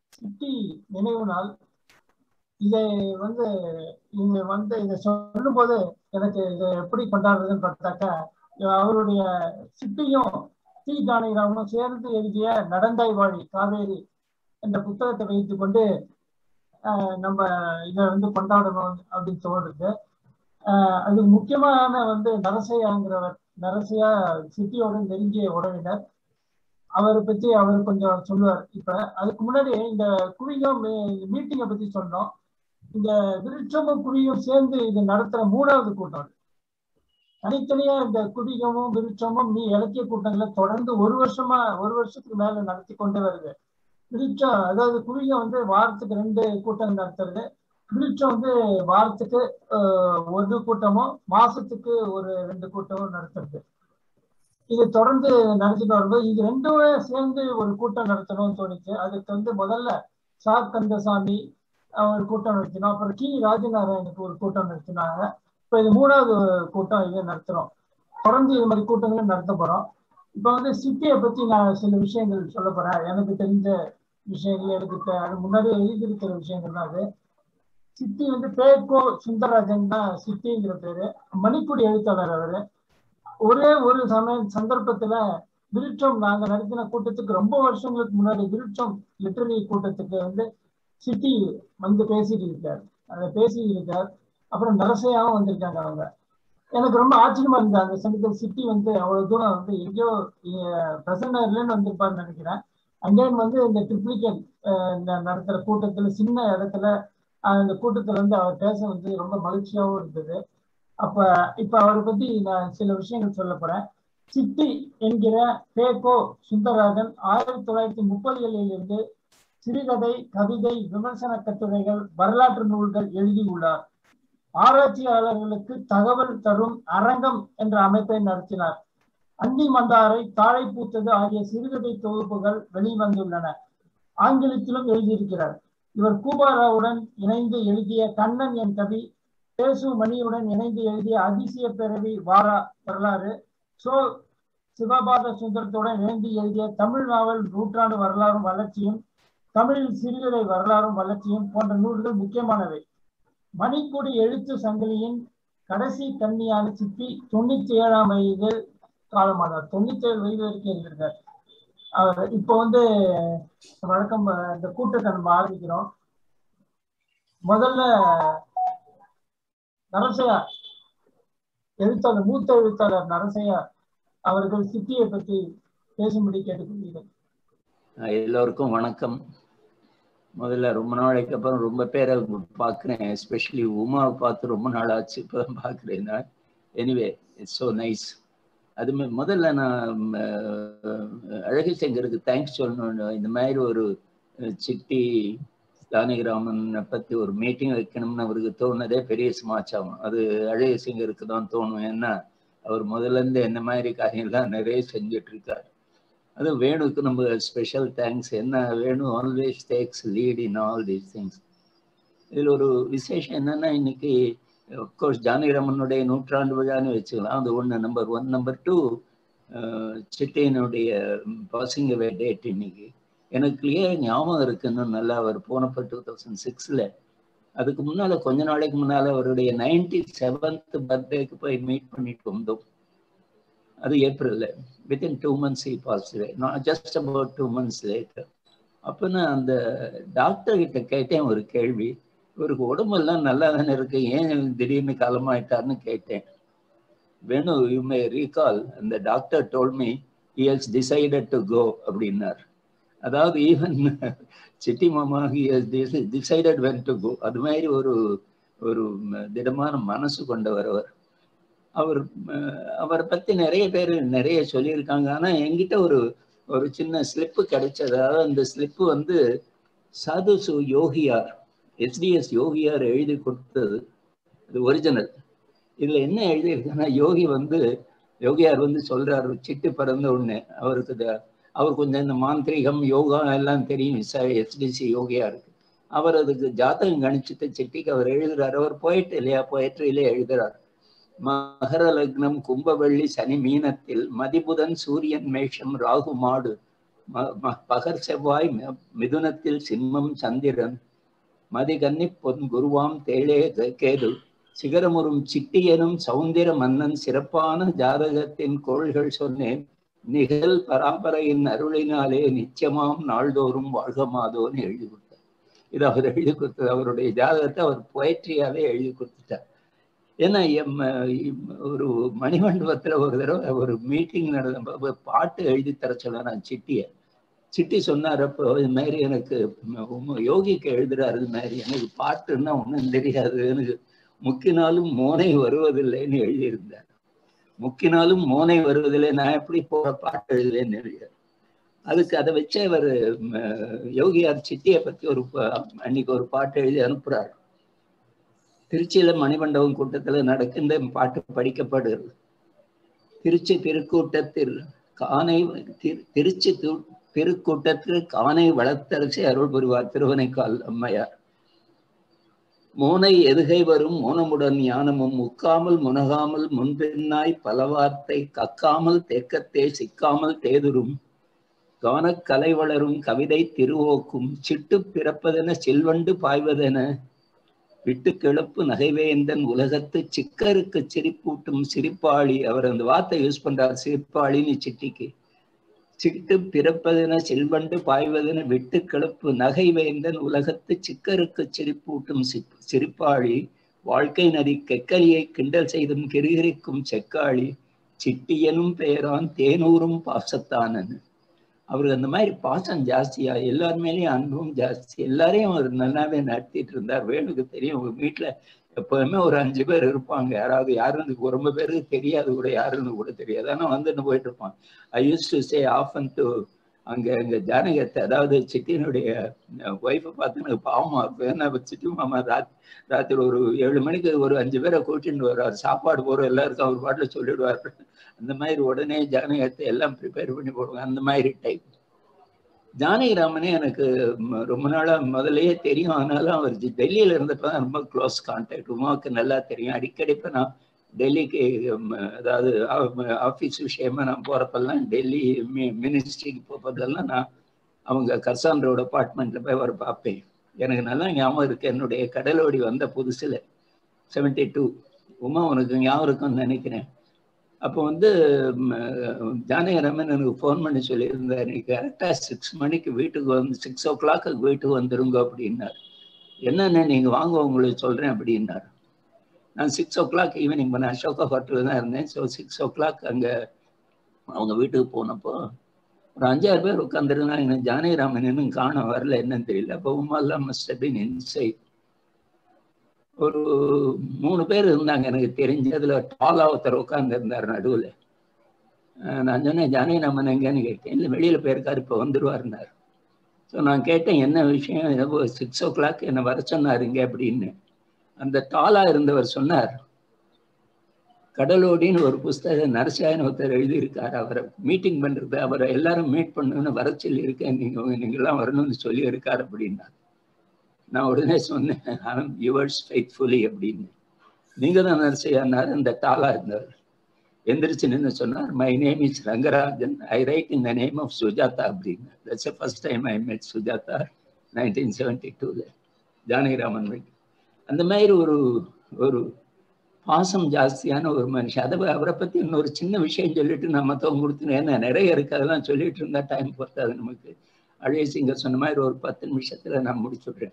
City நினைவு நாள் இதை வந்து இங்க வந்து இதை சொல்லும் போது எனக்கு இதை எப்படி கொண்டாடுறதுன்னு பார்த்தாக்கா அவருடைய சிட்டியும் டி ஜானகிராமனும் சேர்ந்து எழுதிய நடந்தாய் வாழி காவேரி என்ற புத்தகத்தை வைத்துக் கொண்டு ஆஹ் நம்ம இதை வந்து கொண்டாடணும் அப்படின்னு தோணுது ஆஹ் அது முக்கியமான வந்து நரசையாங்கிறவர் நரசையா சிட்டியோட நெருங்கிய உறவினர் அவரை பத்தி அவர் கொஞ்சம் சொல்லுவார் இப்ப அதுக்கு முன்னாடி இந்த குவியும் மீட்டிங்கை பத்தி சொன்னோம் இந்த விருட்சமும் குவியும் சேர்ந்து இது நடத்துற மூணாவது கூட்டம் தனித்தனியா இந்த குடிகமும் விருட்சமும் நீ இலக்கிய கூட்டங்களை தொடர்ந்து ஒரு வருஷமா ஒரு வருஷத்துக்கு மேல நடத்தி கொண்டு வருது விருட்சம் அதாவது குடிகம் வந்து வாரத்துக்கு ரெண்டு கூட்டம் நடத்துறது விருட்சம் வந்து வாரத்துக்கு ஒரு கூட்டமும் மாசத்துக்கு ஒரு ரெண்டு கூட்டமும் நடத்துறது இது தொடர்ந்து நடத்திட்டு வரும்போது இது ரெண்டுமே சேர்ந்து ஒரு கூட்டம் நடத்தணும்னு தோணுச்சு அதுக்கு வந்து முதல்ல சா கந்தசாமி ஒரு கூட்டம் நடத்தினோம் அப்புறம் கி ராஜநாராயணுக்கு ஒரு கூட்டம் நடத்தினாங்க இப்போ இது மூணாவது கூட்டம் இது நடத்துறோம் தொடர்ந்து இது மாதிரி கூட்டங்களும் நடத்த போறோம் இப்போ வந்து சிட்டியை பத்தி நான் சில விஷயங்கள் சொல்ல போறேன் எனக்கு தெரிஞ்ச விஷயங்கள் எனக்கு அது முன்னாடி எழுதியிருக்கிற விஷயங்கள் தான் அது சித்தி வந்து பேக்கோ சுந்தரராஜன் தான் சித்திங்கிற பேரு மணிக்குடி எழுத்தாளர் அவரு ஒரே ஒரு சமய சந்தர்ப்பத்துல விருட்சம் நாங்க நடத்தின கூட்டத்துக்கு ரொம்ப வருஷங்களுக்கு முன்னாடி விருட்சம் லிட்டரரி கூட்டத்துக்கு வந்து சிட்டி வந்து பேசிட்டு இருக்கார் அதை பேசி இருக்கார் அப்புறம் நரசையாவும் வந்திருக்காங்க அவங்க எனக்கு ரொம்ப ஆச்சரியமா இருந்தது அந்த சமயத்தில் சிட்டி வந்து அவ்வளவு தூரம் வந்து எங்கேயோ பிரசன்னர்லன்னு வந்திருப்பாருன்னு நினைக்கிறேன் அங்கேயும் வந்து இந்த ட்ரிப்ளிகன் நடத்துற கூட்டத்துல சின்ன இடத்துல அந்த கூட்டத்துல வந்து அவர் பேச வந்து ரொம்ப மகிழ்ச்சியாகவும் இருந்தது அப்ப இப்ப அவரை பத்தி நான் சில விஷயங்கள் சொல்ல போறேன் சிட்டி என்கிற பேகோ சுந்தரராஜன் ஆயிரத்தி தொள்ளாயிரத்தி முப்பதுகளில் இருந்து சிறுகதை கவிதை விமர்சன கட்டுரைகள் வரலாற்று நூல்கள் எழுதியுள்ளார் ஆராய்ச்சியாளர்களுக்கு தகவல் தரும் அரங்கம் என்ற அமைப்பை நடத்தினார் அந்தி மந்தாரை தாழை பூத்தது ஆகிய சிறுகதை தொகுப்புகள் வெளிவந்துள்ளன ஆங்கிலத்திலும் எழுதியிருக்கிறார் இவர் கூபாராவுடன் இணைந்து எழுதிய கண்ணன் என் கவி பேசு மணியுடன் இணைந்து எழுதிய அதிசய பிறவி வாரா வரலாறு சோ சிவபாத சுந்தரத்துடன் இணைந்து எழுதிய தமிழ் நாவல் நூற்றாண்டு வரலாறும் வளர்ச்சியும் தமிழில் சிறுகதை வரலாறும் வளர்ச்சியும் போன்ற நூல்கள் முக்கியமானவை மணிக்குடி எழுத்து சங்கிலியின் கடைசி கன்னியான சிப்பி தொண்ணூத்தி ஏழாம் வயதில் காலமானார் தொண்ணூத்தி ஏழு வயது வரைக்கும் இருந்திருக்கார் அவர் இப்போ வந்து வழக்கம் இந்த கூட்டத்தை நம்ம ஆரம்பிக்கிறோம் முதல்ல நரசையா எழுத்தாளர் மூத்த எழுத்தாளர் நரசையா அவர்கள் சித்தியை பற்றி பேசும்படி கேட்டுக்கொள்கிறேன் எல்லோருக்கும் வணக்கம் முதல்ல ரொம்ப நாளைக்கு அப்புறம் ரொம்ப பேரை பார்க்குறேன் எஸ்பெஷலி உமாவை பார்த்து ரொம்ப நாள் ஆச்சு இப்போதான் பார்க்குறேன் நான் எனிவே இட்ஸ் ஸோ நைஸ் அது முதல்ல நான் அழகு சங்கருக்கு தேங்க்ஸ் சொல்லணும் இந்த மாதிரி ஒரு சிட்டி ஜானகிராமனை பற்றி ஒரு மீட்டிங் வைக்கணும்னு அவருக்கு தோணுனதே பெரிய சமாச்சாரம் அது அழகு சிங்கருக்கு தான் தோணும் ஏன்னா அவர் முதல்ல இருந்து என்ன மாதிரி காரியம்லாம் நிறைய செஞ்சுட்டு இருக்கார் அது வேணுக்கு நம்ம ஸ்பெஷல் தேங்க்ஸ் என்ன வேணும் always takes lead in all these things இதில் ஒரு விசேஷம் என்னன்னா இன்னைக்கு அப்கோர்ஸ் ஜானகிராமனுடைய நூற்றாண்டு விழான்னு வச்சுக்கலாம் அது ஒன்று நம்பர் ஒன் நம்பர் டூ சிட்டியினுடைய பாசிங் அவே டேட் இன்னைக்கு எனக்கு கிளியர் ஞாபகம் இருக்குன்னு நல்லா அவர் போனப்போ டூ தௌசண்ட் சிக்ஸில் அதுக்கு முன்னால் கொஞ்ச நாளைக்கு முன்னால் அவருடைய நைன்டி செவன்த் பர்த்டேக்கு போய் மீட் பண்ணிட்டு வந்தோம் அது ஏப்ரலில் within two months he pass நான் just about two months later அப்போ நான் அந்த டாக்டர் கிட்ட கேட்டேன் ஒரு கேள்வி இவருக்கு உடம்பெல்லாம் நல்லா தானே இருக்கு ஏன் திடீர்னு காலமாயிட்டார்னு கேட்டேன் வேணும் யூ மே ரீகால் அந்த doctor told me he has decided to go அப்படின்னார் அதாவது ஈவன் சிட்டி மாமா he has decided when to go அது மாதிரி ஒரு ஒரு திடமான மனசு கொண்டவர் அவர் அவர் அவரை பத்தி நிறைய பேர் நிறைய சொல்லியிருக்காங்க ஆனா என்கிட்ட ஒரு ஒரு சின்ன ஸ்லிப்பு கிடைச்சது அதாவது அந்த ஸ்லிப்பு வந்து சாதுசு யோகியார் எஸ்டிஎஸ் யோகியார் எழுதி கொடுத்தது அது ஒரிஜினல் இதுல என்ன எழுதியிருக்குன்னா யோகி வந்து யோகியார் வந்து சொல்றாரு சிட்டு பிறந்த உடனே அவருக்கு அவர் கொஞ்சம் இந்த மாந்திரிகம் யோகா எல்லாம் தெரியும் எஸ்டிசி யோகியா இருக்கு அவர் அதுக்கு ஜாதகம் கணிச்சிட்டு சிட்டிக்கு அவர் எழுதுறாரு அவர் போயிட்டு இல்லையா போயிட்ரியிலே எழுதுறாரு மகர லக்னம் கும்பவள்ளி சனி மீனத்தில் மதிபுதன் சூரியன் மேஷம் ராகு மாடு பகர் செவ்வாய் மிதுனத்தில் சிம்மம் சந்திரன் மதிகன்னி பொன் குருவாம் தேளே கேது சிகரமுறும் சிட்டியனும் சௌந்திர மன்னன் சிறப்பான ஜாதகத்தின் கோள்கள் சொன்னேன் நிகழ் பராபரையின் அருளினாலே நிச்சயமாம் நாள்தோறும் வாழ்க மாதோன்னு எழுதி கொடுத்தார் இது அவர் எழுதி கொடுத்தது அவருடைய ஜாதகத்தை அவர் பொயட்ரியாவே எழுதி கொடுத்துட்டார் ஏன்னா ஒரு மணிமண்டபத்துல ஒரு தடவை ஒரு மீட்டிங் நடந்த பாட்டு எழுதி தர சொல்ல நான் சிட்டிய சிட்டி சொன்னார் அப்போ இது மாதிரி எனக்கு யோகிக்கு எழுதுறாரு இது மாதிரி எனக்கு பாட்டுன்னா ஒன்றும் தெரியாது எனக்கு முக்கினாலும் மோனை வருவதில்லைன்னு எழுதியிருந்தார் முக்கினாலும் மோனை வருவதில்லை நான் எப்படி போற பாட்டு எழுதுலேன்னு எழுதியார் அதுக்கு அதை வச்சு அவர் யோகியார் சிட்டியை பத்தி ஒரு அன்னைக்கு ஒரு பாட்டு எழுதி அனுப்புறாரு திருச்சியில மணிமண்டபம் கூட்டத்துல நடக்கின்ற பாட்டு படிக்கப்படுகிறது திருச்சி திருக்கூட்டத்தில் கானை திருச்சி திருக்கூட்டத்தில் கானை வளர்த்தரசி அருள் புரிவார் திருவனைக்கால் அம்மையார் மோனை எதுகை வரும் மோனமுடன் ஞானமும் முக்காமல் முனகாமல் முன்பின்னாய் பல வார்த்தை கக்காமல் தேக்கத்தே சிக்காமல் தேதுரும் கானக்கலை வளரும் கவிதை திருவோக்கும் சிட்டு பிறப்பதென செல்வண்டு பாய்வதென விட்டு கிளப்பு நகைவேந்தன் உலகத்து சிக்கருக்கு சிரிப்பூட்டும் சிரிப்பாளி அவர் அந்த வார்த்தை யூஸ் பண்றார் சிரிப்பாளின்னு சிட்டிக்கு சிட்டு பிறப்பதென செல்வண்டு பாய்வதென விட்டு கிளப்பு நகைவேந்தன் உலகத்து சிக்கருக்கு சிரிப்பூட்டும் சிரிப்பாளி வாழ்க்கை நதி கெக்கலியை கிண்டல் செய்தும் கிரிகிரிக்கும் செக்காளி சிட்டியனும் பெயரான் தேனூரும் பாசத்தானன் அவருக்கு அந்த மாதிரி பாசம் ஜாஸ்தியா எல்லார் மேலேயும் அன்பும் ஜாஸ்தி எல்லாரையும் அவர் நல்லாவே நடத்திட்டு இருந்தார் வேணுக்கு தெரியும் உங்க வீட்டுல எப்பவுமே ஒரு அஞ்சு பேர் இருப்பாங்க யாராவது யாருன்னு ரொம்ப பேருக்கு தெரியாது கூட யாருன்னு கூட தெரியாது ஆனா வந்துட்டு போயிட்டு இருப்பான் I used to say often to அங்க எங்க ஜானகத்தை அதாவது சிட்டியினுடைய ஒய்ஃபை பார்த்து எனக்கு பாவமா இருக்கும் ஏன்னா சிட்டி மாமா ராத் ராத்திரி ஒரு ஏழு மணிக்கு ஒரு அஞ்சு பேரை கூட்டிட்டு வருவார் சாப்பாடு போகிற எல்லாருக்கும் அவர் பாட்டில் சொல்லிடுவார் அந்த மாதிரி உடனே ஜானகத்தை எல்லாம் ப்ரிப்பேர் பண்ணி போடுவாங்க அந்த மாதிரி டைப் ஜானகிராமனே எனக்கு ரொம்ப நாளா முதலையே தெரியும் ஆனாலும் அவர் டெல்லியில இருந்தப்ப தான் ரொம்ப க்ளோஸ் கான்டாக்ட் உமாவுக்கு நல்லா தெரியும் அடிக்கடி இப்போ நான் டெல்லிக்கு அதாவது ஆஃபீஸ் விஷயமா நான் போறப்பெல்லாம் டெல்லி மினிஸ்ட்ரிக்கு போகிறதெல்லாம் நான் அவங்க கர்சான் அப்பார்ட்மெண்ட்ல போய் அவர் பார்ப்பேன் எனக்கு நல்லா ஞாபகம் இருக்கு என்னுடைய கடலோடி வந்த புதுசுல செவன்டி டூ உமா உனக்கு ஞாபகம் இருக்கும்னு நினைக்கிறேன் அப்போ வந்து ஜானகரமன் எனக்கு ஃபோன் பண்ணி சொல்லியிருந்தார் நீ கரெக்டாக சிக்ஸ் மணிக்கு வீட்டுக்கு வந்து சிக்ஸ் ஓ கிளாக்கு வீட்டுக்கு வந்துருங்க அப்படின்னார் என்னென்ன நீங்கள் வாங்க உங்களுக்கு சொல்கிறேன் அப்படின்னார் நான் சிக்ஸ் ஓ கிளாக் ஈவினிங் பண்ண அசோகா ஹோட்டலில் தான் இருந்தேன் ஸோ சிக்ஸ் ஓ கிளாக் அங்கே அவங்க வீட்டுக்கு போனப்போ ஒரு அஞ்சாறு பேர் உட்காந்துருந்தாங்க எனக்கு ஜானகிராமன் இன்னும் காண வரல என்னன்னு தெரியல அப்போ உமாலாம் மஸ்ட் பின் இன்சைட் ஒரு மூணு பேர் இருந்தாங்க எனக்கு தெரிஞ்சு அதுல டாலா ஒருத்தர் உட்கார்ந்து இருந்தார் நடுவில் நான் சொன்னேன் ஜானகிராமன் எங்கன்னு கேட்டேன் இல்லை வெளியில போயிருக்காரு இப்போ வந்துருவாருனார் ஸோ நான் கேட்டேன் என்ன விஷயம் ஏதோ சிக்ஸ் ஓ கிளாக் என்னை வர சொன்னாருங்க அப்படின்னு அந்த டாலா இருந்தவர் சொன்னார் கடலோடின்னு ஒரு புஸ்தகம் நரசியாயன் ஒருத்தர் எழுதியிருக்காரு அவரை மீட்டிங் பண்றது அவரை எல்லாரும் மீட் பண்ணணும்னு வர சொல்லி இருக்கேன் நீங்க நீங்கெல்லாம் வரணும்னு சொல்லி இருக்காரு அப்படின்னா நான் உடனே சொன்னேன் யுவர்ஸ் ஃபெய்த்ஃபுல்லி அப்படின்னு நீங்க தான் நரசியானார் அந்த டாலா இருந்தவர் எந்திரிச்சு நின்று சொன்னார் my name is Rangarajan I write in the name of Sujatha அப்படின்னு தட்ஸ் ஃபர்ஸ்ட் டைம் ஐ மெட் சுஜாதா நைன்டீன் செவன்டி டூல ஜானகிராமன் வீட்டு அந்த மாதிரி ஒரு ஒரு பாசம் ஜாஸ்தியான ஒரு மனுஷன் அதை அவரை பத்தி இன்னொரு சின்ன விஷயம் சொல்லிட்டு நான் மற்றவங்க கொடுத்துனேன் ஏன்னா நிறைய இருக்கு அதெல்லாம் சொல்லிட்டு இருந்தா டைம் பொறுத்தாது நமக்கு அழகிய சிங்கர் சொன்ன மாதிரி ஒரு பத்து நிமிஷத்துல நான் முடிச்சுடுறேன்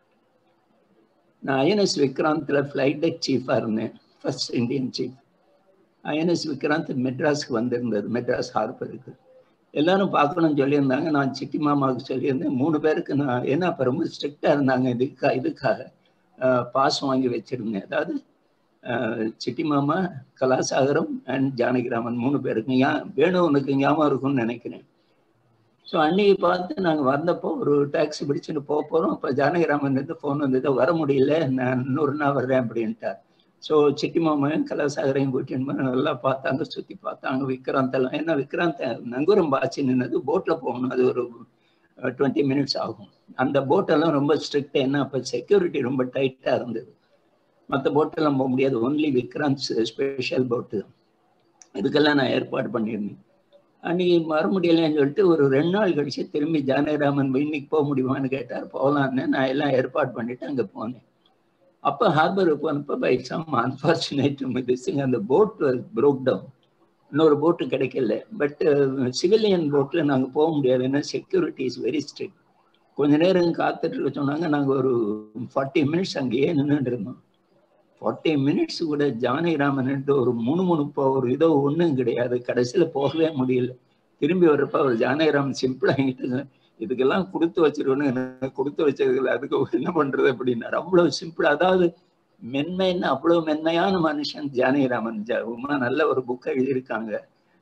நான் ஐஎன்எஸ் விக்ராந்த்ல ஃப்ளைட் டெக் சீஃபா இருந்தேன் first Indian chief INS Vikrant மெட்ராஸ்க்கு வந்திருந்தது மெட்ராஸ் ஹார்பருக்கு எல்லாரும் பார்க்கணும்னு சொல்லியிருந்தாங்க நான் சிட்டி மாமாவுக்கு சொல்லியிருந்தேன் மூணு பேருக்கு நான் ஏன்னா அப்போ ரொம்ப ஸ்ட்ரிக்டாக இருந்தாங்க இதுக்காக இதுக்காக பாஸ் வாங்கி வச்சிருந்தேன் அதாவது சிட்டி மாமா கலாசாகரம் அண்ட் ஜானகிராமன் மூணு பேருக்கு ஏன் வேணும் உனக்கு ஞாபகம் இருக்கும்னு நினைக்கிறேன் ஸோ அன்னைக்கு பார்த்து நாங்கள் வந்தப்போ ஒரு டாக்ஸி பிடிச்சிட்டு போக போகிறோம் அப்போ ஜானகிராமன் இருந்து ஃபோன் வந்தது வர முடியல நான் இன்னொரு நாள் வர்றேன் அப்படின்ட்டார் ஸோ சிட்டி மாமையும் கலாசாகரையும் கூட்டின்னு நல்லா பார்த்தாங்க சுற்றி பார்த்தாங்க விக்ராந்த் எல்லாம் ஏன்னா விக்ராந்த் நங்கூரம் பாய்ச்சி நின்னது போட்டில் போகணும் அது ஒரு டுவெண்ட்டி மினிட்ஸ் ஆகும் அந்த போட்டெல்லாம் ரொம்ப ஸ்ட்ரிக்ட் என்ன அப்போ செக்யூரிட்டி ரொம்ப டைட்டாக இருந்தது மற்ற போட்டெல்லாம் போக முடியாது ஒன்லி விக்ராந்த் ஸ்பெஷல் போட்டு இதுக்கெல்லாம் நான் ஏற்பாடு பண்ணியிருந்தேன் அன்னைக்கு வர முடியலன்னு சொல்லிட்டு ஒரு ரெண்டு நாள் கழிச்சு திரும்பி ஜானகிராமன் இன்னைக்கு போக முடியுமான்னு கேட்டார் போகலான்னு நான் எல்லாம் ஏற்பாடு பண்ணிட்டு அங்கே போனேன் அப்போ ஹார்பருக்கு போனப்போ பை சம் அன்ஃபார்ச்சுனேட் திஸ்ங்க அந்த போட் ப்ரோக் டவுன் இன்னொரு போட்டு கிடைக்கல பட் சிவிலியன் போட்டில் நாங்கள் போக முடியாது ஏன்னா செக்யூரிட்டி இஸ் வெரி ஸ்ட்ரிக்ட் கொஞ்ச நேரம் காத்துட்டு இருக்க சொன்னாங்க நாங்கள் ஒரு ஃபார்ட்டி மினிட்ஸ் அங்கேயே நின்றுட்டு இருந்தோம் ஃபார்ட்டி மினிட்ஸ் கூட ஜானகிராமன்ட்டு ஒரு மூணு மூணுப்போ ஒரு இதோ ஒன்றும் கிடையாது கடைசியில் போகவே முடியல திரும்பி வர்றப்ப அவர் ஜானகிராமன் சிம்பிளாகிட்டு இதுக்கெல்லாம் கொடுத்து வச்சிருக்கணும் எனக்கு கொடுத்து வச்சதுல அதுக்கு என்ன பண்றது அப்படின்னாரு அவ்வளவு சிம்பிள் அதாவது மென்மைன்னு அவ்வளவு மென்மையான மனுஷன் ஜானகிராமன் உமா நல்ல ஒரு புக் எழுதியிருக்காங்க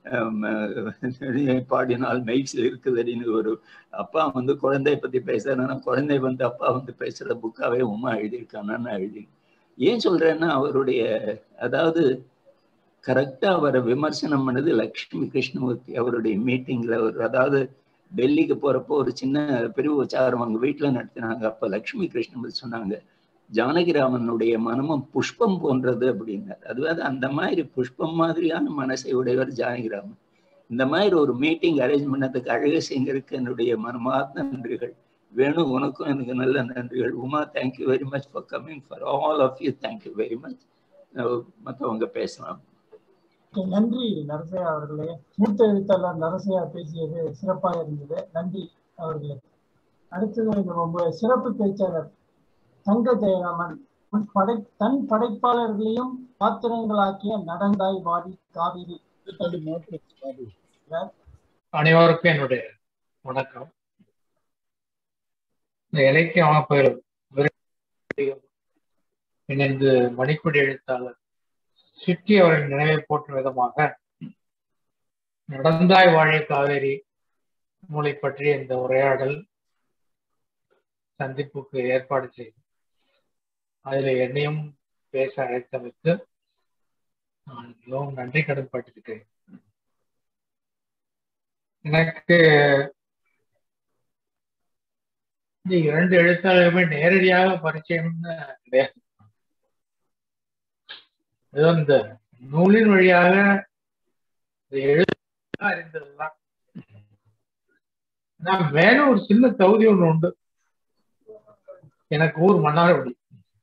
பாடினால் மெய்ஸ் இருக்குது அப்படின்னு ஒரு அப்பா வந்து குழந்தைய பத்தி பேசுறேன்னா குழந்தை வந்து அப்பா வந்து பேசுற புக்காவே உமா எழுதியிருக்கான்னு நான் எழுதி ஏன் சொல்றேன்னா அவருடைய அதாவது கரெக்டா அவரை விமர்சனம் பண்ணது லக்ஷ்மி கிருஷ்ணமூர்த்தி அவருடைய மீட்டிங்ல ஒரு அதாவது டெல்லிக்கு போறப்போ ஒரு சின்ன பிரிவு உச்சாரம் அவங்க வீட்டுல நடத்தினாங்க அப்ப லக்ஷ்மி கிருஷ்ணமூர்த்தி சொன்னாங்க ஜானகிராமனுடைய மனமும் புஷ்பம் போன்றது அப்படின்னாரு அதுவாது அந்த மாதிரி புஷ்பம் மாதிரியான மனசை உடையவர் ஜானகிராமன் இந்த மாதிரி ஒரு மீட்டிங் அரேஞ்ச் பண்ணதுக்கு அழகு சிங்கருக்கு என்னுடைய மனமார்ந்த நன்றிகள் வேணு உனக்கும் எனக்கு நல்ல நன்றிகள் Uma thank you very much for coming for all of you thank you very much மற்றவங்க பேசலாம் நன்றி நரசையா அவர்களே மூத்த எழுத்தாளர் நரசையா பேசியது சிறப்பாக இருந்தது நன்றி அவர்களே அடுத்தது ரொம்ப சிறப்பு பேச்சாளர் தங்க ஜெயராமன் படை தன் படைப்பாளர்களையும் பாத்திரங்களாக்கிய நடந்தாய் வாடி காவிரி அனைவருக்கும் என்னுடைய வணக்கம் இந்த இலக்கிய அமைப்புகள் இணைந்து மணிக்குடி எழுத்தாளர் சிட்டி அவரின் நினைவை போற்றும் விதமாக நடந்தாய் வாழை காவேரி மூளை பற்றிய இந்த உரையாடல் சந்திப்புக்கு ஏற்பாடு செய்து அதில் என்னையும் பேச அழைத்தமைக்கு நான் மிகவும் நன்றி கடன் பட்டிருக்கிறேன் எனக்கு இந்த இரண்டு எழுத்தாளர்களுமே நேரடியாக பரிச்சயம்னு கிடையாது ஏதோ இந்த நூலின் வழியாக எழுத அறிந்ததுதான் நான் மேல ஒரு சின்ன தகுதி ஒண்ணு உண்டு எனக்கு ஊர் மன்னார்குடி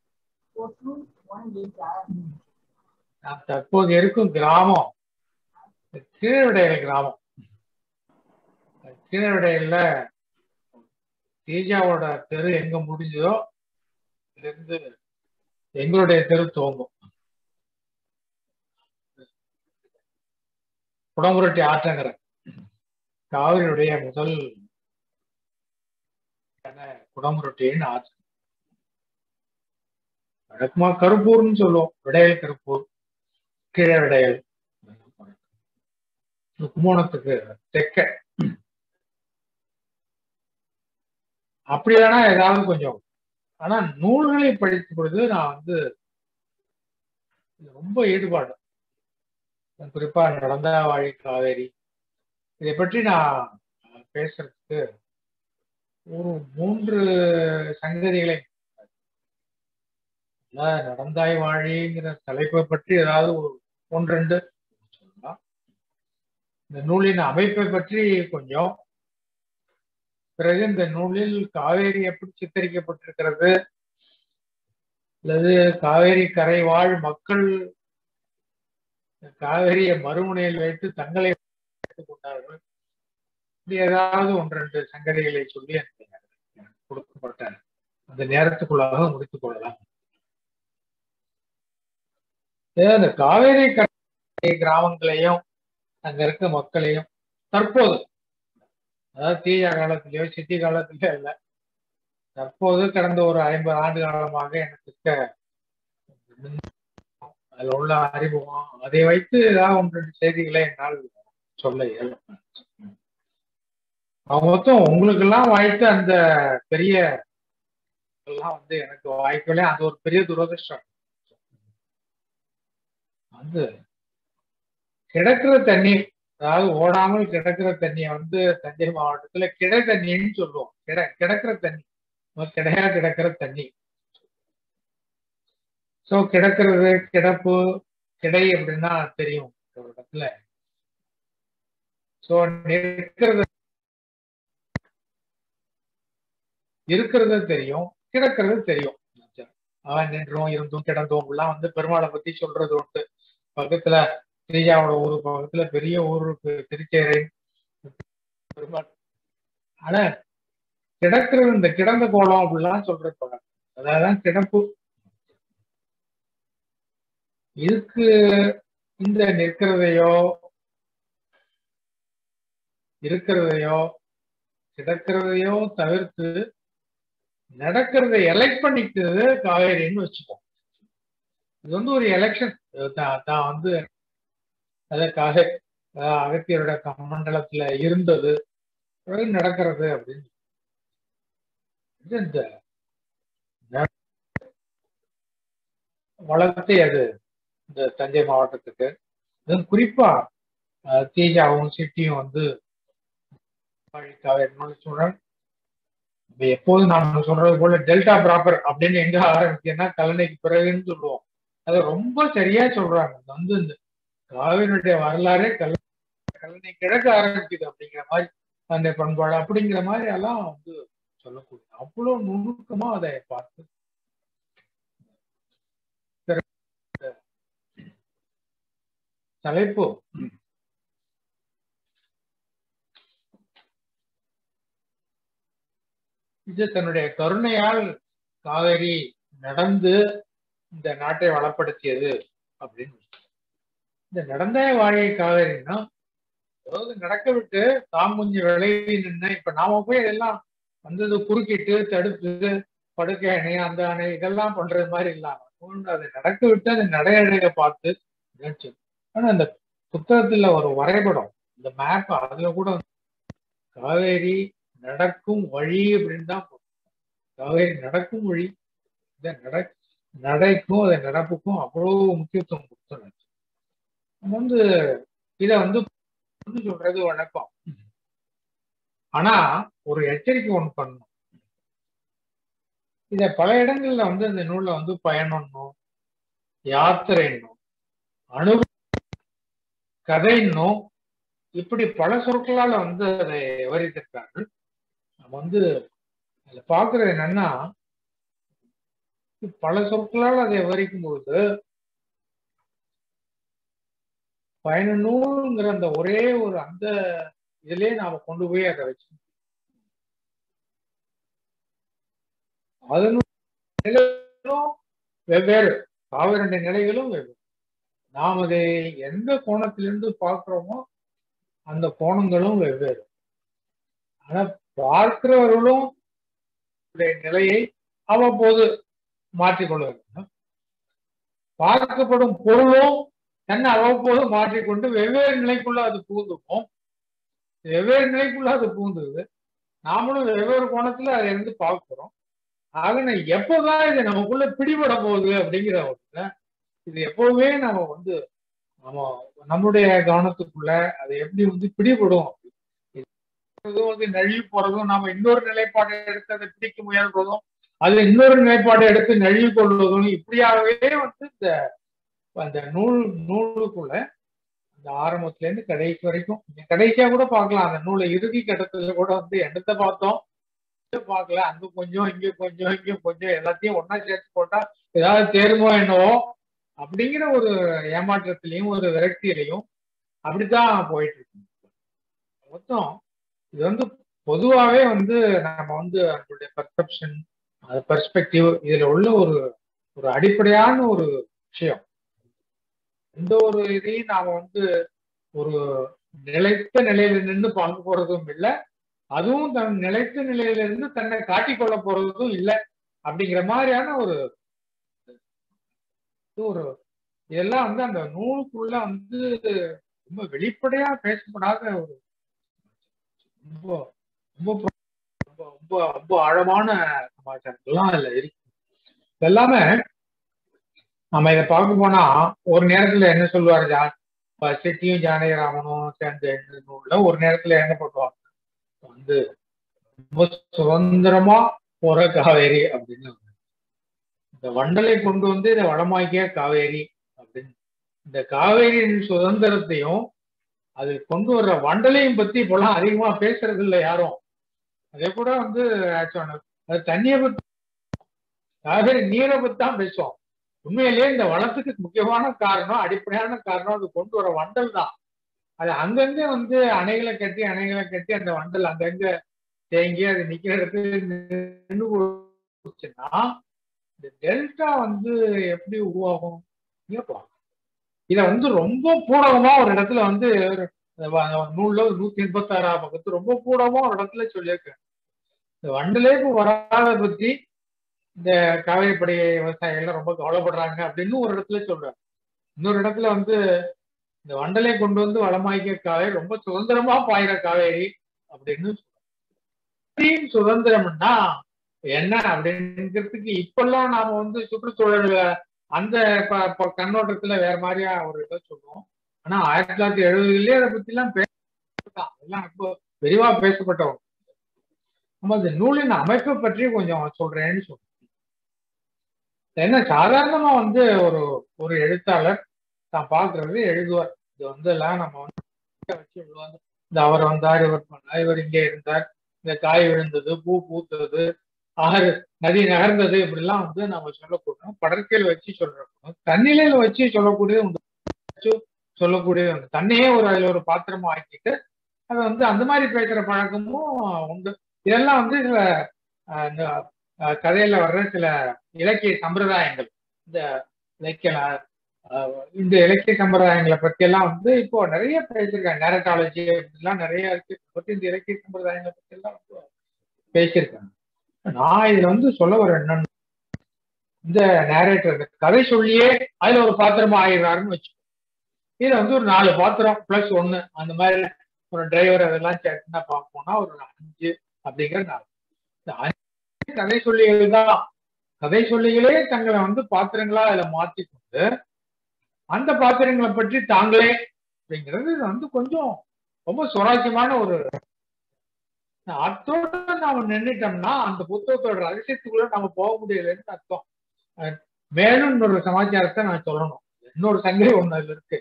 நான் தற்போது இருக்கும் கிராமம் கீழவிடையில கிராமம் கீழவிடையில தீஜாவோட தெரு எங்க முடிஞ்சதோ இருந்து எங்களுடைய தெரு துவங்கும் குடமுரட்டி ஆற்றங்கரை காவிரியுடைய முதல் குடமுரட்டியின் ஆற்று வழக்கமா கருப்பூர்னு சொல்லுவோம் விடையல் கருப்பூர் கீழே விடையல் கும்போணத்துக்கு தெக்க அப்படியானா ஏதாவது கொஞ்சம் ஆனா நூல்களை படித்த பொழுது நான் வந்து ரொம்ப ஈடுபாடு குறிப்பா நடந்த வாழி காவேரி இதை பற்றி நான் பேசுறதுக்கு ஒரு மூன்று சங்கதிகளை நடந்தாய் வாழிங்கிற தலைப்பை பற்றி ஏதாவது ஒரு ஒன்றெண்டு சொல்லலாம் இந்த நூலின் அமைப்பை பற்றி கொஞ்சம் பிறகு இந்த நூலில் காவேரி எப்படி சித்தரிக்கப்பட்டிருக்கிறது அல்லது காவேரி கரை வாழ் மக்கள் காவேரியை மறுமுனையில் வைத்து தங்களை கொண்டார்கள் இப்படி ஏதாவது ஒன்றெண்டு சங்கதிகளை சொல்லி எனக்கு கொடுக்கப்பட்ட அந்த நேரத்துக்குள்ளாக முடித்துக் கொள்ளலாம் இந்த காவேரி கரை கிராமங்களையும் அங்க இருக்க மக்களையும் தற்போது அதாவது தீய காலத்திலேயோ சித்தி காலத்திலேயோ இல்லை தற்போது கடந்த ஒரு ஐம்பது ஆண்டு காலமாக எனக்கு அதில் உள்ள அறிமுகம் அதை வைத்து ஏதாவது ஒன்று ரெண்டு செய்திகளை என்னால் சொல்ல இயலும் மொத்தம் உங்களுக்கு எல்லாம் வாய்த்த அந்த பெரிய எல்லாம் வந்து எனக்கு வாய்க்கல அது ஒரு பெரிய துரதிருஷ்டம் வந்து கிடக்கிற தண்ணீர் அதாவது ஓடாமல் கிடக்கிற தண்ணியை வந்து தஞ்சை மாவட்டத்துல கிடை தண்ணின்னு சொல்லுவோம் கிட கிடக்கிற தண்ணி கிடையா கிடக்கிற தண்ணி சோ கிடக்கிறது கிடப்பு கிடை அப்படின்னா தெரியும் ஒரு இடத்துல சோ நிற்கிறது இருக்கிறது தெரியும் கிடக்கிறது தெரியும் அவன் நின்றும் இருந்தும் கிடந்தோம் எல்லாம் வந்து பெருமாளை பத்தி சொல்றது உண்டு பக்கத்துல ஸ்ரீஜாவோட ஊரு பக்கத்துல பெரிய ஊர் இருக்கு திருச்சேரை பெருமாள் ஆனா கிடக்கிறது இந்த கிடந்த கோலம் அப்படிலாம் சொல்றது பழக்கம் அதான் கிடப்பு இதுக்கு இந்த நிற்கிறதையோ இருக்கிறதையோ கிடக்கிறதையோ தவிர்த்து நடக்கிறதை எலெக்ட் பண்ணிக்கிறது காவேரின்னு வச்சுப்போம் இது வந்து ஒரு எலெக்ஷன் தான் வந்து அதற்காக அகத்தியரோட கமண்டலத்துல இருந்தது பிறகு நடக்கிறது அப்படின்னு இந்த வளர்த்தி அது இந்த தஞ்சை மாவட்டத்துக்கு அதுவும் குறிப்பா தீஜாவும் சிட்டியும் வந்து சொல்றேன் எப்போதும் நாம சொல்றது போல டெல்டா ப்ராப்பர் அப்படின்னு எங்க ஆரம்பிச்சேன்னா கல்லணைக்கு பிறகுன்னு சொல்லுவோம் அதை ரொம்ப சரியா சொல்றாங்க வந்து இந்த காவிரியுடைய வரலாறே கல்ல கல்லணை கிழக்கு ஆரம்பிக்குது அப்படிங்கிற மாதிரி அந்த பண்பாடு அப்படிங்கிற மாதிரி எல்லாம் வந்து சொல்லக்கூடிய அவ்வளவு நுணுக்கமா அதை பார்த்து தலைப்பு இது தன்னுடைய கருணையால் காவேரி நடந்து இந்த நாட்டை வளப்படுத்தியது அப்படின்னு இந்த நடந்த வாழை காவேரின்னா அதாவது நடக்க விட்டு தாம் கொஞ்சம் விளைவி நின்று இப்ப நாம போய் இதெல்லாம் வந்தது குறுக்கிட்டு தடுத்து படுக்கை அணை அந்த அணை இதெல்லாம் பண்றது மாதிரி இல்லாம அதை நடக்க விட்டு அந்த நடையடைய பார்த்து ஆனா அந்த புத்தகத்துல ஒரு வரைபடம் இந்த மேப் அதுல கூட காவேரி நடக்கும் வழி அப்படின்னு தான் காவேரி நடக்கும் வழி இந்த நட நடைக்கும் அதை நடப்புக்கும் அவ்வளவு முக்கியத்துவம் கொடுத்தன வந்து இத வந்து சொல்றது வழக்கம் ஆனா ஒரு எச்சரிக்கை ஒண்ணு பண்ணணும் இத பல இடங்கள்ல வந்து இந்த நூல்ல வந்து பயணம்னும் யாத்திரைன்னும் அனுபவ கதைன்னும் இப்படி பல சொற்களால வந்து அதை விவரித்திருக்கார்கள் நம்ம வந்து அதுல பாக்குறது என்னன்னா பல சொற்களால் அதை விவரிக்கும் பொழுது பயண நூல்ங்கிற அந்த ஒரே ஒரு அந்த இதுலயே நாம கொண்டு போய் அதை வச்சு அதனும் வெவ்வேறு காவிரண்ட நிலைகளும் வெவ்வேறு நாம் அதை எந்த கோணத்திலிருந்து பார்க்கிறோமோ அந்த கோணங்களும் வெவ்வேறு ஆனா பார்க்கிறவர்களும் நிலையை அவ்வப்போது மாற்றிக்கொள்ள வேண்டும் பார்க்கப்படும் பொருளும் தன்னை அவ்வப்போது மாற்றிக்கொண்டு வெவ்வேறு நிலைக்குள்ள அது பூந்துக்கும் வெவ்வேறு நிலைக்குள்ள அது பூந்துக்குது நாமளும் வெவ்வேறு கோணத்துல அதை இருந்து பார்க்கிறோம் ஆக எப்பதான் இது நமக்குள்ள பிடிபட போகுது அப்படிங்கிற ஒரு இது எப்பவுமே நம்ம வந்து நம்ம நம்முடைய கவனத்துக்குள்ள அது எப்படி வந்து பிடிபடும் வந்து நழுவி போறதும் நாம இன்னொரு நிலைப்பாட்டை எடுத்து அதை பிடிக்க முயல்றதும் அது இன்னொரு நிலைப்பாட்டை எடுத்து நழுவி கொள்வதும் இப்படியாகவே வந்து இந்த அந்த நூல் நூலுக்குள்ள அந்த ஆரம்பத்துல இருந்து கடைசி வரைக்கும் கடைசியா கூட பார்க்கலாம் அந்த நூலை இறுதி கட்டத்துல கூட வந்து எண்ணத்தை பார்த்தோம் பார்க்கல அங்க கொஞ்சம் இங்க கொஞ்சம் இங்க கொஞ்சம் எல்லாத்தையும் ஒன்னா சேர்த்து போட்டா ஏதாவது தேருமோ என்னவோ அப்படிங்கிற ஒரு ஏமாற்றத்திலையும் ஒரு விரக்தியிலையும் அப்படித்தான் போயிட்டு இருக்கு மொத்தம் இது வந்து பொதுவாகவே வந்து நம்ம வந்து நம்மளுடைய பர்செப்ஷன் அது பெர்ஸ்பெக்டிவ் இதுல உள்ள ஒரு ஒரு அடிப்படையான ஒரு விஷயம் எந்த ஒரு இதையும் நாம வந்து ஒரு நிலைத்த நிலையில நின்று பார்க்க போறதும் இல்லை அதுவும் தன் நிலைத்த நிலையில இருந்து தன்னை காட்டிக்கொள்ள போறதும் இல்லை அப்படிங்கிற மாதிரியான ஒரு ஒரு இதெல்லாம் வந்து அந்த நூலுக்குள்ள வந்து ரொம்ப வெளிப்படையா பேசப்படாத ஒரு ரொம்ப ரொம்ப ரொம்ப ரொம்ப ஆழமான சமாச்சாரங்கள்லாம் அதுல இருக்கு எல்லாமே நம்ம இதை பார்க்க போனா ஒரு நேரத்துல என்ன சொல்லுவாரு ஜா சிட்டியும் ஜானகிராமனும் சேர்ந்த நூல்ல ஒரு நேரத்துல என்ன பண்ணுவாங்க வந்து ரொம்ப சுதந்திரமா போற காவேரி அப்படின்னு இந்த வண்டலை கொண்டு வந்து இதை வளமாக்கிய காவேரி அப்படின்னு இந்த காவேரியின் சுதந்திரத்தையும் அது கொண்டு வர்ற வண்டலையும் பத்தி இப்பெல்லாம் அதிகமா பேசுறது இல்லை யாரும் அதே கூட வந்து சொன்ன- அது தண்ணியை பத்தி காவேரி நீரை பத்தி தான் பேசுவோம் உண்மையிலேயே இந்த வளத்துக்கு முக்கியமான காரணம் அடிப்படையான காரணம் அது கொண்டு வர வண்டல் தான் அது அங்கங்க வந்து அணைகளை கட்டி அணைகளை கட்டி அந்த வண்டல் அங்கங்க தேங்கி அது நிக்கிற இடத்துல நின்று போச்சுன்னா இந்த டெல்டா வந்து எப்படி உருவாகும் நீங்க பாருங்க. இத வந்து ரொம்ப பூடகமா ஒரு இடத்துல வந்து ஒரு- அந்த வ- நூல்ல ஒரு நூத்தி எண்பத்தி ஆறாம் பக்கத்து ரொம்ப பூடகமா ஒரு இடத்துல சொல்லியிருக்கேன் இந்த வண்டலேப்பு வராத பத்தி இந்த காவிரிப்படை விவசாயிகள் ரொம்ப கவலைப்படுறாங்க அப்படின்னு ஒரு இடத்துல சொல்றாங்க இன்னொரு இடத்துல வந்து இந்த வண்டலை கொண்டு வந்து வளமாக்கிய காவேரி ரொம்ப சுதந்திரமா பாயிற காவேரி அப்படின்னு சொல்றாங்க. இப்படியும் சுதந்திரம்னா என்ன அப்படிங்கிறதுக்கு இப்பெல்லாம் நாம வந்து சுற்றுச்சூழல் அந்த ப- ப- கண்ணோட்டத்துல வேற மாதிரியா ஒரு இதை சொல்லுவோம் ஆனா ஆயிரத்தி தொள்ளாயிரத்தி எழுபதுலயே அதை பத்தி எல்லாம் பேசலாம் எல்லாம் இப்போ விரிவா பேசப்பட்டவங்க நம்ம இந்த நூலின் அமைப்பை பற்றி கொஞ்சம் சொல்றேன்னு சொல்றேன் என்ன சாதாரணமா வந்து ஒரு ஒரு எழுத்தாளர் தான் பாக்குறது எழுதுவார் இது வந்து எல்லாம் நம்ம வந்து வச்சு எழுதுவாங்க இந்த அவர் வந்தார் இவர் பண்ணார் இவர் இங்கே இருந்தார் இந்த காய் விழுந்தது பூ பூத்தது ஆறு நதி நகர்ந்தது இப்படிலாம் வந்து நம்ம சொல்லக்கூடாது படற்கையில் வச்சு சொல்றோம் தண்ணிலையில வச்சு சொல்லக்கூடிய உண்டு வச்சு சொல்லக்கூடிய உண்டு தண்ணியே ஒரு அதுல ஒரு பாத்திரமா ஆக்கிட்டு அதை வந்து அந்த மாதிரி பேசுற பழக்கமும் உண்டு இதெல்லாம் வந்து இதுல அஹ், இந்த அஹ், கதையில வர்ற சில இலக்கிய சம்பிரதாயங்கள் இந்த இலக்கிய அஹ், இந்த இலக்கிய சம்பிரதாயங்களை பத்தி எல்லாம் வந்து இப்போ நிறைய பேசியிருக்காங்க நேரட்டாலஜி அப்படிலாம் நிறைய இருக்கு இதை பத்தி இந்த இலக்கிய சம்பிரதாயங்களை பத்தி எல்லாம் வந்து பேசியிருக்காங்க நான் இதுல வந்து சொல்ல வர என்னன்னு இந்த நேரேட்டர் கதை சொல்லியே அதுல ஒரு பாத்திரமா ஆயிடுறாருன்னு வச்சு இதுல வந்து ஒரு நாலு பாத்திரம் பிளஸ் ஒன்னு அந்த மாதிரி ஒரு டிரைவர் அதெல்லாம் சேர்த்துனா பார்ப்போம்னா ஒரு அஞ்சு அப்படிங்கிற நாலு இந்த அஞ்சு கதை சொல்லிகள் தான் கதை சொல்லிகளே தங்களை வந்து பாத்திரங்களா அதுல மாத்திக்கொண்டு அந்த பாத்திரங்களை பற்றி தாங்களே அப்படிங்கிறது இது வந்து கொஞ்சம் ரொம்ப சுவாரஸ்யமான ஒரு அத்தோட நாம நின்றுட்டோம்னா அந்த புத்தகத்தோட ரகசியத்துக்குள்ள நம்ம போக முடியலன்னு அர்த்தம் அஹ் மேலும் இன்னொரு சமாச்சாரத்தை நான் சொல்லணும் இன்னொரு சங்கை ஒண்ணு அதுல இருக்கு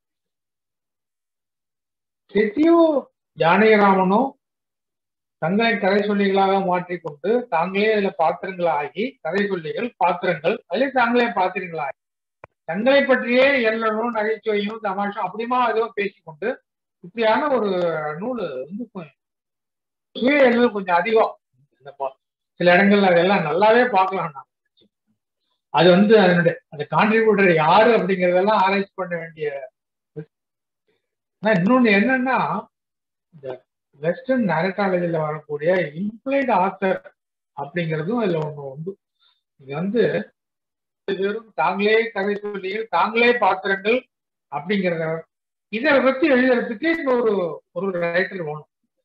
சித்தியும் ஜானகிராமனும் தங்களை கதை சொல்லிகளாக மாற்றிக்கொண்டு தாங்களே அதுல பாத்திரங்களாகி கதை சொல்லிகள் பாத்திரங்கள் அதிலே தாங்களே பாத்திரங்களாகி தங்களை பற்றியே எல்லனும் நகைச்சுவையும் தமாஷும் அப்படிமா ஏதோ பேசிக்கொண்டு இப்படியான ஒரு நூல் வந்து கொஞ்சம் சுய எழுதல் கொஞ்சம் அதிகம் இந்த பா- சில இடங்கள்ல அதெல்லாம் நல்லாவே பார்க்கலாம் நான் அது வந்து அதனுடைய அந்த கான்ட்ரிபியூட்டர் யாரு அப்படிங்கறதெல்லாம் ஆராய்ச்சி பண்ண வேண்டிய ஆனா இன்னொன்னு என்னன்னா இந்த வெஸ்டர்ன் நேரட்டாலஜில வரக்கூடிய இம்ப்ளைடு ஆத்தர் அப்படிங்கிறதும் அதுல ஒண்ணு உண்டு இது வந்து வெறும் தாங்களே கதை சொல்லிகள் தாங்களே பாத்திரங்கள் அப்படிங்கிறத இதை பத்தி எழுதுறதுக்கு இன்னொரு ஒரு ரைட்டர் வேணும்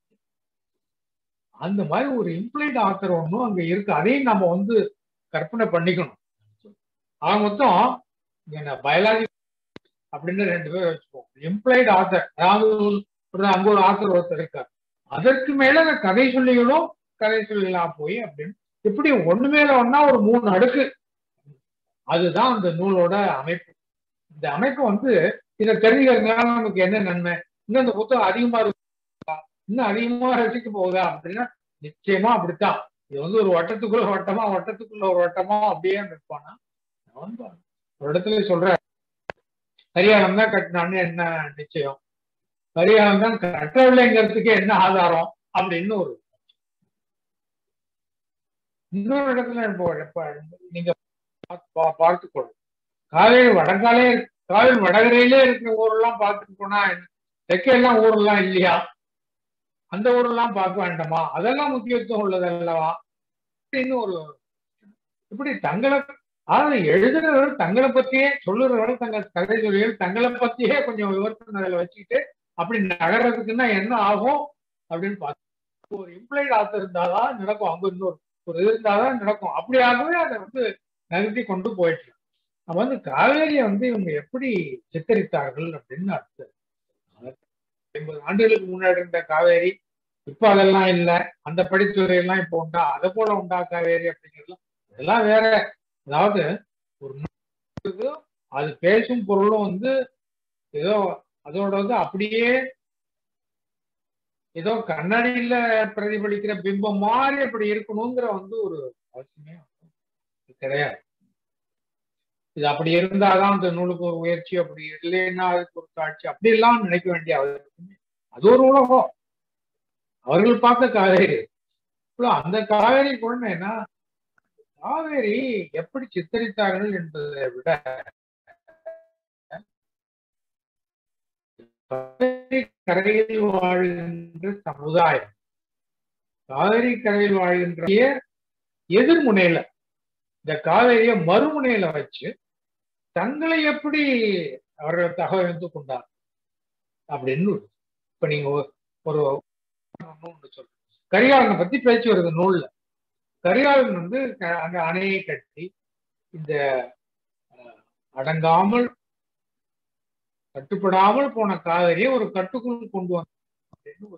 அந்த மாதிரி ஒரு இம்ப்ளைட் ஆத்தர் ஒன்றும் அங்க இருக்கு அதையும் நம்ம வந்து கற்பனை பண்ணிக்கணும் ஆக மொத்தம் என்ன பயாலஜி அப்படின்னு ரெண்டு பேர் வச்சுப்போம் இம்ப்ளைட் ஆத்தர் அதாவது ஒரு- ஒரு அங்க ஒரு ஆத்தர் ஒருத்தர் இருக்கார் அதற்கு மேல அந்த கதை சொல்லிகளும் கதை சொல்லிலாம் போய் அப்படின்னு இப்படி ஒண்ணு மேல ஒண்ணா ஒரு மூணு அடுக்கு அதுதான் அந்த நூலோட அமைப்பு இந்த அமைப்பு வந்து இதை தெரிஞ்சுக்கிறதுனால நமக்கு என்ன நன்மை இன்னும் இந்த புத்தகம் அதிகமா இருக்கா இன்னும் அதிகமா ரசிக்க போகுதா அப்படின்னா நிச்சயமா அப்படித்தான் இது வந்து ஒரு வட்டத்துக்குள்ள வட்டமா வட்டத்துக்குள்ள ஒரு வட்டமா அப்படியே நிற்பானா நான் வந்து ஒரு இடத்துல சொல்றேன் கரியாலம் தான் கட்டினான்னு என்ன நிச்சயம் கரியாலம் தான் கட்டவில்லைங்கிறதுக்கு என்ன ஆதாரம் அப்படின்னு ஒரு இன்னொரு இடத்துல இப்போ இப்ப நீங்க பா- பார்த்துக்கொள்ளும் காவேரி வடங்காலே காவேரி வடகரையிலே இருக்கிற ஊரெல்லாம் பார்த்துட்டு போனா தெற்கெல்லாம் ஊரெல்லாம் இல்லையா அந்த ஊரெல்லாம் பார்க்க வேண்டாமா அதெல்லாம் முக்கியத்துவம் உள்ளது அல்லவா அப்படின்னு ஒரு இப்படி தங்களை அதாவது எழுதுறவர்கள் தங்களை பத்தியே சொல்லுறவர்கள் தங்கள் கதை சொல்லிகள் தங்களை பத்தியே கொஞ்சம் விவரத்தை அதில் வச்சுக்கிட்டு அப்படி நகர்றதுக்குன்னா என்ன ஆகும் அப்படின்னு பார்த்து ஒரு இம்ப்ளைட் ஆத்தர் இருந்தாதான் நடக்கும் அங்க இன்னொரு ஒரு இது இருந்தாதான் நடக்கும் அப்படியாகவே அதை வந்து நகர்த்தி கொண்டு போயிட்டு இருக்கு. நம்ம வந்து காவேரியை வந்து இவங்க எப்படி சித்தரித்தார்கள் அப்படின்னு அர்த்தம் ஐம்பது ஆண்டுகளுக்கு முன்னாடி இருந்த காவேரி இப்ப அதெல்லாம் இல்லை அந்த படித்துறை எல்லாம் இப்ப உண்டா அதை போல உண்டா காவேரி அப்படிங்கிறது இதெல்லாம் வேற அதாவது ஒரு நூல் இருக்குது, அது பேசும் பொருளும் வந்து ஏதோ அதோட வந்து அப்படியே ஏதோ கண்ணாடியில பிரதிபலிக்கிற பிம்பம் மாதிரி அப்படி இருக்கணுங்கிற வந்து ஒரு அவசியமே கிடையாது இது அப்படி இருந்தாதான் அந்த நூலுக்கு ஒரு உயர்ச்சி அப்படி இல்லைன்னா அதுக்கு ஒரு காட்சி அப்படி எல்லாம் நினைக்க வேண்டிய அவசியமே அது ஒரு உலகம் அவர்கள் பார்த்த காவேரி அந்த காவேரி என்ன காவேரி எப்படி சித்தரித்தார்கள் என்பதை விட காவிரி கரையில் வாழ்கின்ற சமுதாயம் காவிரி கரையில் வாழ்கின்ற எதிர்முனையில இந்த காவேரிய மறுமுனையில வச்சு தங்களை எப்படி அவர்கள் தகவமைத்து கொண்டார் அப்படின்னு இப்ப நீங்க ஒரு சொல்ற கரிகாலனை பத்தி பேச்சு வருது நூல்ல கரிகாலன் வந்து அங்க அணையை கட்டி இந்த அடங்காமல் கட்டுப்படாமல் போன காவிரியை ஒரு கட்டுக்குள் கொண்டு வந்த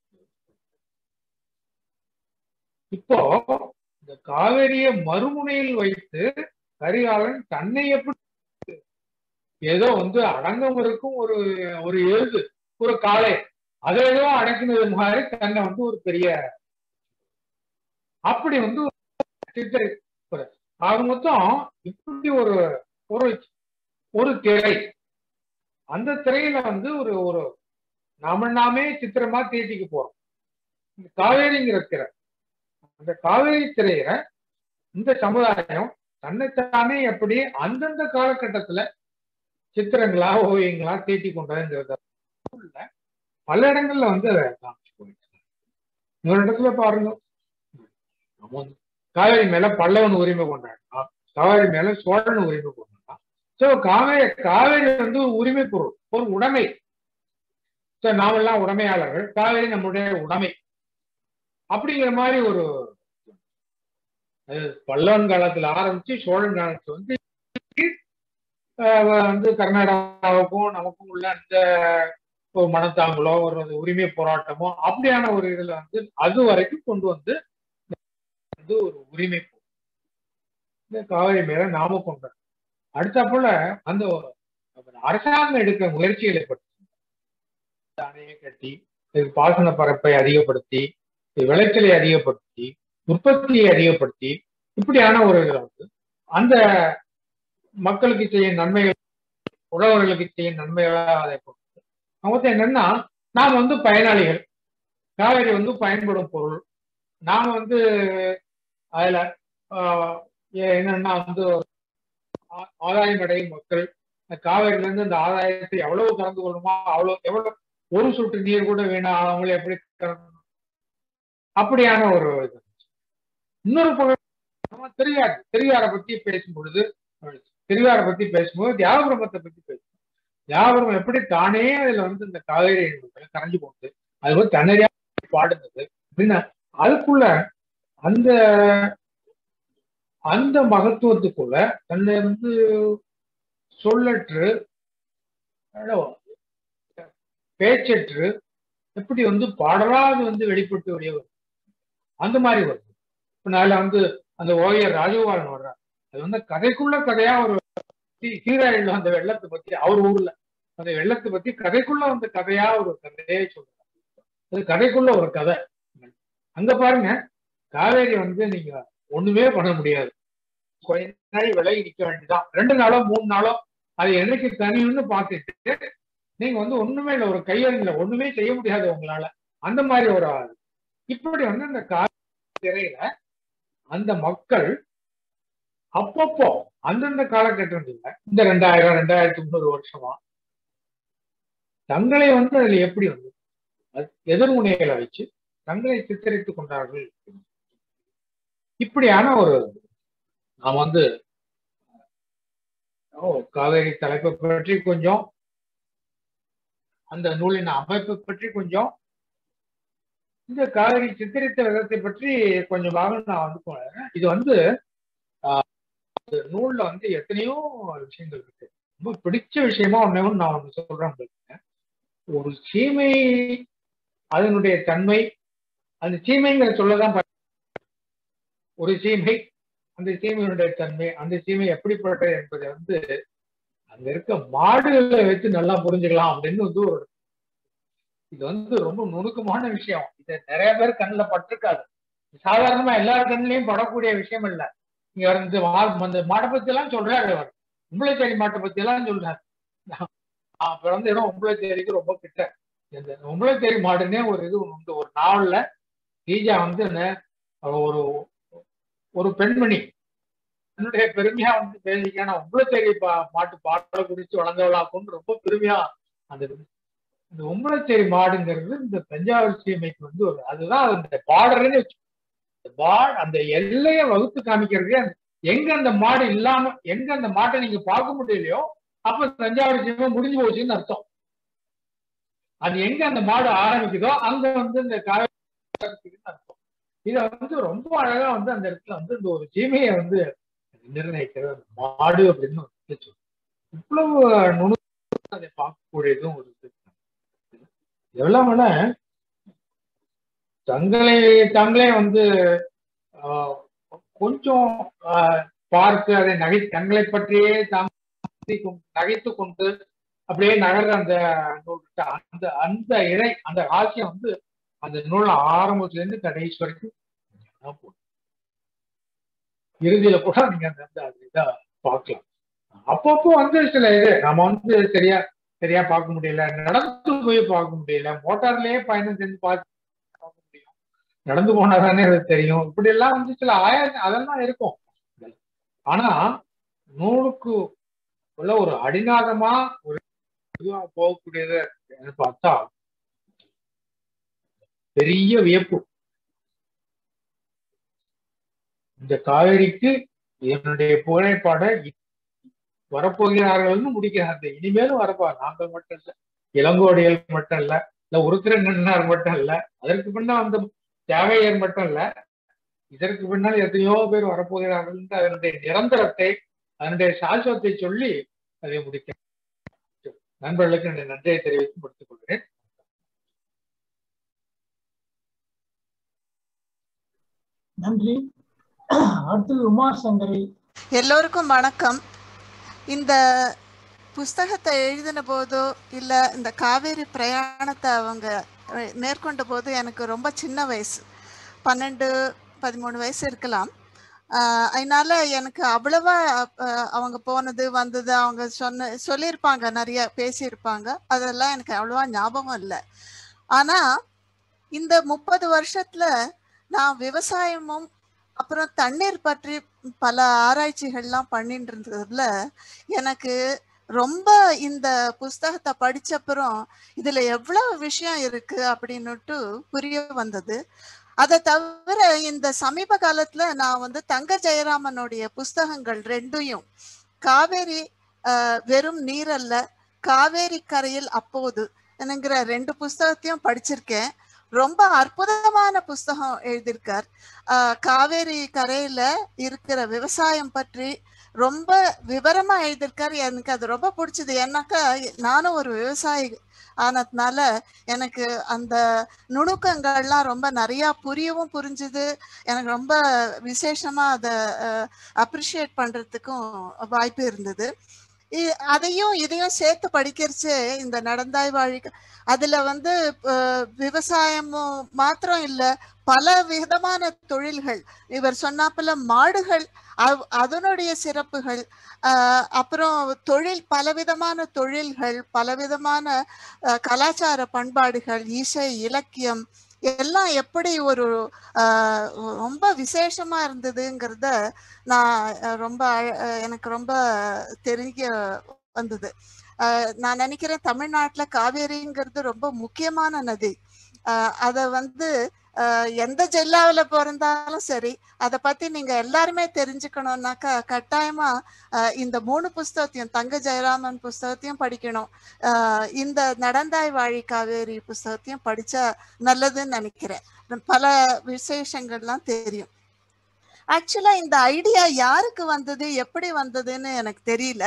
இப்போ இந்த காவிரியை மறுமுனையில் வைத்து கரிகாலன் தன்னை எப்படி ஏதோ வந்து அடங்கம் இருக்கும் ஒரு ஒரு எழுது ஒரு காலை அதை ஏதோ அடக்கினது மாதிரி தன்னை வந்து ஒரு பெரிய அப்படி வந்து ஆக மொத்தம் இப்படி ஒரு ஒரு ஒரு திரை அந்த திரையில வந்து ஒரு ஒரு நாம நாமே சித்திரமா தீட்டிக்கு போறோம் இந்த காவேரிங்கிற திரை அந்த காவேரி திரையில இந்த சமுதாயம் தன்னைத்தானே எப்படி அந்தந்த காலகட்டத்துல சித்திரங்களா ஓவியங்களா தீட்டி கொண்டதுங்கிறத பல இடங்கள்ல வந்து அதை காமிச்சு போயிட்டு இன்னொரு இடத்துல பாருங்க காவேரி மேல பல்லவன் உரிமை கொண்டாடினான் காவேரி மேல சோழன் உரிமை கொண்டாடினான் சோ காவேரி காவேரி வந்து உரிமை பொருள் ஒரு உடைமை சோ நாமெல்லாம் உடைமையாளர்கள் காவேரி நம்முடைய உடைமை அப்படிங்கிற மாதிரி ஒரு பல்லவன் காலத்துல ஆரம்பிச்சு சோழன் காலத்துல வந்து வந்து கர்நாடகாவுக்கும் நமக்கும் உள்ள அந்த ஒரு மனத்தாங்களோ ஒரு உரிமை போராட்டமோ அப்படியான ஒரு இதுல வந்து அது வரைக்கும் கொண்டு வந்து வந்து ஒரு உரிமை இந்த காவிரி மேல நாம கொண்டோம் அடுத்த போல அந்த அரசாங்கம் எடுக்கிற முயற்சிகளை பற்றி அணையை கட்டி இதுக்கு பாசன பரப்பை அதிகப்படுத்தி விளைச்சலை அதிகப்படுத்தி உற்பத்தியை அதிகப்படுத்தி இப்படியான ஒரு இதுல வந்து அந்த மக்களுக்கு செய்யும் நன்மைகள் உழவர்களுக்கு செய்யும் நன்மைகளாக அதை பொறுத்து அவங்க என்னன்னா நாம் வந்து பயனாளிகள் காவேரி வந்து பயன்படும் பொருள் நாம வந்து அதுல என்னன்னா வந்து ஆதாயம் அடையும் மக்கள் காவேரியில இருந்து இந்த ஆதாயத்தை எவ்வளவு கலந்து கொள்ளணுமோ அவ்வளவு எவ்வளவு ஒரு சொட்டு நீர் கூட வேணாம் அவங்கள எப்படி அப்படியான ஒரு இது இன்னொரு பக்கம் தெரியாது தெரியார பத்தி பேசும் பொழுது பெரியாரை பத்தி பேசும்போது தியாகபிரமத்தை பத்தி பேசுவோம் தியாகபிரமம் எப்படி தானே அதுல வந்து இந்த காவேரி கரைஞ்சு போகுது அது வந்து தன்னறியா பாடுனது அப்படின்னா அதுக்குள்ள அந்த அந்த மகத்துவத்துக்குள்ள தன்னை வந்து சொல்லற்று பேச்சற்று எப்படி வந்து பாடலா அது வந்து வெளிப்பட்டு வெளியே வரும் அந்த மாதிரி வருது இப்ப நாள வந்து அந்த ஓவியர் ராஜகோபாலன் வர்றார் அது வந்து கதைக்குள்ள கதையா ஒரு சீராழில் அந்த வெள்ளத்தை பத்தி அவர் ஊர்ல அந்த வெள்ளத்தை பத்தி கதைக்குள்ள வந்த கதையா ஒரு கதையே சொல்றாரு அது கதைக்குள்ள ஒரு கதை அங்க பாருங்க காவேரி வந்து நீங்க ஒண்ணுமே பண்ண முடியாது கொஞ்ச நாள் விலகி நிக்க வேண்டியதான் ரெண்டு நாளோ மூணு நாளோ அது என்னைக்கு தனியும்னு பார்த்துட்டு நீங்க வந்து ஒண்ணுமே இல்லை ஒரு கையெழுல ஒண்ணுமே செய்ய முடியாது உங்களால அந்த மாதிரி ஒரு ஆள் இப்படி வந்து அந்த காவேரி திரையில அந்த மக்கள் அப்பப்போ அந்தந்த காலகட்டத்துல இந்த ரெண்டாயிரம் ரெண்டாயிரத்தி முந்நூறு வருஷமா தங்களை வந்து அதுல எப்படி வந்து எதிர்முனைகளை வச்சு தங்களை சித்தரித்துக் கொண்டார்கள் இப்படியான ஒரு நாம் வந்து காவேரி தலைப்பை பற்றி கொஞ்சம் அந்த நூலின் அமைப்பை பற்றி கொஞ்சம் இந்த காவிரி சித்தரித்த விதத்தை பற்றி கொஞ்சமாக நான் வந்து போனேன் இது வந்து நூல்ல வந்து எத்தனையோ விஷயங்கள் இருக்கு ரொம்ப பிடிச்ச விஷயமா ஒன்னே ஒன்று நான் ஒன்று சொல்றேன் உங்களுக்கு ஒரு சீமை அதனுடைய தன்மை அந்த சீமைங்கிற சொல்லதான் ஒரு சீமை அந்த சீமையினுடைய தன்மை அந்த சீமை எப்படிப்பட்டது என்பதை வந்து அங்க இருக்க மாடுகளை வச்சு நல்லா புரிஞ்சுக்கலாம் அப்படின்னு வந்து ஒரு இது வந்து ரொம்ப நுணுக்கமான விஷயம் இது நிறைய பேர் கண்ணில் பட்டிருக்காது சாதாரணமா எல்லார் கண்ணிலையும் படக்கூடிய விஷயம் இல்ல இங்க வந்து மா- அந்த மாட்டை பத்தி எல்லாம் சொல்றாரு அவர் உம்பளைச்சேரி மாட்டை பத்தி எல்லாம் சொல்றாரு நான் பிறந்த இடம் உம்பளைச்சேரிக்கு ரொம்ப கிட்ட இந்த உம்பளைச்சேரி மாடுன்னே ஒரு இது உண்டு ஒரு நாவல்ல ரீஜா வந்து என்ன, ஒரு ஒரு பெண்மணி என்னுடைய பெருமையா வந்து பேசிக்கான உம்பளச்சேரி பா மாட்டு பாடலை குறித்து வளர்ந்தவளாக்கும்னு ரொம்ப பெருமையா அந்த இந்த உம்பளச்சேரி மாடுங்கிறது இந்த தஞ்சாவூர் சீமைக்கு வந்து ஒரு அதுதான் அந்த பார்டர்னு பாட் அந்த எல்லையை வகுத்து காமிக்கிறது அந்த- எங்க அந்த மாடு இல்லாம எங்க அந்த மாட்டை நீங்க பார்க்க முடியலையோ அப்ப தஞ்சாவூர் சீமை முடிஞ்சு போச்சுன்னு அர்த்தம் அது எங்க அந்த மாடு ஆரம்பிக்குதோ அங்க வந்து இந்த காவேரி ஆரம்பிக்குதுன்னு அர்த்தம் இத வந்து ரொம்ப அழகா வந்து அந்த இடத்துல வந்து இந்த ஒரு சீமையை வந்து நிர்ணயிக்கிறது அந்த மாடு அப்படின்னு ஒரு இது சொல்லு. இவ்வளவு நுணு அதை பார்க்கக்கூடியதும் ஒரு இது எவ்வளவுனா தங்களை தங்களே வந்து ஆஹ், கொஞ்சம் ஆஹ், பார்த்து அதை நகை தங்களை பற்றியே தாங்க நகைத்து கொண்டு அப்படியே நகர்ற அந்த நூல் அந்த அந்த இழை அந்த ஆசியம் வந்து அந்த நூல் ஆரம்பத்துல இருந்து கடைசி வரைக்கும் தான் போகும். இறுதியில கூட நீங்க அந்த அந்த அது இதை பார்க்கலாம் அப்பப்போ வந்து சில இது நம்ம வந்து சரியா சரியா பார்க்க முடியல நடந்து போய் பார்க்க முடியல மோட்டார்லயே பயணம் செஞ்சு பார்க்க பார்க்க முடியும் நடந்து போனாதானே அது தெரியும் இப்படி எல்லாம் வந்து சில ஆய அதெல்லாம் இருக்கும் ஆனா நூலுக்கு உள்ள ஒரு அடிநாதமா ஒரு இதுவா போகக்கூடியது என்று பார்த்தா பெரிய வியப்பு இந்த காவேரிக்கு என்னுடைய புகைப்பாட வரப்போகிறார்கள்னு முடிக்கிறாங்க இனிமேலும் வரப்பா நாங்கள் மட்டும் இல்ல இளங்கோடிகள் மட்டும் இல்ல இல்ல உருத்திரன் நின்றார் மட்டும் இல்ல அதற்கு பின்னால் அந்த தியாகையர் மட்டும் இல்ல இதற்கு பின்னால் எத்தனையோ பேர் வரப்போகிறார்கள் என்று அதனுடைய நிரந்தரத்தை அதனுடைய சாஸ்வத்தை சொல்லி அதை முடிக்க நண்பர்களுக்கு என்னுடைய நன்றியை தெரிவித்து முடித்துக் கொள்கிறேன் நன்றி அடுத்தது உமா சங்கரி எல்லோருக்கும் வணக்கம் இந்த புஸ்தகத்தை எழுதின போதோ இல்லை இந்த காவேரி பிரயாணத்தை அவங்க அஹ், மேற்கொண்ட போது எனக்கு ரொம்ப சின்ன வயசு பன்னெண்டு பதிமூணு வயசு இருக்கலாம் ஆஹ், அதனால எனக்கு அவ்வளவா அஹ், அவங்க போனது வந்தது அவங்க சொன்ன சொல்லியிருப்பாங்க நிறைய பேசியிருப்பாங்க அதெல்லாம் எனக்கு அவ்வளவா ஞாபகம் இல்லை ஆனா இந்த முப்பது வருஷத்துல நான் விவசாயமும் அப்புறம் தண்ணீர் பற்றி பல ஆராய்ச்சிகள்லாம் பண்ணிட்டு இருந்ததுல எனக்கு ரொம்ப இந்த புஸ்தகத்தை படிச்சப்புறம் இதுல எவ்வளவு விஷயம் இருக்கு அப்படின்னுட்டு புரிய வந்தது அதை தவிர இந்த சமீப காலத்துல நான் வந்து தங்க ஜெயராமனுடைய புஸ்தகங்கள் ரெண்டையும் காவேரி ஆஹ், வெறும் நீரல்ல காவேரி கரையில் அப்போது என்கிற ரெண்டு புஸ்தகத்தையும் படிச்சிருக்கேன் ரொம்ப அற்புதமான புஸ்தகம் எழுதியிருக்கார் ஆஹ் காவேரி கரையில இருக்கிற விவசாயம் பற்றி ரொம்ப விவரமா எழுதியிருக்காரு எனக்கு அது ரொம்ப பிடிச்சது ஏன்னாக்கா நானும் ஒரு விவசாயி ஆனதுனால எனக்கு அந்த நுணுக்கங்கள்லாம் ரொம்ப நிறைய புரியவும் புரிஞ்சுது எனக்கு ரொம்ப விசேஷமா அதை அப்ரிஷியேட் பண்றதுக்கும் வாய்ப்பு இருந்தது இ- அதையும் இதையும் சேர்த்து படிக்கிறச்சு இந்த நடந்தாய் வாழி அதுல வந்து அஹ், விவசாயமும் மாத்திரம் இல்ல பல விதமான தொழில்கள் இவர் சொன்னாப்புல மாடுகள் அவ்- அதனுடைய சிறப்புகள் ஆஹ் அப்புறம் தொழில் பலவிதமான தொழில்கள் பலவிதமான அஹ், கலாச்சார பண்பாடுகள் இசை இலக்கியம் எல்லாம் எப்படி ஒரு ஆஹ், ரொம்ப விசேஷமா இருந்ததுங்கிறத நான் அஹ், ரொம்ப அழ- அஹ், எனக்கு ரொம்ப தெரிய வந்தது ஆஹ், நான் நினைக்கிறேன் தமிழ்நாட்டுல காவேரிங்கிறது ரொம்ப முக்கியமான நதி ஆஹ், அத வந்து ஆஹ், எந்த ஜில்லாவுல பிறந்தாலும் சரி அதை பத்தி நீங்க எல்லாருமே தெரிஞ்சுக்கணும்னாக்கா கட்டாயமா ஆஹ், இந்த மூணு புஸ்தகத்தையும் தங்க ஜெயராமன் புஸ்தகத்தையும் படிக்கணும் ஆஹ், இந்த நடந்தாய் வாழி காவேரி புஸ்தகத்தையும் படிச்சா நல்லதுன்னு நினைக்கிறேன் பல விசேஷங்கள்லாம் தெரியும் ஆக்சுவலா இந்த ஐடியா யாருக்கு வந்தது எப்படி வந்ததுன்னு எனக்கு தெரியல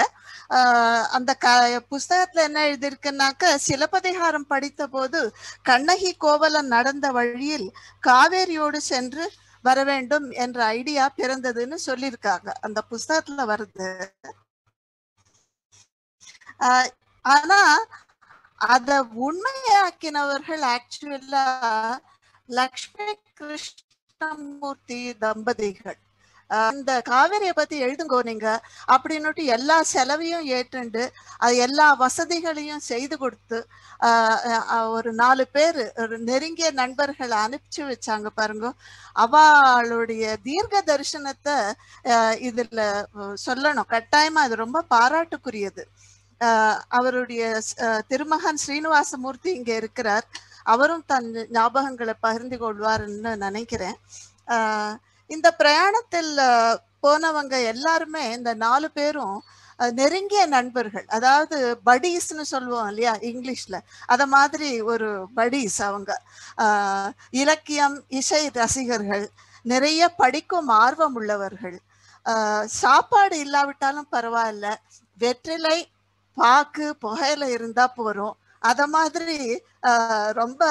ஆஹ் அந்த க புஸ்தகத்துல என்ன எழுதியிருக்குன்னாக்க சிலப்பதிகாரம் படித்த போது கண்ணகி கோவலன் நடந்த வழியில் காவேரியோடு சென்று வர வேண்டும் என்ற ஐடியா பிறந்ததுன்னு சொல்லியிருக்காங்க அந்த புஸ்தகத்துல வருது ஆஹ் ஆனா அத உண்மையாக்கினவர்கள் ஆக்சுவலா லக்ஷ்மி கிருஷ்ணமூர்த்தி தம்பதிகள் ஆஹ் இந்த காவேரியை பத்தி எழுதுங்கோ நீங்க அப்படின்னுட்டு எல்லா செலவையும் ஏற்றுண்டு அது எல்லா வசதிகளையும் செய்து கொடுத்து ஆஹ் ஆஹ் ஒரு நாலு பேர் ஒரு நெருங்கிய நண்பர்களை அனுப்பிச்சு வச்சாங்க பாருங்க அவளுடைய தீர்க்க தரிசனத்தை ஆஹ் இதுல சொல்லணும் கட்டாயமா அது ரொம்ப பாராட்டுக்குரியது ஆஹ் அவருடைய ஆஹ் திருமகன் ஸ்ரீனிவாசமூர்த்தி இங்க இருக்கிறார் அவரும் தன் ஞாபகங்களை பகிர்ந்து கொள்வார்னு நினைக்கிறேன் ஆஹ் இந்த பிரயாணத்தில் போனவங்க எல்லாருமே இந்த நாலு பேரும் நெருங்கிய நண்பர்கள் அதாவது படீஸ்னு சொல்லுவோம் இல்லையா இங்கிலீஷ்ல அத மாதிரி ஒரு படீஸ் அவங்க ஆஹ் இலக்கியம் இசை ரசிகர்கள் நிறைய படிக்கும் ஆர்வம் உள்ளவர்கள் ஆஹ் சாப்பாடு இல்லாவிட்டாலும் பரவாயில்ல வெற்றிலை பாக்கு புகையில இருந்தா போறோம் அத மாதிரி ரொம்ப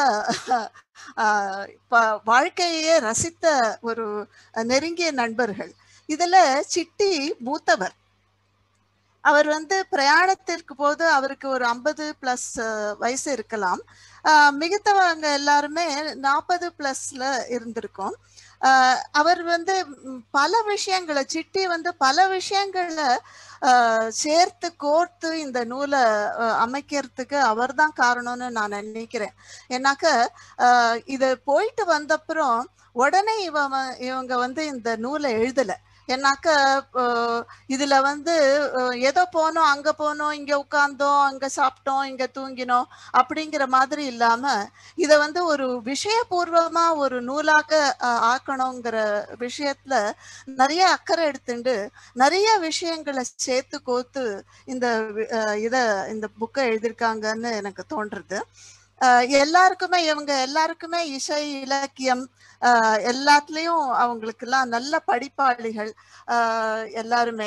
வாழ்க்கையே ரசித்த ஒரு நெருங்கிய நண்பர்கள் இதுல சிட்டி மூத்தவர் அவர் வந்து பிரயாணத்திற்கு போது அவருக்கு ஒரு ஐம்பது பிளஸ் வயசு இருக்கலாம் மிகுத்தவங்க எல்லாருமே நாற்பது பிளஸ்ல இருந்திருக்கும் அவர் வந்து பல விஷயங்களை சிட்டி வந்து பல விஷயங்களை சேர்த்து கோர்த்து இந்த நூலை அமைக்கிறதுக்கு அவர் தான் காரணம்னு நான் நினைக்கிறேன் ஏன்னாக்க இதை போயிட்டு வந்தப்புறம் உடனே இவ இவங்க வந்து இந்த நூலை எழுதலை ஏன்னாக்க இதுல வந்து ஏதோ போனோம் அங்க போனோம் இங்க உட்கார்ந்தோம் அங்க சாப்பிட்டோம் இங்க தூங்கினோம் அப்படிங்கிற மாதிரி இல்லாம இத வந்து ஒரு விஷயபூர்வமா ஒரு நூலாக ஆக்கணுங்கிற விஷயத்துல நிறைய அக்கறை எடுத்துண்டு நிறைய விஷயங்களை சேர்த்து கோத்து இந்த இத இந்த புக்கை எழுதியிருக்காங்கன்னு எனக்கு தோன்றுறது எல்லாருக்குமே இவங்க எல்லாருக்குமே இசை இலக்கியம் எல்லாத்துலேயும் அவங்களுக்கெல்லாம் நல்ல படிப்பாளிகள் எல்லாருமே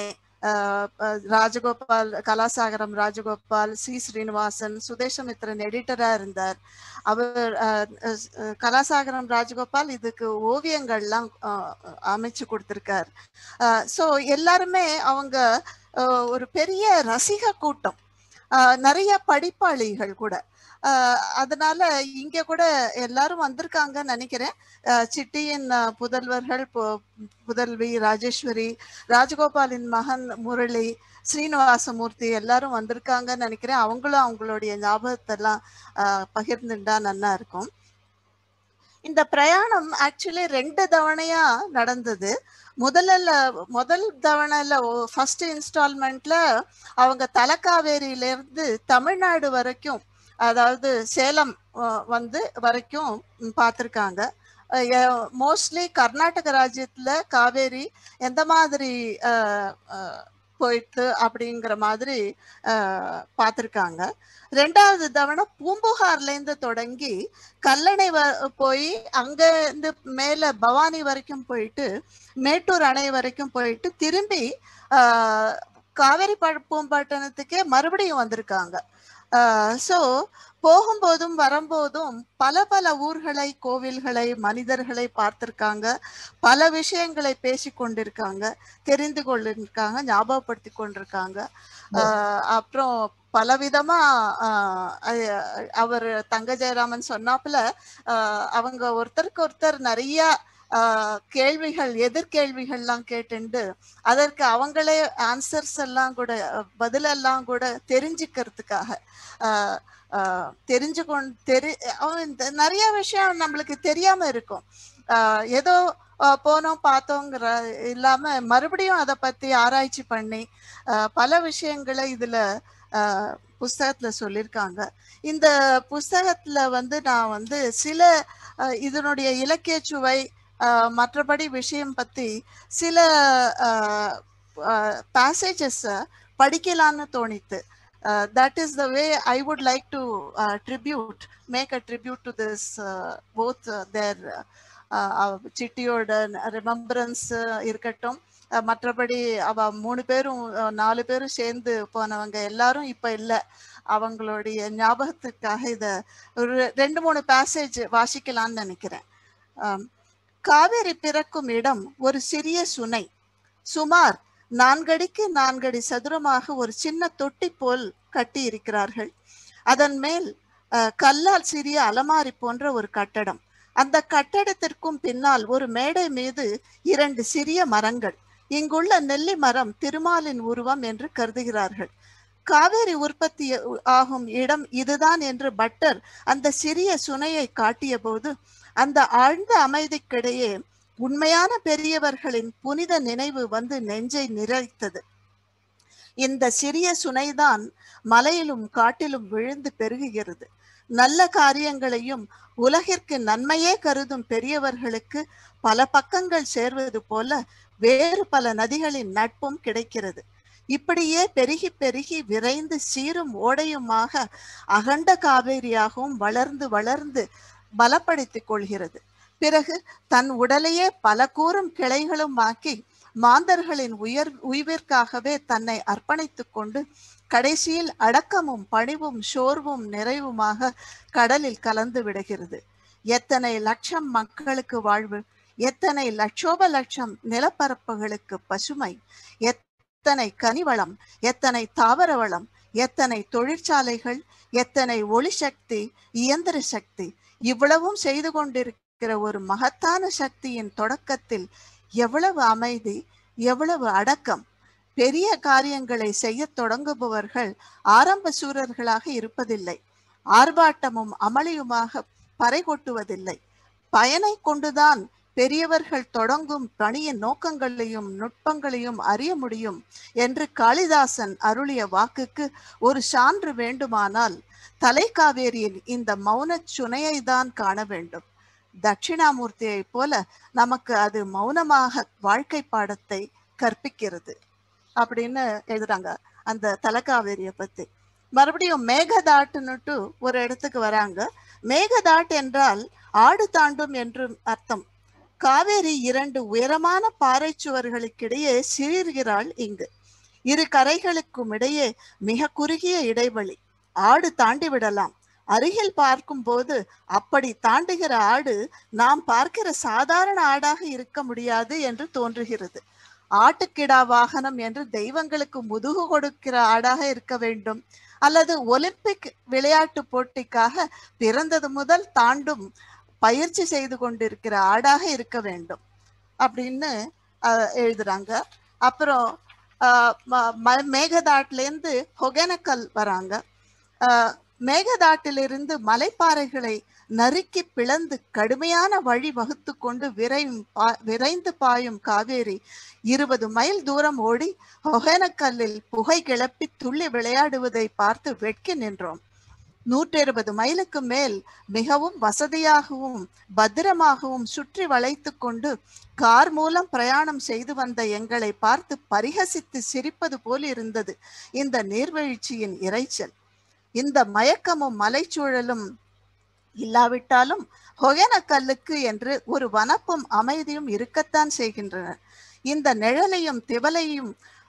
ராஜகோபால் கலாசாகரம் ராஜகோபால் சி ஸ்ரீனிவாசன் சுதேசமித்ரன் எடிட்டரா இருந்தார் அவர் கலாசாகரம் ராஜகோபால் இதுக்கு ஓவியங்கள்லாம் அமைச்சு கொடுத்திருக்கார் ஸோ எல்லாருமே அவங்க ஒரு பெரிய ரசிக கூட்டம் நிறைய படிப்பாளிகள் கூட அதனால இங்க கூட எல்லாரும் வந்திருக்காங்கன்னு நினைக்கிறேன் சிட்டியின் புதல்வர்கள் புதல்வி ராஜேஸ்வரி ராஜகோபாலின் மகன் முரளி ஸ்ரீனிவாசமூர்த்தி எல்லாரும் வந்திருக்காங்கன்னு நினைக்கிறேன் அவங்களும் அவங்களுடைய ஞாபகத்தெல்லாம் பகிர்ந்துட்டா நல்லா இருக்கும் இந்த பிரயாணம் ஆக்சுவலி ரெண்டு தவணையா நடந்தது முதல்ல முதல் தவணைல ஃபர்ஸ்ட் இன்ஸ்டால்மெண்ட்ல அவங்க தலக்காவேரியில இருந்து தமிழ்நாடு வரைக்கும் அதாவது சேலம் வந்து வரைக்கும் பார்த்துருக்காங்க மோஸ்ட்லி கர்நாடக ராஜ்யத்துல காவேரி எந்த மாதிரி போயிட்டு அப்படிங்கிற மாதிரி பார்த்துருக்காங்க ரெண்டாவது தவணை பூம்புகார்லேருந்து தொடங்கி கல்லணை வ போய் அங்கேருந்து மேலே பவானி வரைக்கும் போயிட்டு மேட்டூர் அணை வரைக்கும் போயிட்டு திரும்பி காவேரி பூம்பாட்டணத்துக்கே மறுபடியும் வந்திருக்காங்க ஸோ போகும்போதும் வரும்போதும் பல பல ஊர்களை கோவில்களை மனிதர்களை பார்த்திருக்காங்க பல விஷயங்களை பேசி கொண்டிருக்காங்க தெரிந்து கொண்டிருக்காங்க ஞாபகப்படுத்தி கொண்டிருக்காங்க அப்புறம் பலவிதமா அவர் தங்க ஜெயராமன் சொன்னாப்புல அவங்க ஒருத்தருக்கு ஒருத்தர் நிறைய கேள்விகள் எதிர்கேள்விகள்லாம் கேட்டுண்டு அதற்கு அவங்களே ஆன்சர்ஸ் எல்லாம் கூட பதிலெல்லாம் கூட தெரிஞ்சுக்கிறதுக்காக தெரிஞ்சு கொண்டு தெரி நிறைய விஷயம் நம்மளுக்கு தெரியாம இருக்கும் ஏதோ போனோம் பார்த்தோங்கிற இல்லாம மறுபடியும் அதை பத்தி ஆராய்ச்சி பண்ணி பல விஷயங்களை இதுல புஸ்தகத்துல சொல்லியிருக்காங்க இந்த புஸ்தகத்துல வந்து நான் வந்து சில இதனுடைய இலக்கிய சுவை மற்றபடி விஷயம் பத்தி சில பேசேஜஸ் படிக்கலான்னு தோணித்து that is the way I would like to tribute make a tribute to this both their சிட்டியோட ரிமம்பரன்ஸ் இருக்கட்டும் மற்றபடி அவ மூணு பேரும் நாலு பேரும் சேர்ந்து போனவங்க எல்லாரும் இப்ப இல்லை அவங்களுடைய ஞாபகத்துக்காக இத ஒரு ரெண்டு மூணு பேசேஜ் வாசிக்கலாம்னு நினைக்கிறேன் காவேரி பிறக்கும் இடம் ஒரு சிறிய சுனை சுமார் நான்கடிக்கு நான்கடி சதுரமாக ஒரு சின்ன தொட்டி போல் கட்டி இருக்கிறார்கள் அதன் மேல் அஹ், கல்லால் சிறிய அலமாரி போன்ற ஒரு கட்டடம் அந்த கட்டடத்திற்கும் பின்னால் ஒரு மேடை மீது இரண்டு சிறிய மரங்கள் இங்குள்ள நெல்லி மரம் திருமாலின் உருவம் என்று கருதுகிறார்கள் காவேரி உற்பத்தி ஆகும் இடம் இதுதான் என்று பட்டர் அந்த சிறிய சுனையை காட்டிய போது அந்த ஆழ்ந்த அமைதிக்கிடையே உண்மையான பெரியவர்களின் புனித நினைவு வந்து நெஞ்சை நிறைத்தது இந்த சிறிய சுனைதான் மலையிலும் காட்டிலும் விழுந்து பெருகுகிறது நல்ல காரியங்களையும் உலகிற்கு நன்மையே கருதும் பெரியவர்களுக்கு பல பக்கங்கள் சேர்வது போல வேறு பல நதிகளின் நட்பும் கிடைக்கிறது இப்படியே பெருகி பெருகி விரைந்து சீரும் ஓடையுமாக அகண்ட காவேரியாகவும் வளர்ந்து வளர்ந்து பலப்படுத்திக் கொள்கிறது பிறகு தன் உடலையே பல கூறும் கிளைகளும் ஆக்கி மாந்தர்களின் உயர் உய்விற்காகவே தன்னை அர்ப்பணித்துக் கொண்டு கடைசியில் அடக்கமும் பணிவும் சோர்வும் நிறைவுமாக கடலில் கலந்து விடுகிறது எத்தனை லட்சம் மக்களுக்கு வாழ்வு எத்தனை லட்சோப லட்சம் நிலப்பரப்புகளுக்கு பசுமை எத்தனை கனிவளம் எத்தனை தாவர வளம் எத்தனை தொழிற்சாலைகள் எத்தனை ஒளி சக்தி இயந்திர சக்தி இவ்வளவும் செய்து கொண்டிருக்கிற ஒரு மகத்தான சக்தியின் தொடக்கத்தில் எவ்வளவு அமைதி எவ்வளவு அடக்கம் பெரிய காரியங்களை செய்யத் தொடங்குபவர்கள் ஆரம்ப சூரர்களாக இருப்பதில்லை ஆர்ப்பாட்டமும் அமளியுமாக பறை கொட்டுவதில்லை பயனை கொண்டுதான் பெரியவர்கள் தொடங்கும் பணியின் நோக்கங்களையும் நுட்பங்களையும் அறிய முடியும் என்று காளிதாசன் அருளிய வாக்குக்கு ஒரு சான்று வேண்டுமானால் தலைக்காவேரியின் இந்த மௌனச் சுனையை தான் காண வேண்டும் தட்சிணாமூர்த்தியைப் போல நமக்கு அது மௌனமாக வாழ்க்கை பாடத்தை கற்பிக்கிறது அப்படின்னு எழுதுறாங்க அந்த தலக்காவேரிய பத்தி மறுபடியும் மேகதாட்டுன்னுட்டு ஒரு இடத்துக்கு வராங்க மேகதாட் என்றால் ஆடு தாண்டும் என்று அர்த்தம் காவேரி இரண்டு உயரமான பாறை சுவர்களுக்கிடையே சீர்கிறாள் இங்கு இரு கரைகளுக்கும் இடையே மிக குறுகிய இடைவெளி ஆடு தாண்டி விடலாம் அருகில் பார்க்கும்போது அப்படி தாண்டுகிற ஆடு நாம் பார்க்கிற சாதாரண ஆடாக இருக்க முடியாது என்று தோன்றுகிறது ஆட்டுக்கிடா வாகனம் என்று தெய்வங்களுக்கு முதுகு கொடுக்கிற ஆடாக இருக்க வேண்டும் அல்லது ஒலிம்பிக் விளையாட்டு போட்டிக்காக பிறந்தது முதல் தாண்டும் பயிற்சி செய்து கொண்டிருக்கிற ஆடாக இருக்க வேண்டும் அப்படின்னு அஹ், எழுதுறாங்க அப்புறம் அஹ், ம- ம- மேகதாட்லேருந்து ஒகேனக்கல் வராங்க அஹ், மேகதாட்டிலிருந்து மலைப்பாறைகளை நறுக்கி பிளந்து கடுமையான வழி வகுத்து கொண்டு விரையும் பா- விரைந்து பாயும் காவேரி இருபது மைல் தூரம் ஓடி ஒகேனக்கல்லில் புகை கிளப்பி துள்ளி விளையாடுவதை பார்த்து வெட்கி நின்றோம் நூற்றி இருபது மைலுக்கு மேல் மிகவும் வசதியாகவும் பத்திரமாகவும் சுற்றி வளைத்து கொண்டு கார் மூலம் பிரயாணம் செய்து வந்த எங்களை பார்த்து பரிகசித்து சிரிப்பது போல் இருந்தது இந்த நீர்வீழ்ச்சியின் இரைச்சல் இந்த மயக்கமும் மலைச்சூழலும் இல்லாவிட்டாலும் ஒகேனக்கல்லுக்கு என்று ஒரு வனப்பும் அமைதியும் இருக்கத்தான் செய்கின்றன இந்த நிழலையும் திவலையும்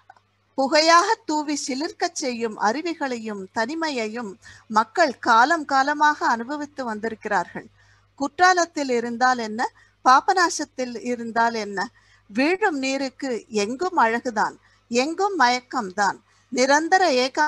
புகையாக தூவி சிலிர்க்கச் செய்யும் அருவிகளையும் தனிமையையும் மக்கள் காலம் காலமாக அனுபவித்து வந்திருக்கிறார்கள் குற்றாலத்தில் இருந்தால் என்ன பாபநாசத்தில் இருந்தால் என்ன வீழும் நீருக்கு எங்கும் அழகுதான் எங்கும் மயக்கம்தான் நிரந்தர ஏகா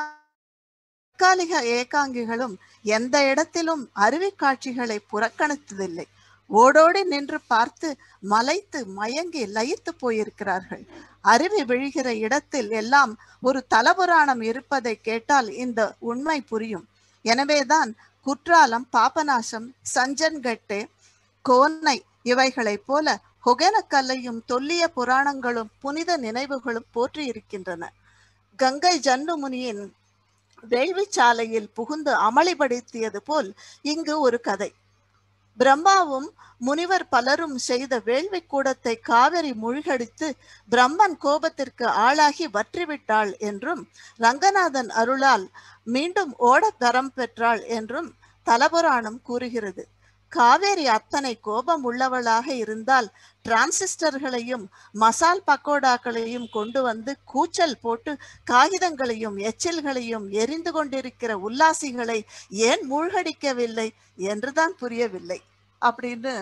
தற்காலிக ஏகாங்கிகளும் எந்த இடத்திலும் அருவி காட்சிகளை புறக்கணித்ததில்லை ஓடோடி நின்று பார்த்து மலைத்து மயங்கி லயித்து போயிருக்கிறார்கள் அருவி விழுகிற இடத்தில் எல்லாம் ஒரு தலபுராணம் இருப்பதை கேட்டால் இந்த உண்மை புரியும் எனவேதான் குற்றாலம் பாபநாசம் சஞ்சன்கட்டே கோனை இவைகளைப் போல ஒகேனக்கல்லையும் தொல்லிய புராணங்களும் புனித நினைவுகளும் போற்றி இருக்கின்றன கங்கை ஜன்னு முனியின் வேள்விச்சாலையில் புகுந்து அமளிபடுத்தியது போல் இங்கு ஒரு கதை பிரம்மாவும் முனிவர் பலரும் செய்த வேள்வி கூடத்தை காவிரி மூழ்கடித்து பிரம்மன் கோபத்திற்கு ஆளாகி வற்றிவிட்டாள் என்றும் ரங்கநாதன் அருளால் மீண்டும் ஓட தரம் பெற்றாள் என்றும் தலபுராணம் கூறுகிறது காவேரி அத்தனை கோபம் உள்ளவளாக இருந்தால் டிரான்சிஸ்டர்களையும் மசால் பக்கோடாக்களையும் கொண்டு வந்து கூச்சல் போட்டு காகிதங்களையும் எச்சில்களையும் எரிந்து கொண்டிருக்கிற உல்லாசிகளை ஏன் மூழ்கடிக்கவில்லை என்றுதான் புரியவில்லை அப்படின்னு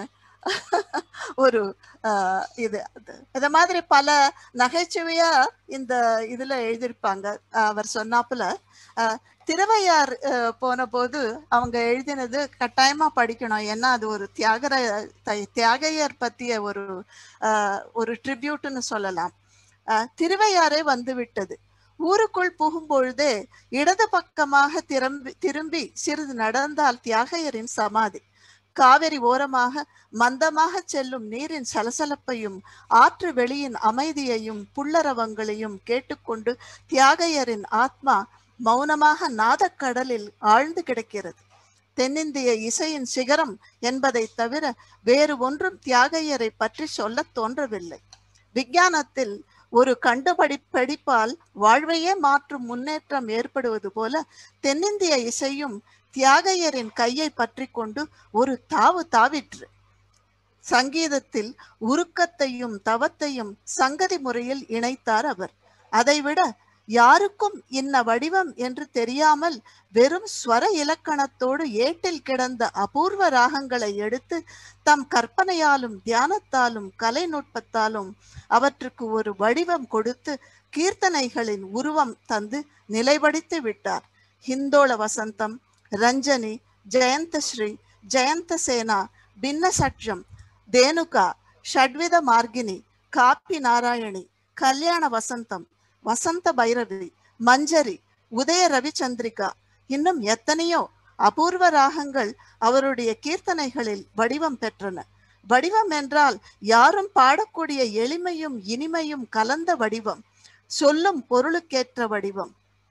ஒரு ஆஹ், இது அது இத மாதிரி பல நகைச்சுவையா இந்த இதுல எழுதியிருப்பாங்க அவர் சொன்னாப்புல ஆஹ், திருவையார் ஆஹ், போன போது அவங்க எழுதினது கட்டாயமா படிக்கணும் ஏன்னா அது ஒரு தியாகர தை- தியாகையர் பத்திய ஒரு ஆஹ், ஒரு ட்ரிபியூட்னு சொல்லலாம் ஆஹ், திருவையாறே வந்து விட்டது ஊருக்குள் புகும்பொழுதே இடது பக்கமாக திரும்பி திரும்பி சிறிது நடந்தால் தியாகையரின் சமாதி காவிரி ஓரமாக மந்தமாக செல்லும் நீரின் சலசலப்பையும் ஆற்று வெளியின் அமைதியையும் புல்லரவங்களையும் கேட்டுக்கொண்டு தியாகையரின் ஆத்மா மௌனமாக நாதக்கடலில் ஆழ்ந்து கிடக்கிறது தென்னிந்திய இசையின் சிகரம் என்பதை தவிர வேறு ஒன்றும் தியாகையரை பற்றி சொல்லத் தோன்றவில்லை விஞ்ஞானத்தில் ஒரு கண்டுபடி படிப்பால் வாழ்வையே மாற்றும் முன்னேற்றம் ஏற்படுவது போல தென்னிந்திய இசையும் தியாகையரின் கையை பற்றி கொண்டு ஒரு தாவு தாவிற்று சங்கீதத்தில் உருக்கத்தையும் தவத்தையும் சங்கதி முறையில் இணைத்தார் அவர் அதைவிட யாருக்கும் இன்ன வடிவம் என்று தெரியாமல் வெறும் ஸ்வர இலக்கணத்தோடு ஏட்டில் கிடந்த அபூர்வ ராகங்களை எடுத்து தம் கற்பனையாலும் தியானத்தாலும் கலைநுட்பத்தாலும் அவற்றுக்கு ஒரு வடிவம் கொடுத்து கீர்த்தனைகளின் உருவம் தந்து நிலைபடித்து விட்டார் ஹிந்தோள வசந்தம் ரஞ்சனி ஜெயந்தஸ்ரீ ஜெயந்தசேனா பின்னசட்சம் தேனுகா ஷட்வித மார்கினி காப்பி நாராயணி கல்யாண வசந்தம் வசந்த பைரவி மஞ்சரி உதய ரவிச்சந்திரிகா இன்னும் எத்தனையோ அபூர்வ ராகங்கள் அவருடைய கீர்த்தனைகளில் வடிவம் பெற்றன வடிவம் என்றால் யாரும் பாடக்கூடிய எளிமையும் இனிமையும் கலந்த வடிவம் சொல்லும் பொருளுக்கேற்ற வடிவம்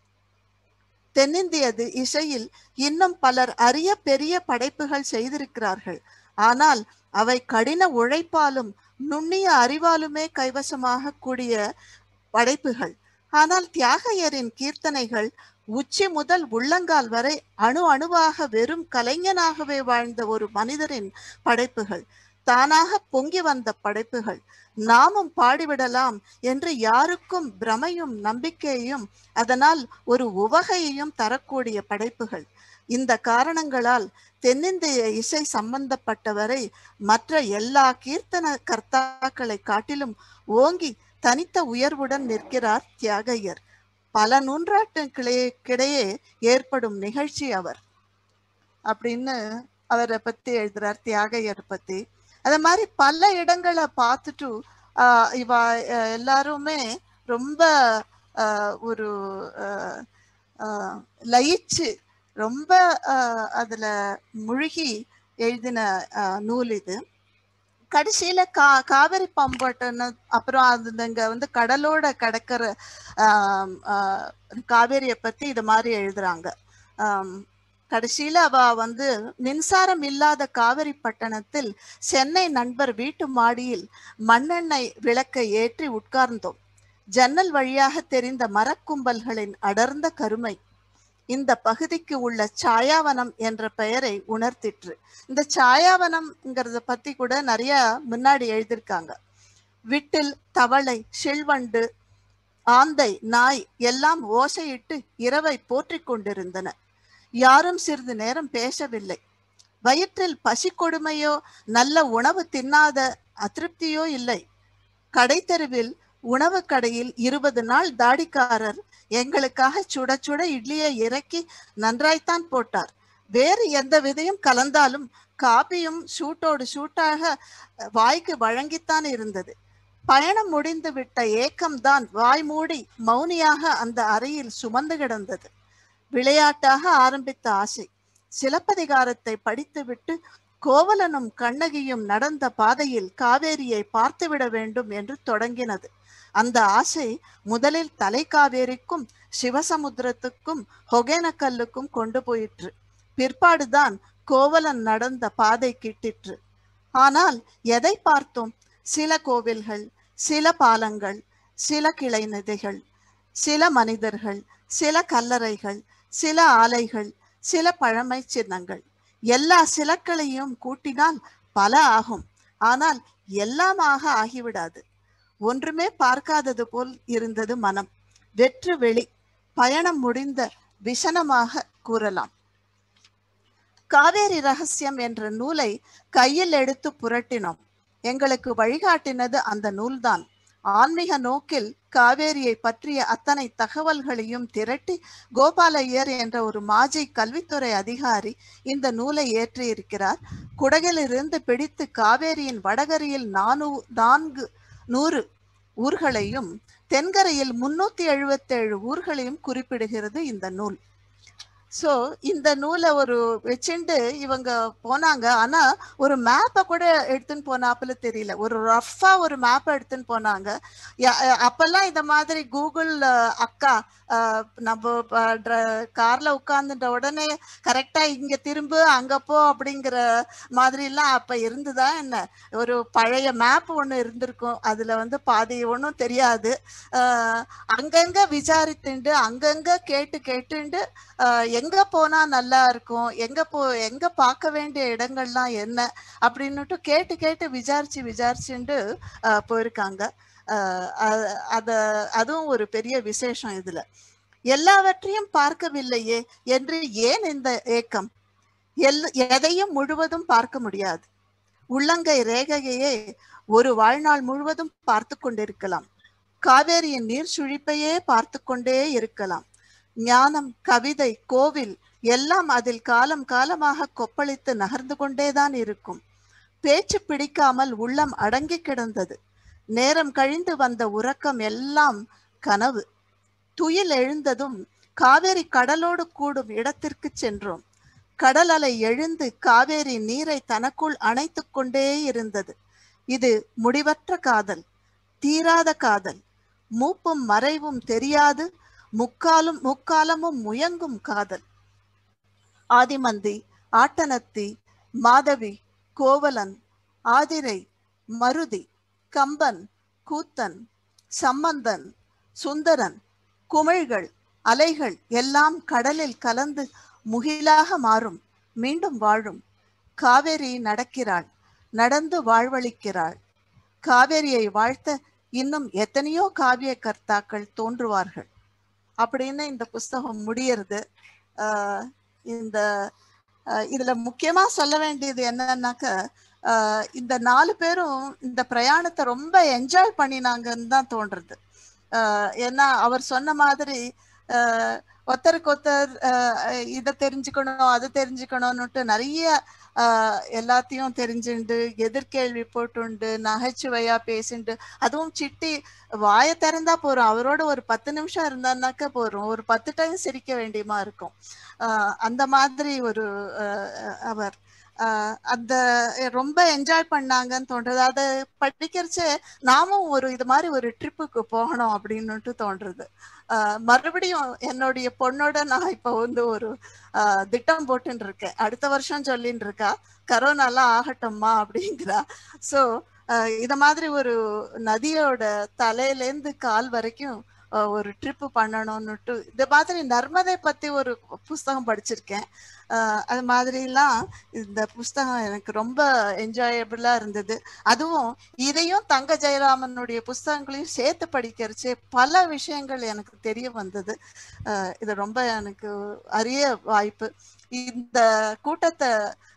தென்னிந்தியது இசையில் இன்னும் பலர் அரிய பெரிய படைப்புகள் செய்திருக்கிறார்கள் ஆனால் அவை கடின உழைப்பாலும் நுண்ணிய அறிவாலுமே கைவசமாக கூடிய படைப்புகள் ஆனால் தியாகையரின் கீர்த்தனைகள் உச்சி முதல் உள்ளங்கால் வரை அணு அணுவாக வெறும் கலைஞனாகவே வாழ்ந்த ஒரு மனிதரின் படைப்புகள் தானாக பொங்கி வந்த படைப்புகள் நாமும் பாடிவிடலாம் என்று யாருக்கும் பிரமையும் நம்பிக்கையையும் அதனால் ஒரு உவகையையும் தரக்கூடிய படைப்புகள் இந்த காரணங்களால் தென்னிந்திய இசை சம்பந்தப்பட்டவரை மற்ற எல்லா கீர்த்தன கர்த்தாக்களை காட்டிலும் ஓங்கி தனித்த உயர்வுடன் நிற்கிறார் தியாகையர் பல நூற்றாண்டுகளிடையே ஏற்படும் நிகழ்ச்சி அவர் அப்படின்னு அவரை பத்தி எழுதுறார் தியாகையர் பத்தி அத மாதிரி பல இடங்களை பார்த்துட்டு ஆஹ் இவ அஹ் எல்லாருமே ரொம்ப ஆஹ் ஒரு ஆஹ் ஆஹ் லயிச்சு ரொம்ப ஆஹ் அதுல முழுகி எழுதின ஆஹ் நூல் இது கடைசியில கா காவிரி பம்பட்டுன்னு அப்புறம் அது இங்க வந்து கடலோட கடற்கர ஆஹ் ஆஹ் காவேரியை பத்தி இது மாதிரி எழுதுறாங்க ஆஹ் கடைசியில அவ வந்து மின்சாரம் இல்லாத காவிரி பட்டணத்தில் சென்னை நண்பர் வீட்டு மாடியில் மண்ணெண்ணெய் விளக்கை ஏற்றி உட்கார்ந்தோம் ஜன்னல் வழியாக தெரிந்த மரக்கும்பல்களின் அடர்ந்த கருமை இந்த பகுதிக்கு உள்ள சாயாவனம் என்ற பெயரை உணர்த்திற்று இந்த சாயாவனம்ங்கிறத பத்தி கூட நிறைய முன்னாடி எழுதியிருக்காங்க விட்டில் தவளை செல்வண்டு ஆந்தை நாய் எல்லாம் ஓசையிட்டு இரவை போற்றிக் கொண்டிருந்தன யாரும் சிறிது நேரம் பேசவில்லை வயிற்றில் பசி கொடுமையோ நல்ல உணவு தின்னாத அதிருப்தியோ இல்லை கடைத்தெருவில் உணவு கடையில் இருபது நாள் தாடிக்காரர் எங்களுக்காக சுட சுட இட்லியை இறக்கி நன்றாய்த்தான் போட்டார் வேறு எந்த விதையும் கலந்தாலும் காபியும் சூட்டோடு சூட்டாக வாய்க்கு வழங்கித்தான் இருந்தது பயணம் முடிந்து விட்ட ஏக்கம்தான் வாய் மூடி மௌனியாக அந்த அறையில் சுமந்து கிடந்தது விளையாட்டாக ஆரம்பித்த ஆசை சிலப்பதிகாரத்தை படித்துவிட்டு கோவலனும் கண்ணகியும் நடந்த பாதையில் காவேரியை பார்த்துவிட வேண்டும் என்று தொடங்கினது அந்த ஆசை முதலில் தலைக்காவேரிக்கும் சிவசமுத்திரத்துக்கும் ஹொகேனக்கல்லுக்கும் கொண்டு போயிற்று பிற்பாடுதான் கோவலன் நடந்த பாதை கிட்டிற்று ஆனால் எதை பார்த்தோம் சில கோவில்கள் சில பாலங்கள் சில கிளை நதிகள் சில மனிதர்கள் சில கல்லறைகள் சில ஆலைகள் சில பழமை சின்னங்கள் எல்லா சிலக்களையும் கூட்டினால் பல ஆகும் ஆனால் எல்லாமாக ஆகிவிடாது ஒன்றுமே பார்க்காதது போல் இருந்தது மனம் வெற்று வெளி பயணம் முடிந்த விஷனமாக கூறலாம் காவேரி ரகசியம் என்ற நூலை கையில் எடுத்து புரட்டினோம் எங்களுக்கு வழிகாட்டினது அந்த நூல்தான் ஆன்மீக நோக்கில் காவேரியை பற்றிய அத்தனை தகவல்களையும் திரட்டி கோபாலையர் என்ற ஒரு மாஜி கல்வித்துறை அதிகாரி இந்த நூலை ஏற்றியிருக்கிறார் குடகிலிருந்து பிடித்து காவேரியின் வடகரையில் நானூ நான்கு நூறு ஊர்களையும் தென்கரையில் முன்னூத்தி எழுபத்தேழு ஊர்களையும் குறிப்பிடுகிறது இந்த நூல் ஸோ இந்த நூலை ஒரு வச்சுண்டு இவங்க போனாங்க ஆனா ஒரு மேப்பை கூட எடுத்துன்னு போனாப்புல தெரியல ஒரு ரஃபா ஒரு மேப்பை எடுத்துன்னு போனாங்க யா- அப்பெல்லாம் இந்த மாதிரி கூகுள் அக்கா அஹ், நம்ம கார்ல உட்கார்ந்துட்ட உடனே கரெக்டா இங்க திரும்பு அங்க போ அப்படிங்கிற மாதிரி எல்லாம் அப்ப இருந்துதா என்ன ஒரு பழைய மேப் ஒண்ணு இருந்திருக்கும் அதுல வந்து பாதி ஒன்றும் தெரியாது அஹ், அங்கங்க விசாரித்துண்டு அங்கங்க கேட்டு கேட்டுண்டு அஹ், எங்க போனா நல்லா இருக்கும் எங்க போ எங்க பார்க்க வேண்டிய இடங்கள்லாம் என்ன அப்படின்னுட்டு கேட்டு கேட்டு விசாரிச்சு விசாரிச்சுண்டு அஹ், போயிருக்காங்க அஹ், அ- அத அதுவும் ஒரு பெரிய விசேஷம் இதுல எல்லாவற்றையும் பார்க்கவில்லையே என்று ஏன் இந்த ஏக்கம் எல் எதையும் முழுவதும் பார்க்க முடியாது உள்ளங்கை ரேகையே ஒரு வாழ்நாள் முழுவதும் பார்த்து கொண்டிருக்கலாம் காவேரியின் நீர் சுழிப்பையே பார்த்து கொண்டே இருக்கலாம் ஞானம் கவிதை கோவில் எல்லாம் அதில் காலம் காலமாக கொப்பளித்து நகர்ந்து கொண்டேதான் இருக்கும் பேச்சு பிடிக்காமல் உள்ளம் அடங்கி கிடந்தது நேரம் கழிந்து வந்த உறக்கம் எல்லாம் கனவு துயில் எழுந்ததும் காவேரி கடலோடு கூடும் இடத்திற்கு சென்றோம் கடல் அலை எழுந்து காவேரி நீரை தனக்குள் அணைத்துக் கொண்டே இருந்தது இது முடிவற்ற காதல் தீராத காதல் மூப்பும் மறைவும் தெரியாது முக்காலும் முக்காலமும் முயங்கும் காதல் ஆதிமந்தி ஆட்டனத்தி மாதவி கோவலன் ஆதிரை மருதி கம்பன் கூத்தன் சம்பந்தன் சுந்தரன் குமிழ்கள் அலைகள் எல்லாம் கடலில் கலந்து முகிலாக மாறும் மீண்டும் வாழும் காவேரி நடக்கிறாள் நடந்து வாழ்வளிக்கிறாள் காவேரியை வாழ்த்த இன்னும் எத்தனையோ காவிய கர்த்தாக்கள் தோன்றுவார்கள் அப்படின்னு இந்த புஸ்தகம் முடியறது ஆஹ் இந்த ஆஹ் இதுல முக்கியமா சொல்ல வேண்டியது என்னன்னாக்க ஆஹ் இந்த நாலு பேரும் இந்த பிரயாணத்தை ரொம்ப என்ஜாய் பண்ணினாங்கன்னு தான் தோன்றுறது ஆஹ் ஏன்னா அவர் சொன்ன மாதிரி ஆஹ் ஒருத்தருக்கு ஒருத்தர் ஆஹ் இதை தெரிஞ்சுக்கணும் அது தெரிஞ்சுக்கணும்னுட்டு நிறைய ஆஹ் எல்லாத்தையும் தெரிஞ்சுண்டு எதிர்கேள்வி போட்டுண்டு நகைச்சுவையா பேசிண்டு அதுவும் சிட்டி வாயை திறந்தா போறோம் அவரோட ஒரு பத்து நிமிஷம் இருந்தான்னாக்க போறோம் ஒரு பத்து டைம் சிரிக்க வேண்டியமா இருக்கும் ஆஹ் அந்த மாதிரி ஒரு ஆஹ் அவர் ஆஹ் அந்த ரொம்ப என்ஜாய் பண்ணாங்கன்னு தோன்றது அதை படிக்கிறச்சே நாமும் ஒரு இது மாதிரி ஒரு ட்ரிப்புக்கு போகணும் அப்படின்னுட்டு தோன்றுறது ஆஹ் மறுபடியும் என்னுடைய பொண்ணோட நான் இப்போ வந்து ஒரு ஆஹ் திட்டம் போட்டுன்னு இருக்கேன் அடுத்த வருஷம் சொல்லின்னு இருக்கா கரோனாலாம் ஆகட்டும்மா அப்படிங்கிறா ஸோ இத மாதிரி ஒரு நதியோட தலையிலேருந்து கால் வரைக்கும் ஆஹ் ஒரு ட்ரிப்பு பண்ணணும்னுட்டு இந்த மாதிரி நர்மதை பத்தி ஒரு புஸ்தகம் படிச்சிருக்கேன் ஆஹ் அது மாதிரிலாம் இந்த புஸ்தகம் எனக்கு ரொம்ப என்ஜாயபிளா இருந்தது அதுவும் இதையும் தங்க ஜெயராமனுடைய புஸ்தகங்களையும் சேர்த்து படிக்கிறச்சே பல விஷயங்கள் எனக்கு தெரிய வந்தது ஆஹ் இது ரொம்ப எனக்கு அரிய வாய்ப்பு இந்த கூட்டத்தை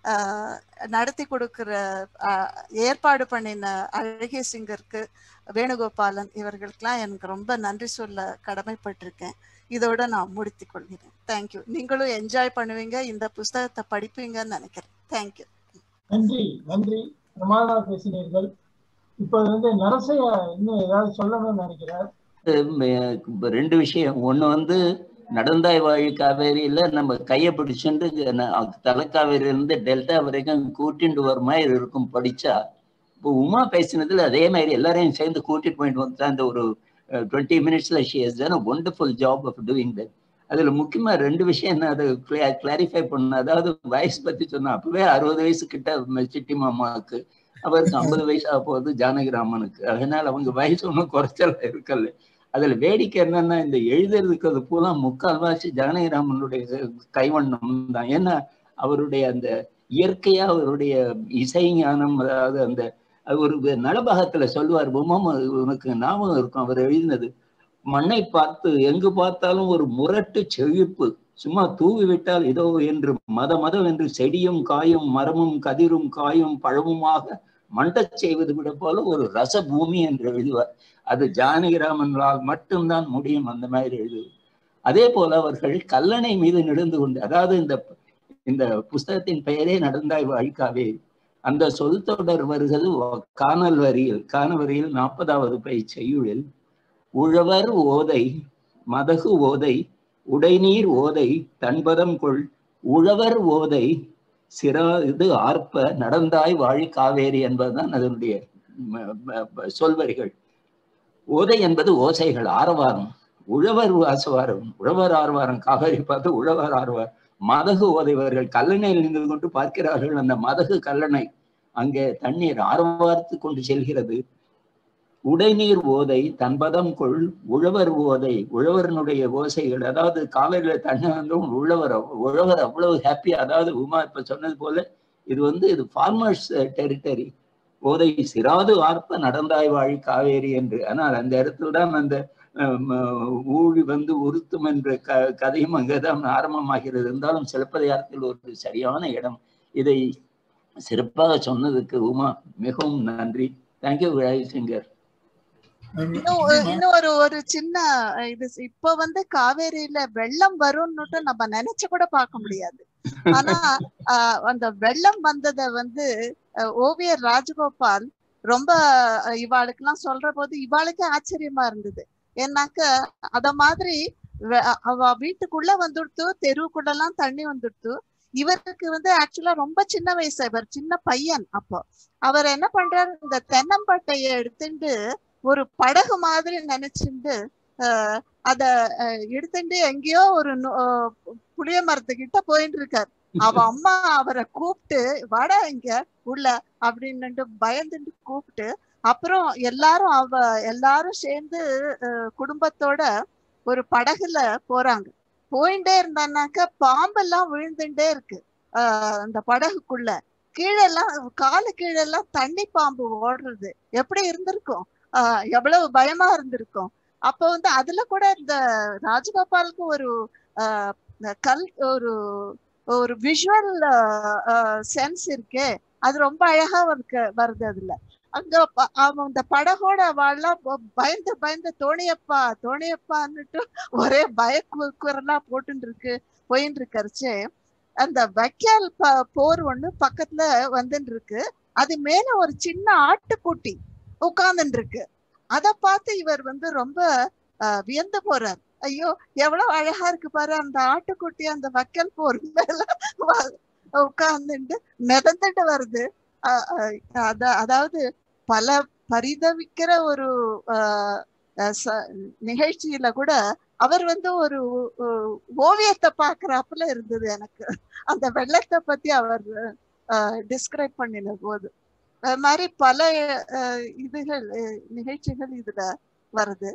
ஆஹ் நடத்தி கொடுக்கிற ஆஹ் ஏற்பாடு பண்ணின அழகிய சிங்கருக்கு வேணுகோபாலன் இவர்களுக்கெல்லாம் எனக்கு ரொம்ப நன்றி சொல்ல கடமைப்பட்டிருக்கேன் இதோட நான் முடித்து கொள்கிறேன் தேங்க்யூ நீங்களும் என்ஜாய் பண்ணுவீங்க இந்த புஸ்தகத்தை படிப்பீங்கன்னு நினைக்கிறேன் தேங்க்யூ நன்றி நன்றி பிரமாதமாக பேசினீர்கள் இப்போ வந்து நரசைய இன்னும் ஏதாவது சொல்லணும்னு நினைக்கிறார் இப்ப ரெண்டு விஷயம் ஒண்ணு வந்து நடந்தாய் வாழி காவேரியில நம்ம கையை பிடிச்சுட்டு தலைக்காவேரியில இருந்து டெல்டா வரைக்கும் கூட்டிட்டு வர மாதிரி இருக்கும் படிச்சா இப்போ உமா பேசினதுல அதே மாதிரி எல்லாரையும் சேர்ந்து கூட்டிட்டு போயிட்டு வந்து அந்த ஒரு டுவெண்ட்டி மினிட்ஸ்ல she has done wonderful job of doing that அதுல முக்கியமா ரெண்டு விஷயம் என்ன அதை கிளாரிஃபை பண்ண அதாவது வயசு பத்தி சொன்னா அப்பவே அறுபது வயசு கிட்ட சிட்டி மாமாவுக்கு அவருக்கு ஐம்பது வயசு ஆக போகுது ஜானகிராமனுக்கு அதனால அவங்க வயசு ஒன்றும் குறைச்சல இருக்கல அதுல வேடிக்கை என்னன்னா இந்த எழுதுறதுக்கு அது பூரா முக்கால்வாசி ஜானகிராமனுடைய கைவண்ணம் தான் ஏன்னா அவருடைய அந்த இயற்கையா அவருடைய இசை ஞானம் அதாவது அந்த அது ஒரு நலபாகத்துல சொல்லுவார் பொம்மா உனக்கு ஞாபகம் இருக்கும் அவர் எழுதினது மண்ணை பார்த்து எங்கு பார்த்தாலும் ஒரு முரட்டு செழிப்பு சும்மா தூவி விட்டால் இதோ என்று மத மதம் என்று செடியும் காயும் மரமும் கதிரும் காயும் பழமுமாக மண்டச் செய்வது விட போல ஒரு ரச பூமி என்று எழுதுவார் அது ஜானகிராமனால் மட்டும்தான் முடியும் அந்த மாதிரி எழுதுவது அதே போல அவர்கள் கல்லணை மீது நடந்து கொண்டு அதாவது இந்த இந்த புஸ்தகத்தின் பெயரே நடந்தாய் வாழ்க்காவே அந்த சொல் தொடர் வருகிறது காணல் வரியில் காண வரியில் நாற்பதாவது பை செய்யுளில் உழவர் ஓதை மதகு ஓதை உடைநீர் ஓதை தன்பதம் கொள் உழவர் ஓதை சிறா இது ஆர்ப்ப நடந்தாய் வாழி காவேரி என்பதுதான் அதனுடைய சொல்வரிகள் ஓதை என்பது ஓசைகள் ஆரவாரம் உழவர் ஆசவாரம் உழவர் ஆர்வாரம் காவேரி பார்த்து உழவர் ஆர்வார் மதகு ஓதைவர்கள் கல்லணையில் நின்று கொண்டு பார்க்கிறார்கள் அந்த மதகு கல்லணை அங்கே தண்ணீர் ஆரவார்த்து கொண்டு செல்கிறது உடைநீர் ஓதை தன்பதம் கொள் உழவர் ஓதை உழவரனுடைய ஓசைகள் அதாவது காலையில தண்ணி வந்தும் உழவர் உழவர் அவ்வளவு ஹாப்பி அதாவது உமா இப்ப சொன்னது போல இது வந்து இது ஃபார்மர்ஸ் டெரிட்டரி ஓதை சிறாது ஆர்ப்ப நடந்தாய் வாழி காவேரி என்று ஆனால் அந்த இடத்துல தான் அந்த ஊழி வந்து உருத்தும் என்ற க கதையும் அங்கேதான் ஆரம்பமாகிறது இருந்தாலும் சிலப்பதிகாரத்தில் ஒரு சரியான இடம் இதை சிறப்பாக சொன்னதுக்கு உமா மிகவும் நன்றி தேங்க்யூ விழாசிங்கர் இன்னும் இன்னும் ஒரு ஒரு சின்ன இது இப்ப வந்து காவேரியில வெள்ளம் வரும்னுட்டு நம்ம நினைச்சு கூட பார்க்க முடியாது ஆனா அந்த வெள்ளம் வந்ததை வந்து ஓவியர் ராஜகோபால் ரொம்ப இவாளுக்கு எல்லாம் சொல்ற போது இவாளுக்கு ஆச்சரியமா இருந்தது ஏன்னாக்க அத மாதிரி அவ வீட்டுக்குள்ள வந்துடுத்து தெருவுக்குள்ள எல்லாம் தண்ணி வந்துடுத்து இவருக்கு வந்து ஆக்சுவலா ரொம்ப சின்ன வயசு இவர் சின்ன பையன் அப்போ அவர் என்ன பண்றாரு இந்த தென்னம்பட்டைய எடுத்துட்டு ஒரு படகு மாதிரி நினைச்சுட்டு அஹ் அத எடுத்துட்டு எங்கேயோ ஒரு புளிய மரத்துக்கிட்ட போயிட்டு இருக்காரு அவ அம்மா அவரை கூப்பிட்டு வாடா இங்க உள்ள அப்படின்னுட்டு பயந்துட்டு கூப்பிட்டு அப்புறம் எல்லாரும் அவ எல்லாரும் சேர்ந்து குடும்பத்தோட ஒரு படகுல போறாங்க போயிட்டே இருந்தானாக்க பாம்பெல்லாம் விழுந்துட்டே இருக்கு ஆஹ் அந்த படகுக்குள்ள கீழெல்லாம் காலு கீழெல்லாம் தண்ணி பாம்பு ஓடுறது எப்படி இருந்திருக்கும் ஆஹ் எவ்வளவு பயமா இருந்திருக்கும் அப்ப வந்து அதுல கூட இந்த ராஜகோபாலுக்கு ஒரு ஆஹ் கல் ஒரு ஒரு விஷுவல் சென்ஸ் இருக்கே அது ரொம்ப அழகா இருக்கு வருது அதுல அங்க அவன் இந்த படகோட அவெல்லாம் பயந்து பயந்து தோணியப்பா தோணியப்பான்னுட்டு ஒரே பய குரலா போட்டு இருக்கு போயின்னு இருக்கரிச்சு அந்த வைக்கால் போர் ஒண்ணு பக்கத்துல வந்துட்டு இருக்கு அது மேல ஒரு சின்ன ஆட்டுக்குட்டி உட்கார்ந்துட்டு இருக்கு அத பார்த்து இவர் வந்து ரொம்ப வியந்து போறார் ஐயோ எவ்வளவு அழகா இருக்கு பாரு அந்த ஆட்டுக்குட்டி அந்த வக்கல் போர் மேல உட்கார்ந்துட்டு மிதந்துட்டு வருது அதாவது பல பரிதவிக்கிற ஒரு நிகழ்ச்சியில கூட அவர் வந்து ஒரு ஓவியத்தை பாக்குறாப்புல இருந்தது எனக்கு அந்த வெள்ளத்தை பத்தி அவர் டிஸ்கிரைப் பண்ணின போது அது மாதிரி பல இதுகள் நிகழ்ச்சிகள் இதுல வருது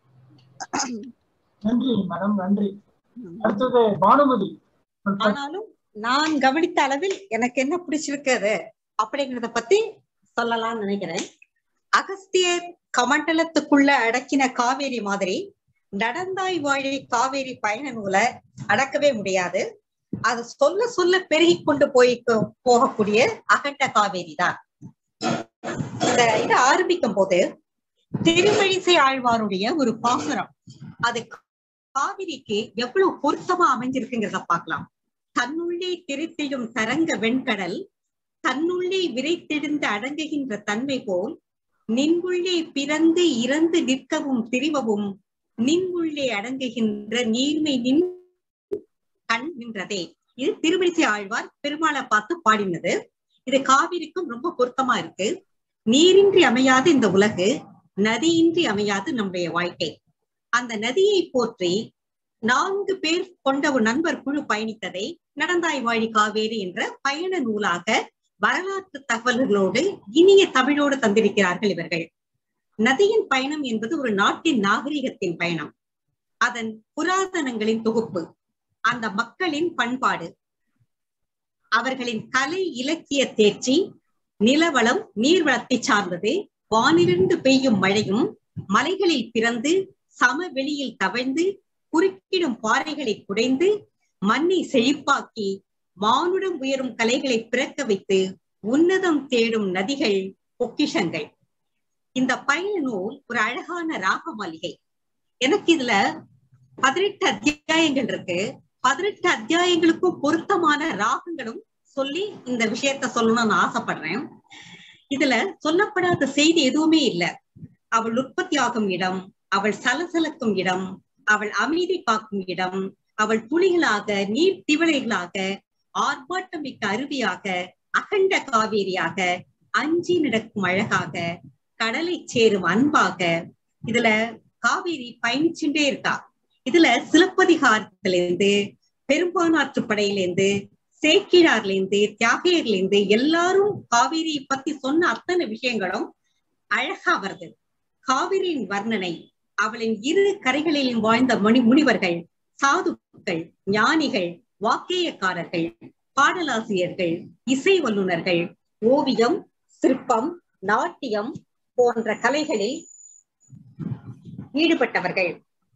நன்றி மேடம் நன்றி அடுத்தது பானுமதி ஆனாலும் நான் கவனித்த அளவில் எனக்கு என்ன பிடிச்சிருக்கிறது அப்படிங்கறத பத்தி சொல்லலாம்னு நினைக்கிறேன் அகஸ்தியர் கமண்டலத்துக்குள்ள அடக்கின காவேரி மாதிரி நடந்தாய் வாழி காவேரி பயண நூலை அடக்கவே முடியாது அது சொல்ல சொல்ல பெருகி கொண்டு போய் போகக்கூடிய அகண்ட காவேரி தான் இந்த இதை ஆரம்பிக்கும் போது திருமழிசை ஆழ்வாருடைய ஒரு பாசுரம் அது காவிரிக்கு எவ்வளவு பொருத்தமா அமைஞ்சிருக்குங்கிறத பார்க்கலாம் தன்னுள்ளே திரித்திடும் தரங்க வெண்கடல் தன்னுள்ளே விரைத்தெழுந்து அடங்குகின்ற தன்மை போல் நின்வுள்ளே பிறந்து இறந்து நிற்கவும் திரிவவும் நின்வுள்ளே அடங்குகின்ற நீர்மை நின் கண் நின்றதே இது திருமணிசை ஆழ்வார் பெருமாளை பார்த்து பாடினது இது காவிரிக்கும் ரொம்ப பொருத்தமா இருக்கு நீரின்றி அமையாது இந்த உலகு நதியின்றி அமையாது நம்முடைய வாழ்க்கை அந்த நதியை போற்றி நான்கு பேர் கொண்ட ஒரு நண்பர் குழு பயணித்ததை நடந்தாய் வாழி காவேரி என்ற பயண நூலாக வரலாற்று தகவல்களோடு இனிய தமிழோடு தந்திருக்கிறார்கள் இவர்கள் நதியின் பயணம் என்பது ஒரு நாட்டின் நாகரிகத்தின் பயணம் அதன் புராதனங்களின் தொகுப்பு அந்த மக்களின் பண்பாடு அவர்களின் கலை இலக்கிய தேர்ச்சி நிலவளம் நீர்வளத்தை சார்ந்தது வானிலிருந்து பெய்யும் மழையும் மலைகளில் பிறந்து சமவெளியில் தவழ்ந்து குறுக்கிடும் பாறைகளை குடைந்து மண்ணை செழிப்பாக்கி மானுடம் உயரும் கலைகளை பிறக்க வைத்து உன்னதம் தேடும் நதிகள் பொக்கிஷங்கள் இந்த பயண நூல் ஒரு அழகான ராக மாளிகை எனக்கு இதுல பதினெட்டு அத்தியாயங்கள் இருக்கு பதினெட்டு அத்தியாயங்களுக்கும் பொருத்தமான ராகங்களும் சொல்லி இந்த விஷயத்த சொல்லணும்னு ஆசைப்படுறேன் இதுல சொல்லப்படாத செய்தி எதுவுமே இல்லை அவள் உற்பத்தியாகும் இடம் அவள் சலசலக்கும் இடம் அவள் அமைதி காக்கும் இடம் அவள் துளிகளாக நீர் திவளைகளாக ஆர்ப்பாட்டமிக்க அருவியாக அகண்ட காவேரியாக அஞ்சி நடக்கும் அழகாக கடலை சேரும் அன்பாக இதுல காவேரி பயணிச்சுட்டே இருக்கா இதுல சிலப்பதிகாரத்துல இருந்து பெரும்பானாற்று படையிலேருந்து சேக்கிழார்ல இருந்து தியாகையர்ல இருந்து எல்லாரும் காவிரியை பத்தி சொன்ன அத்தனை விஷயங்களும் அழகா வருது காவிரியின் வர்ணனை அவளின் இரு கரைகளிலும் வாழ்ந்த மணி முனிவர்கள் சாதுக்கள் ஞானிகள் வாக்கேயக்காரர்கள் பாடலாசிரியர்கள் இசை வல்லுநர்கள் ஓவியம் சிற்பம் நாட்டியம் போன்ற கலைகளில் ஈடுபட்டவர்கள்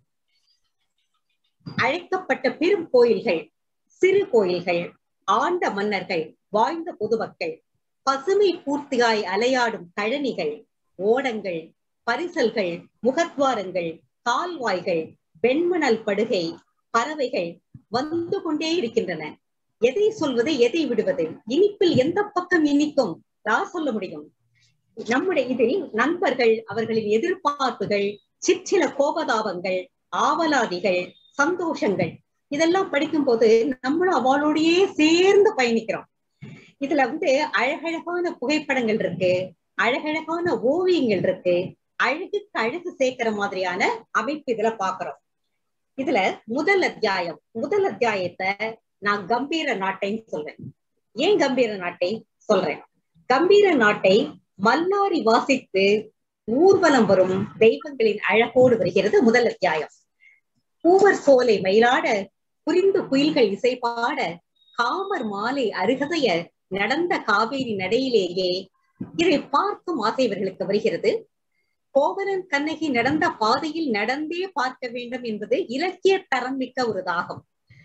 அழைக்கப்பட்ட பெரும் கோயில்கள் சிறு கோயில்கள் ஆண்ட மன்னர்கள் வாழ்ந்த பொதுமக்கள் பசுமை பூர்த்தியாய் அலையாடும் கழனிகள் ஓடங்கள் பரிசல்கள் முகத்வாரங்கள் கால்வாய்கள் வெண்மணல் படுகை பறவைகள் வந்து கொண்டே இருக்கின்றன எதை சொல்வது எதை விடுவது இனிப்பில் எந்த பக்கம் இனிக்கும் யார் சொல்ல முடியும் நம்முடைய இதில் நண்பர்கள் அவர்களின் எதிர்பார்ப்புகள் சிற்சில கோபதாபங்கள் ஆவலாதிகள் சந்தோஷங்கள் இதெல்லாம் படிக்கும் போது நம்மளும் அவளோடயே சேர்ந்து பயணிக்கிறோம் இதுல வந்து அழகழகான புகைப்படங்கள் இருக்கு அழகழகான ஓவியங்கள் இருக்கு அழகுக்கு அழகு சேர்க்கிற மாதிரியான அமைப்பு இதுல பாக்குறோம் இதுல முதல் அத்தியாயம் முதல் அத்தியாயத்தை நான் கம்பீர நாட்டைன்னு சொல்றேன் ஏன் கம்பீர நாட்டை சொல்றேன் கம்பீர நாட்டை மல்லாரி வாசித்து ஊர்வலம் வரும் தெய்வங்களின் அழகோடு வருகிறது முதல் அத்தியாயம் பூவர் சோலை மயிலாட புரிந்து குயில்கள் இசை பாட காமர் மாலை அருகதைய நடந்த காவேரி நடையிலேயே இதை பார்க்கும் ஆசை இவர்களுக்கு வருகிறது கோவலன் கண்ணகி நடந்த பாதையில் நடந்தே பார்க்க வேண்டும் என்பது இலக்கிய தரம் மிக்க ஒரு தாகம்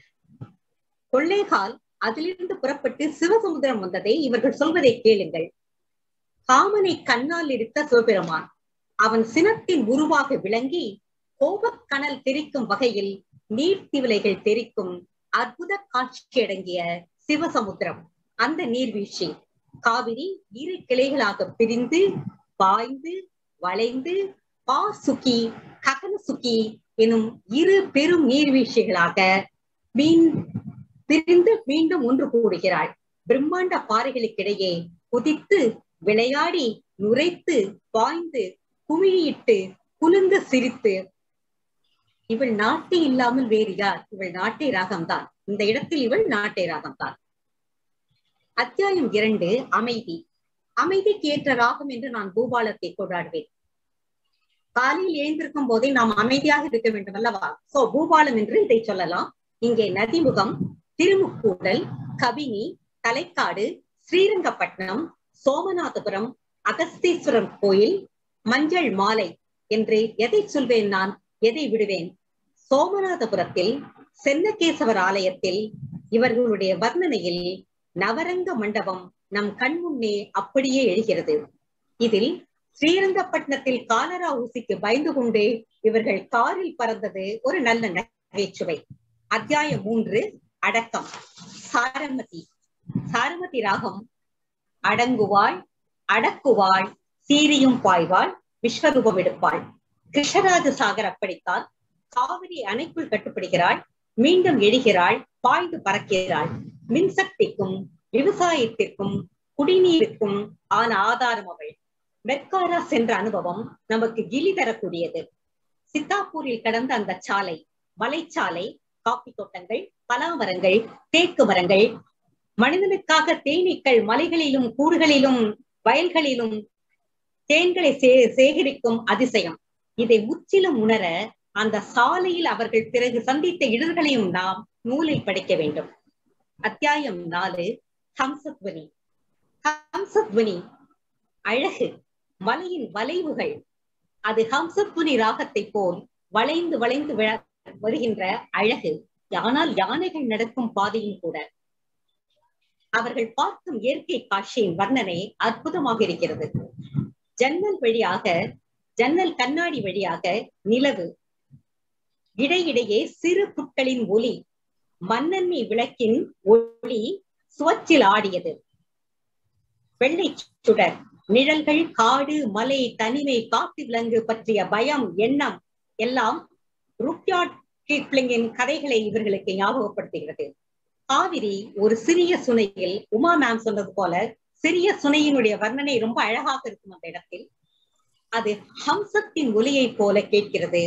கொள்ளைகால் அதிலிருந்து புறப்பட்டு சிவசமுத்திரம் வந்ததை இவர்கள் சொல்வதை கேளுங்கள் காமனை கண்ணால் எடுத்த சிவபெருமான் அவன் சினத்தின் உருவாக விளங்கி கோபக்கனல் தெரிக்கும் வகையில் நீர்த்திவிலைகள் தெரிக்கும் அற்புத காட்சியடங்கிய சிவசமுத்திரம் அந்த நீர்வீழ்ச்சி காவிரி இரு கிளைகளாக பிரிந்து பாய்ந்து வளைந்து பா சுக்கி ககன சுக்கி எனும் இரு பெரும் நீர்வீழ்ச்சிகளாக மீன் பிரிந்து மீண்டும் ஒன்று கூடுகிறாள் பிரம்மாண்ட பாறைகளுக்கிடையே குதித்து விளையாடி நுரைத்து பாய்ந்து குமிழியிட்டு குலுந்து சிரித்து இவள் நாட்டை இல்லாமல் வேறு யார் இவள் நாட்டை ராகம்தான் இந்த இடத்தில் இவள் நாட்டை ராகம்தான் அத்தியாயம் இரண்டு அமைதி அமைதிக்கு ஏற்ற ராகம் என்று நான் பூபாலத்தை கொண்டாடுவேன் காலையில் எழுந்திருக்கும் போதே நாம் அமைதியாக இருக்க வேண்டும் அல்லவா சோ பூபாலம் என்று இதை சொல்லலாம் இங்கே நதிமுகம் திருமுக்கூடல் கபினி தலைக்காடு ஸ்ரீரங்கப்பட்டினம் சோமநாதபுரம் அகஸ்தீஸ்வரம் கோயில் மஞ்சள் மாலை என்று எதை சொல்வேன் நான் எதை விடுவேன் சோமநாதபுரத்தில் சென்னகேசவர் ஆலயத்தில் இவர்களுடைய வர்ணனையில் நவரங்க மண்டபம் நம் கண் முன்னே அப்படியே எழுகிறது இதில் ஸ்ரீரங்கப்பட்டினத்தில் காலரா ஊசிக்கு பயந்து கொண்டு இவர்கள் காரில் பறந்தது ஒரு நல்ல நகைச்சுவை அத்தியாயம் மூன்று அடக்கம் சாரமதி சாரமதி ராகம் அடங்குவாள் அடக்குவாள் சீரியும் பாய்வாள் விஸ்வரூபம் எடுப்பாள் கிருஷ்ணராஜ சாகர் அப்படித்தான் காவிரி அணைக்குள் கட்டுப்படுகிறாள் மீண்டும் எழுகிறாள் பாய்ந்து பறக்கிறாள் மின்சக்திக்கும் விவசாயத்திற்கும் குடிநீருக்கும் ஆன ஆதாரம் அவள் மெர்காரா சென்ற அனுபவம் நமக்கு கிளி தரக்கூடியது சித்தாப்பூரில் கடந்த அந்த சாலை மலைச்சாலை காப்பி தோட்டங்கள் பலாமரங்கள் தேக்கு மரங்கள் மனிதனுக்காக தேனீக்கள் மலைகளிலும் கூடுகளிலும் வயல்களிலும் தேன்களை சே சேகரிக்கும் அதிசயம் இதை முற்றிலும் உணர அந்த சாலையில் அவர்கள் பிறகு சந்தித்த இடர்களையும் நாம் நூலில் படிக்க வேண்டும் அத்தியாயம் நாலு ஹம்சத்வனி ஹம்சத்வனி அழகு மலையின் வளைவுகள் அது ஹம்சத்வனி ராகத்தை போல் வளைந்து வளைந்து வருகின்ற அழகு ஆனால் யானைகள் நடக்கும் பாதையும் கூட அவர்கள் பார்க்கும் இயற்கை காட்சியின் வர்ணனை அற்புதமாக இருக்கிறது ஜன்னல் வழியாக ஜன்னல் கண்ணாடி வழியாக நிலவு இடையிடையே சிறு புட்களின் ஒளி மண்ணெண்ணி விளக்கின் ஒளி சுவற்றில் ஆடியது வெள்ளை சுடர் நிழல்கள் காடு மலை தனிமை காட்டு விலங்கு பற்றிய பயம் எண்ணம் எல்லாம் ருக்யாட் கீப்ளிங்கின் கதைகளை இவர்களுக்கு ஞாபகப்படுத்துகிறது காவிரி ஒரு சிறிய சுனையில் உமா மேம் சொன்னது போல சிறிய சுனையினுடைய வர்ணனை ரொம்ப அழகாக இருக்கும் அந்த இடத்தில் அது ஹம்சத்தின் ஒலியை போல கேட்கிறது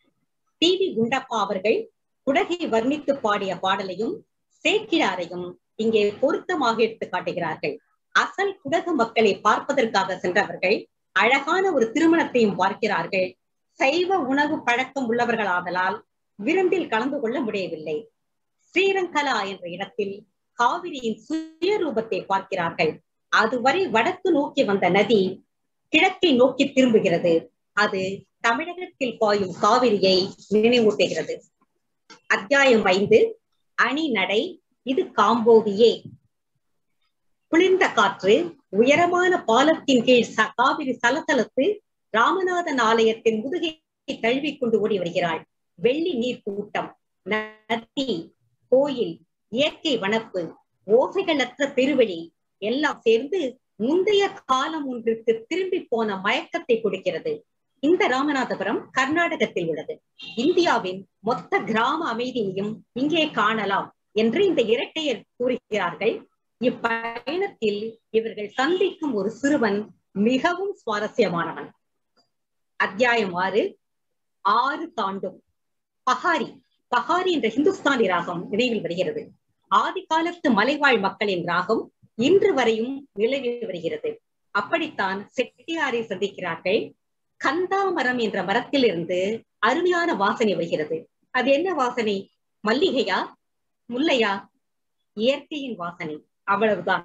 டி வி குண்டப்பா அவர்கள் குடகை வர்ணித்து பாடிய பாடலையும் சேக்கிடாரையும் இங்கே பொருத்தமாக எடுத்து காட்டுகிறார்கள் அசல் குடகு மக்களை பார்ப்பதற்காக சென்றவர்கள் அழகான ஒரு திருமணத்தையும் பார்க்கிறார்கள் சைவ உணவு பழக்கம் உள்ளவர்களாதலால் விருந்தில் கலந்து கொள்ள முடியவில்லை ஸ்ரீரங்கலா என்ற இடத்தில் காவிரியின் சுயரூபத்தை பார்க்கிறார்கள் அதுவரை வடக்கு நோக்கி வந்த நதி கிழக்கை நோக்கி திரும்புகிறது அது தமிழகத்தில் பாயும் காவிரியை நினைவூட்டுகிறது அத்தியாயம் ஐந்து அணி நடை இது காம்போவியே குளிர்ந்த காற்று உயரமான பாலத்தின் கீழ் ச- காவிரி சலசலத்து ராமநாதன் ஆலயத்தின் முதுகை தழுவிக் கொண்டு ஓடி வருகிறாள் வெள்ளி நீர் கூட்டம் நதி கோயில் இயற்கை வனப்பு ஓசைகளற்ற பெருவெளி எல்லாம் சேர்ந்து முந்தைய காலம் ஒன்றுக்கு திரும்பி போன மயக்கத்தை கொடுக்கிறது இந்த ராமநாதபுரம் கர்நாடகத்தில் உள்ளது இந்தியாவின் மொத்த கிராம அமைதியையும் இங்கே காணலாம் என்று இந்த இரட்டையர் கூறுகிறார்கள் இப்பயணத்தில் இவர்கள் சந்திக்கும் ஒரு சிறுவன் மிகவும் சுவாரஸ்யமானவன் அத்தியாயம் ஆறு ஆறு தாண்டும் பஹாரி பஹாரி என்ற ஹிந்துஸ்தானி ராகம் நினைவில் வருகிறது ஆதி காலத்து மலைவாழ் மக்களின் ராகம் இன்று வரையும் நிலவி வருகிறது அப்படித்தான் செட்டியாரை சந்திக்கிறார்கள் கந்தாமரம் என்ற மரத்திலிருந்து அருமையான வாசனை வருகிறது அது என்ன வாசனை மல்லிகையா முல்லையா இயற்கையின் வாசனை அவ்வளவுதான்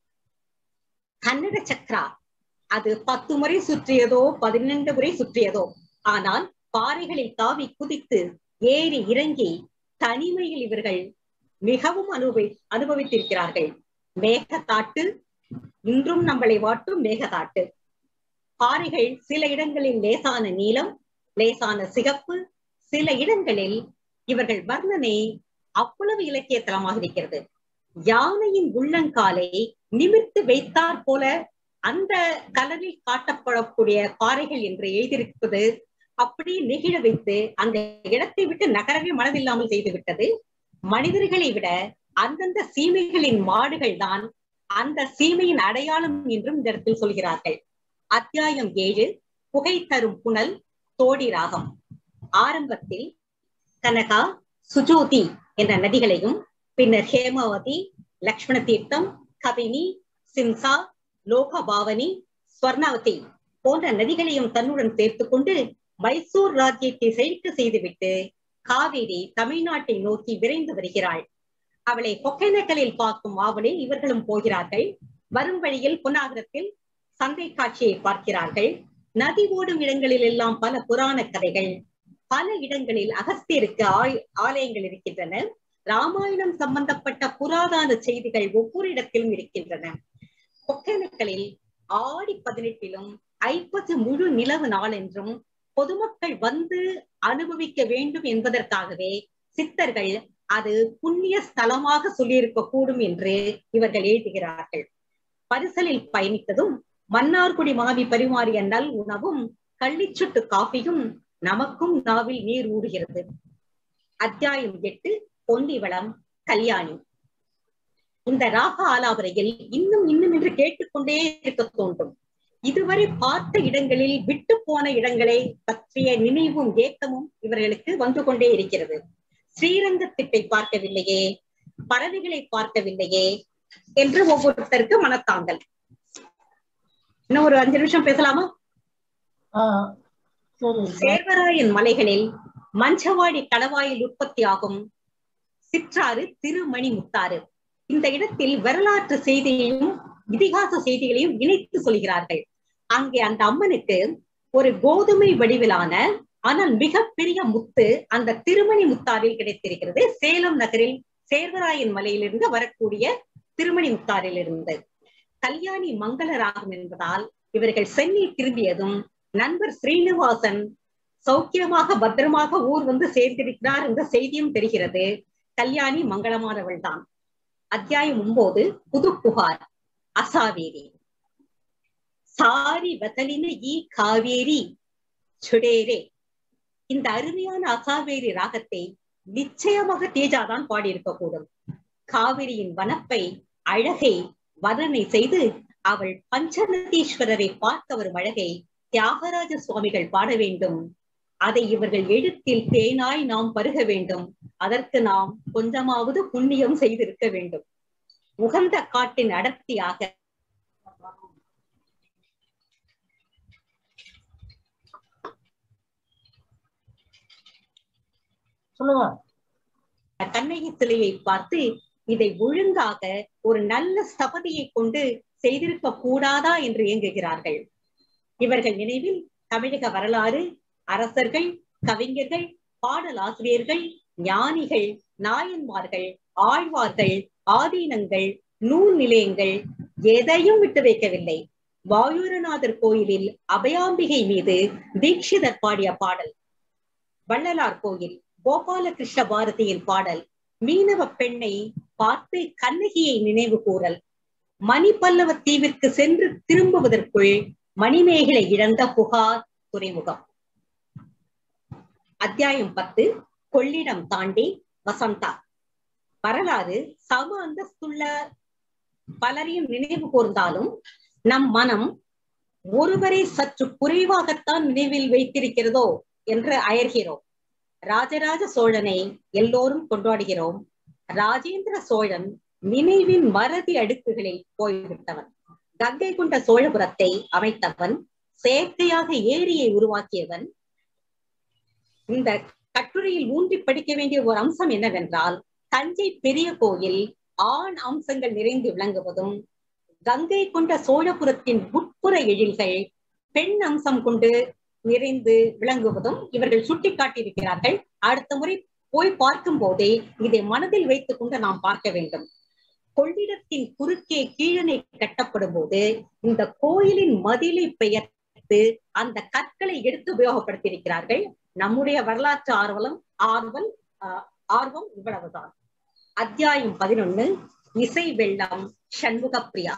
கன்னட சக்ரா அது பத்து முறை சுற்றியதோ பதினெண்டு முறை சுற்றியதோ ஆனால் பாறைகளில் தாவி குதித்து ஏறி இறங்கி தனிமையில் இவர்கள் மிகவும் அனுபவி அனுபவித்திருக்கிறார்கள் மேகத்தாட்டு இன்றும் நம்மளை வாட்டும் மேகத்தாட்டு பாறைகள் சில இடங்களில் லேசான நீலம் லேசான சிகப்பு சில இடங்களில் இவர்கள் வர்ணனை அவ்வளவு இலக்கிய தலமாக இருக்கிறது யானையின் உள்ளங்காலை நிமிர்த்து வைத்தார் போல அந்த கலரில் காட்டப்படக்கூடிய பாறைகள் என்று எழுதியிருப்பது அப்படியே நெகிழ வைத்து அந்த இடத்தை விட்டு நகரவே மனதில்லாமல் செய்து விட்டது மனிதர்களை விட அந்தந்த சீமைகளின் மாடுகள் தான் அந்த சீமையின் அடையாளம் என்றும் இந்த இடத்தில் சொல்கிறார்கள் அத்தியாயம் ஏழு புகை தரும் புனல் தோடி ராகம் ஆரம்பத்தில் கனகா சுஜோதி என்ற நதிகளையும் பின்னர் ஹேமாவதி லக்ஷ்மண தீர்த்தம் கபினி சிம்சா லோகபாவனி ஸ்வர்ணாவதி போன்ற நதிகளையும் தன்னுடன் சேர்த்துக் கொண்டு மைசூர் ராஜ்யத்தை செழிக்க செய்துவிட்டு காவேரி தமிழ்நாட்டை நோக்கி விரைந்து வருகிறாள் அவளை ஒகேனக்கலில் பார்க்கும் ஆவலில் இவர்களும் போகிறார்கள் வரும் வழியில் புனாகரத்தில் சந்தை காட்சியை பார்க்கிறார்கள் நதி ஓடும் இடங்களில் எல்லாம் பல புராண கதைகள் பல இடங்களில் அகஸ்தியருக்கு ஆய்- ஆலயங்கள் இருக்கின்றன ராமாயணம் சம்பந்தப்பட்ட புராதான செய்திகள் ஒவ்வொரு இடத்திலும் இருக்கின்றன ஒகேனக்கலில் ஆடி பதினெட்டிலும் ஐப்பசி முழு நிலவு நாள் என்றும் பொதுமக்கள் வந்து அனுபவிக்க வேண்டும் என்பதற்காகவே சித்தர்கள் அது புண்ணிய ஸ்தலமாக சொல்லியிருக்க கூடும் என்று இவர்கள் எழுதுகிறார்கள் பரிசலில் பயணித்ததும் மன்னார்குடி மாவி பரிமாறிய நல் உணவும் கள்ளிச்சுட்டு காஃபியும் நமக்கும் நாவில் நீர் ஊடுகிறது அத்தியாயம் எட்டு பொன்னிவளம் கல்யாணி இந்த ராக ஆலாவரையில் இன்னும் இன்னும் என்று கேட்டுக்கொண்டே இருக்க தோன்றும் இதுவரை பார்த்த இடங்களில் விட்டு போன இடங்களை பற்றிய நினைவும் ஏக்கமும் இவர்களுக்கு வந்து கொண்டே இருக்கிறது ஸ்ரீரங்கத்திட்டை பார்க்கவில்லையே பறவைகளை பார்க்கவில்லையே என்று ஒவ்வொருத்தருக்கு மனத்தாங்கல் இன்னும் ஒரு அஞ்சு நிமிஷம் பேசலாமா ஆஹ் சரி சேர்வராயன் மலைகளில் மஞ்சவாடி கடவாயில் உற்பத்தியாகும் சிற்றாறு திருமணி முத்தாறு இந்த இடத்தில் வரலாற்று செய்தியையும் இதிகாச செய்திகளையும் இணைத்து சொல்கிறார்கள் அங்கே அந்த அம்மனுக்கு ஒரு கோதுமை வடிவிலான ஆனால் மிகப்பெரிய முத்து அந்த திருமணி முத்தாரில் கிடைத்திருக்கிறது சேலம் நகரில் சேர்வராயன் மலையிலிருந்து வரக்கூடிய திருமணி முத்தாரில் இருந்து கல்யாணி மங்கள ராகம் என்பதால் இவர்கள் சென்னை திரும்பியதும் நண்பர் ஸ்ரீனிவாசன் சௌக்கியமாக பத்திரமாக ஊர் வந்து சேர்ந்திருக்கிறார் என்ற செய்தியும் தெரிகிறது கல்யாணி மங்களமானவள் தான் அத்தியாயம் ஒன்பது புது புகார் அசாவேரி சாரி வதலின ஈ காவேரி சுடேரே இந்த அருமையான அசாவேரி ராகத்தை நிச்சயமாக தேஜாதான் பாடியிருக்க கூடும் காவிரியின் வனப்பை அழகை வர்ணனை செய்து அவள் பஞ்சநதீஸ்வரரை பார்க்க வரும் அழகை தியாகராஜ சுவாமிகள் பாட வேண்டும் அதை இவர்கள் எழுத்தில் தேனாய் நாம் பருக வேண்டும் அதற்கு நாம் கொஞ்சமாவது புண்ணியம் செய்திருக்க வேண்டும் உகந்த காட்டின் அடர்த்தியாக சொல்லுங்க கண்ணகி சிலையை பார்த்து இதை ஒழுங்காக ஒரு நல்ல ஸ்தபதியை கொண்டு செய்திருக்க கூடாதா என்று இயங்குகிறார்கள் இவர்கள் நினைவில் தமிழக வரலாறு அரசர்கள் கவிஞர்கள் பாடலாசிரியர்கள் ஞானிகள் நாயன்மார்கள் ஆழ்வார்கள் ஆதீனங்கள் நூல் நிலையங்கள் எதையும் விட்டு வைக்கவில்லை வாயூரநாதர் கோயிலில் அபயாம்பிகை மீது தீட்சிதர் பாடிய பாடல் வள்ளலார் கோயில் கோபாலகிருஷ்ண பாரதியின் பாடல் மீனவ பெண்ணை பார்த்து கண்ணகியை நினைவு கூறல் மணிப்பல்லவ தீவிற்கு சென்று திரும்புவதற்குள் மணிமேகலை இழந்த புகார் துறைமுகம் அத்தியாயம் பத்து கொள்ளிடம் தாண்டி வசந்தா வரலாறு சம அந்தஸ்துள்ள பலரையும் நினைவு கூர்ந்தாலும் நம் மனம் ஒருவரை சற்று குறைவாகத்தான் நினைவில் வைத்திருக்கிறதோ என்று அயர்கிறோம் ராஜராஜ சோழனை எல்லோரும் கொண்டாடுகிறோம் ராஜேந்திர சோழன் நினைவின் மறதி அடுக்குகளில் போய்விட்டவன் கங்கை கொண்ட சோழபுரத்தை அமைத்தவன் செயற்கையாக ஏரியை உருவாக்கியவன் இந்த கட்டுரையில் ஊன்றி படிக்க வேண்டிய ஒரு அம்சம் என்னவென்றால் தஞ்சை பெரிய கோயில் ஆண் அம்சங்கள் நிறைந்து விளங்குவதும் கங்கை கொண்ட சோழபுரத்தின் உட்புற எழில்கள் பெண் அம்சம் கொண்டு நிறைந்து விளங்குவதும் இவர்கள் சுட்டிக்காட்டியிருக்கிறார்கள் அடுத்த முறை போய் பார்க்கும் போதே இதை மனதில் வைத்துக் கொண்டு நாம் பார்க்க வேண்டும் கொள்ளிடத்தின் குறுக்கே கீழனை கட்டப்படும் போது இந்த கோயிலின் மதிலை பெயர்த்து அந்த கற்களை எடுத்து உபயோகப்படுத்தியிருக்கிறார்கள் நம்முடைய வரலாற்று ஆர்வலம் ஆர்வம் ஆர்வம் இவ்வளவுதான் அத்தியாயம் பதினொன்னு இசை வெள்ளம் சண்முகப்பிரியா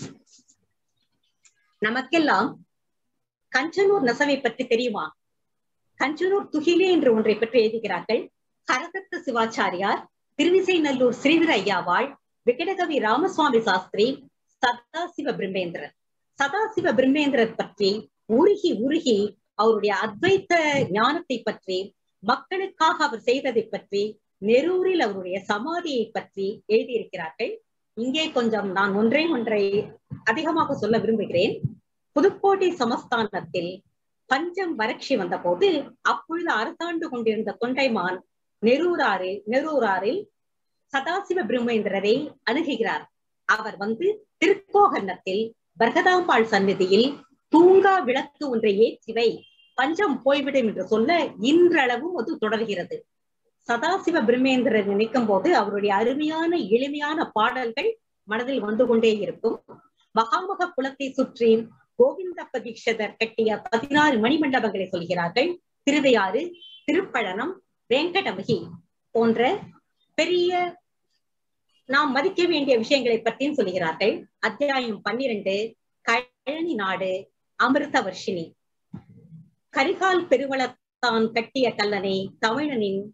நமக்கெல்லாம் கஞ்சனூர் நெசவை பற்றி தெரியுமா கஞ்சனூர் துகிலே என்று ஒன்றை பற்றி எழுதுகிறார்கள் கரகத்த சிவாச்சாரியார் திருவிசைநல்லூர் ஸ்ரீதர ஐயாவாள் விகடகவி ராமசுவாமி சாஸ்திரி சதாசிவ பிரம்மேந்திரர் சதாசிவ பிரம்மேந்திரர் பற்றி உருகி உருகி அவருடைய அத்வைத்த ஞானத்தை பற்றி மக்களுக்காக அவர் செய்ததை பற்றி நெரூரில் அவருடைய சமாதியை பற்றி எழுதியிருக்கிறார்கள் இங்கே கொஞ்சம் நான் ஒன்றை ஒன்றை அதிகமாக சொல்ல விரும்புகிறேன் புதுக்கோட்டை சமஸ்தானத்தில் பஞ்சம் வறட்சி வந்த போது அப்பொழுது அரசாண்டு கொண்டிருந்த தொண்டைமான் நெரூராறு நெரூராரில் சதாசிவ பிரம்மேந்திரரை அணுகுகிறார் அவர் வந்து திருக்கோகர்ணத்தில் பரகதாம்பாள் சந்நிதியில் தூங்கா விளக்கு ஒன்றை ஏற்றிவை பஞ்சம் போய்விடும் என்று சொல்ல இன்றளவும் அது தொடர்கிறது சதாசிவ பிரம்மேந்திரர் நினைக்கும் போது அவருடைய அருமையான எளிமையான பாடல்கள் மனதில் வந்து கொண்டே இருக்கும் மகாமக குலத்தை சுற்றி கோவிந்த தீட்சதர் கட்டிய பதினாறு மணிமண்டபங்களை சொல்கிறார்கள் திருவையாறு திருப்பழனம் வேங்கடமகி போன்ற பெரிய நாம் மதிக்க வேண்டிய விஷயங்களை பற்றியும் சொல்கிறார்கள் அத்தியாயம் பன்னிரண்டு கழனி நாடு அமிர்த வர்ஷினி கரிகால் பெருவளத்தான் கட்டிய கல்லனை தமிழனின்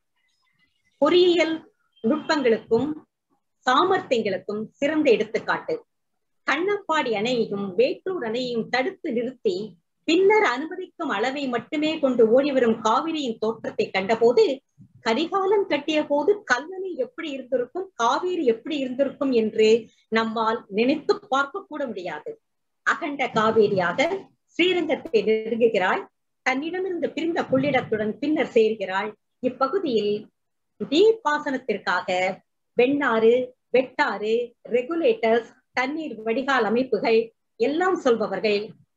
பொறியியல் நுட்பங்களுக்கும் சாமர்த்தியங்களுக்கும் சிறந்த எடுத்துக்காட்டு கண்ணப்பாடி அணையையும் வேட்டூர் அணையையும் தடுத்து நிறுத்தி பின்னர் அனுமதிக்கும் அளவை மட்டுமே கொண்டு ஓடி வரும் காவிரியின் தோற்றத்தை கண்டபோது கரிகாலம் கட்டிய போது கல்லணை எப்படி இருந்திருக்கும் காவேரி எப்படி இருந்திருக்கும் என்று நம்மால் நினைத்து பார்க்க கூட முடியாது அகண்ட காவேரியாக ஸ்ரீரங்கத்தை நெருங்குகிறாள் தன்னிடமிருந்து பிரிந்த புள்ளிடத்துடன் பின்னர் சேர்கிறாள் இப்பகுதியில் நீர் பாசனத்திற்காக வெண்ணாறு வெட்டாறு ரெகுலேட்டர்ஸ் தண்ணீர் வடிகால் அமைப்புகள் எல்லாம் சொல்பவர்கள்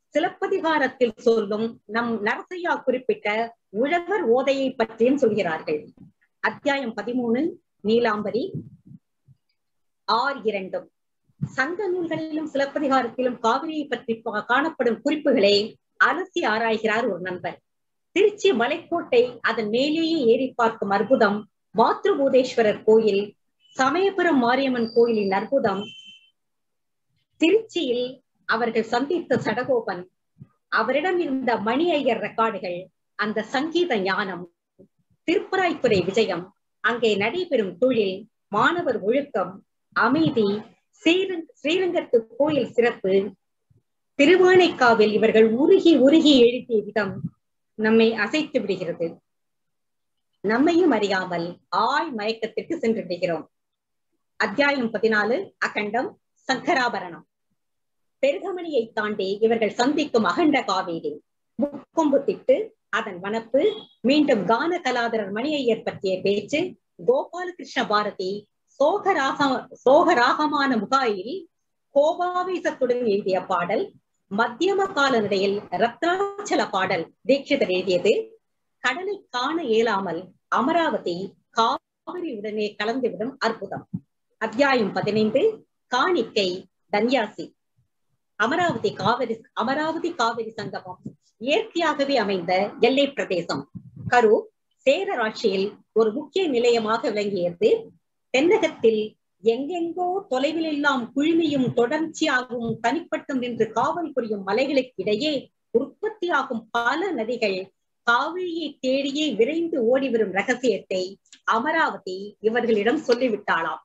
சிலப்பதிகாரத்தில் சொல்லும் நம் நரசையா குறிப்பிட்ட உழவர் ஓதையை பற்றியும் சொல்கிறார்கள் அத்தியாயம் பதிமூணு நீலாம்பரி ஆர் இரண்டும் சங்க நூல்களிலும் சிலப்பதிகாரத்திலும் காவிரியை பற்றி பா- காணப்படும் குறிப்புகளை அலசி ஆராய்கிறார் ஒரு நண்பர் திருச்சி மலைக்கோட்டை அதன் மேலேயே ஏறி பார்க்கும் அற்புதம் மாத்ருபூதேஸ்வரர் கோயில் சமயபுரம் மாரியம்மன் கோயிலின் அற்புதம் திருச்சியில் அவர்கள் சந்தித்த சடகோபன் அவரிடம் இருந்த மணி ஐயர் ரெக்கார்டுகள் அந்த சங்கீத ஞானம் திருப்பராய்த்துறை விஜயம் அங்கே நடைபெறும் தொழில் மாணவர் ஒழுக்கம் அமைதி ஸ்ரீரங் ஸ்ரீரங்கத்து கோயில் சிறப்பு திருவானைக்காவில் இவர்கள் உருகி உருகி எழுதிய விதம் நம்மை அசைத்து விடுகிறது நம்மையும் அறியாமல் ஆய் மயக்கத்திற்கு சென்று விடுகிறோம் அத்தியாயம் பதினாலு அகண்டம் சங்கராபரணம் பெருகமணியை தாண்டி இவர்கள் சந்திக்கும் அகண்ட காவேரி முக்கொம்பு திட்டு அதன் வனப்பு மீண்டும் கான கலாதரர் மணியையர் பற்றிய பேச்சு கோபாலகிருஷ்ண பாரதி சோகராக சோகராகமான முகாயில் கோபாவேசத்துடன் எழுதிய பாடல் மத்தியம கால நிலையில் ரத்னாச்சல பாடல் தீட்சிதர் எழுதியது கடலை காண இயலாமல் அமராவதி காவிரி உடனே கலந்துவிடும் அற்புதம் அத்தியாயம் பதினைந்து காணிக்கை தன்யாசி அமராவதி காவிரி அமராவதி காவிரி சங்கமம் இயற்கையாகவே அமைந்த எல்லை பிரதேசம் கரூர் சேரராட்சியில் ஒரு முக்கிய நிலையமாக விளங்கியது தென்னகத்தில் எங்கெங்கோ தொலைவில் எல்லாம் குழுமியும் தொடர்ச்சியாகவும் தனிப்பட்டும் நின்று காவல் புரியும் மலைகளுக்கு இடையே உற்பத்தியாகும் பல நதிகள் காவிரியை தேடியே விரைந்து ஓடி வரும் ரகசியத்தை அமராவதி இவர்களிடம் சொல்லிவிட்டாளாம்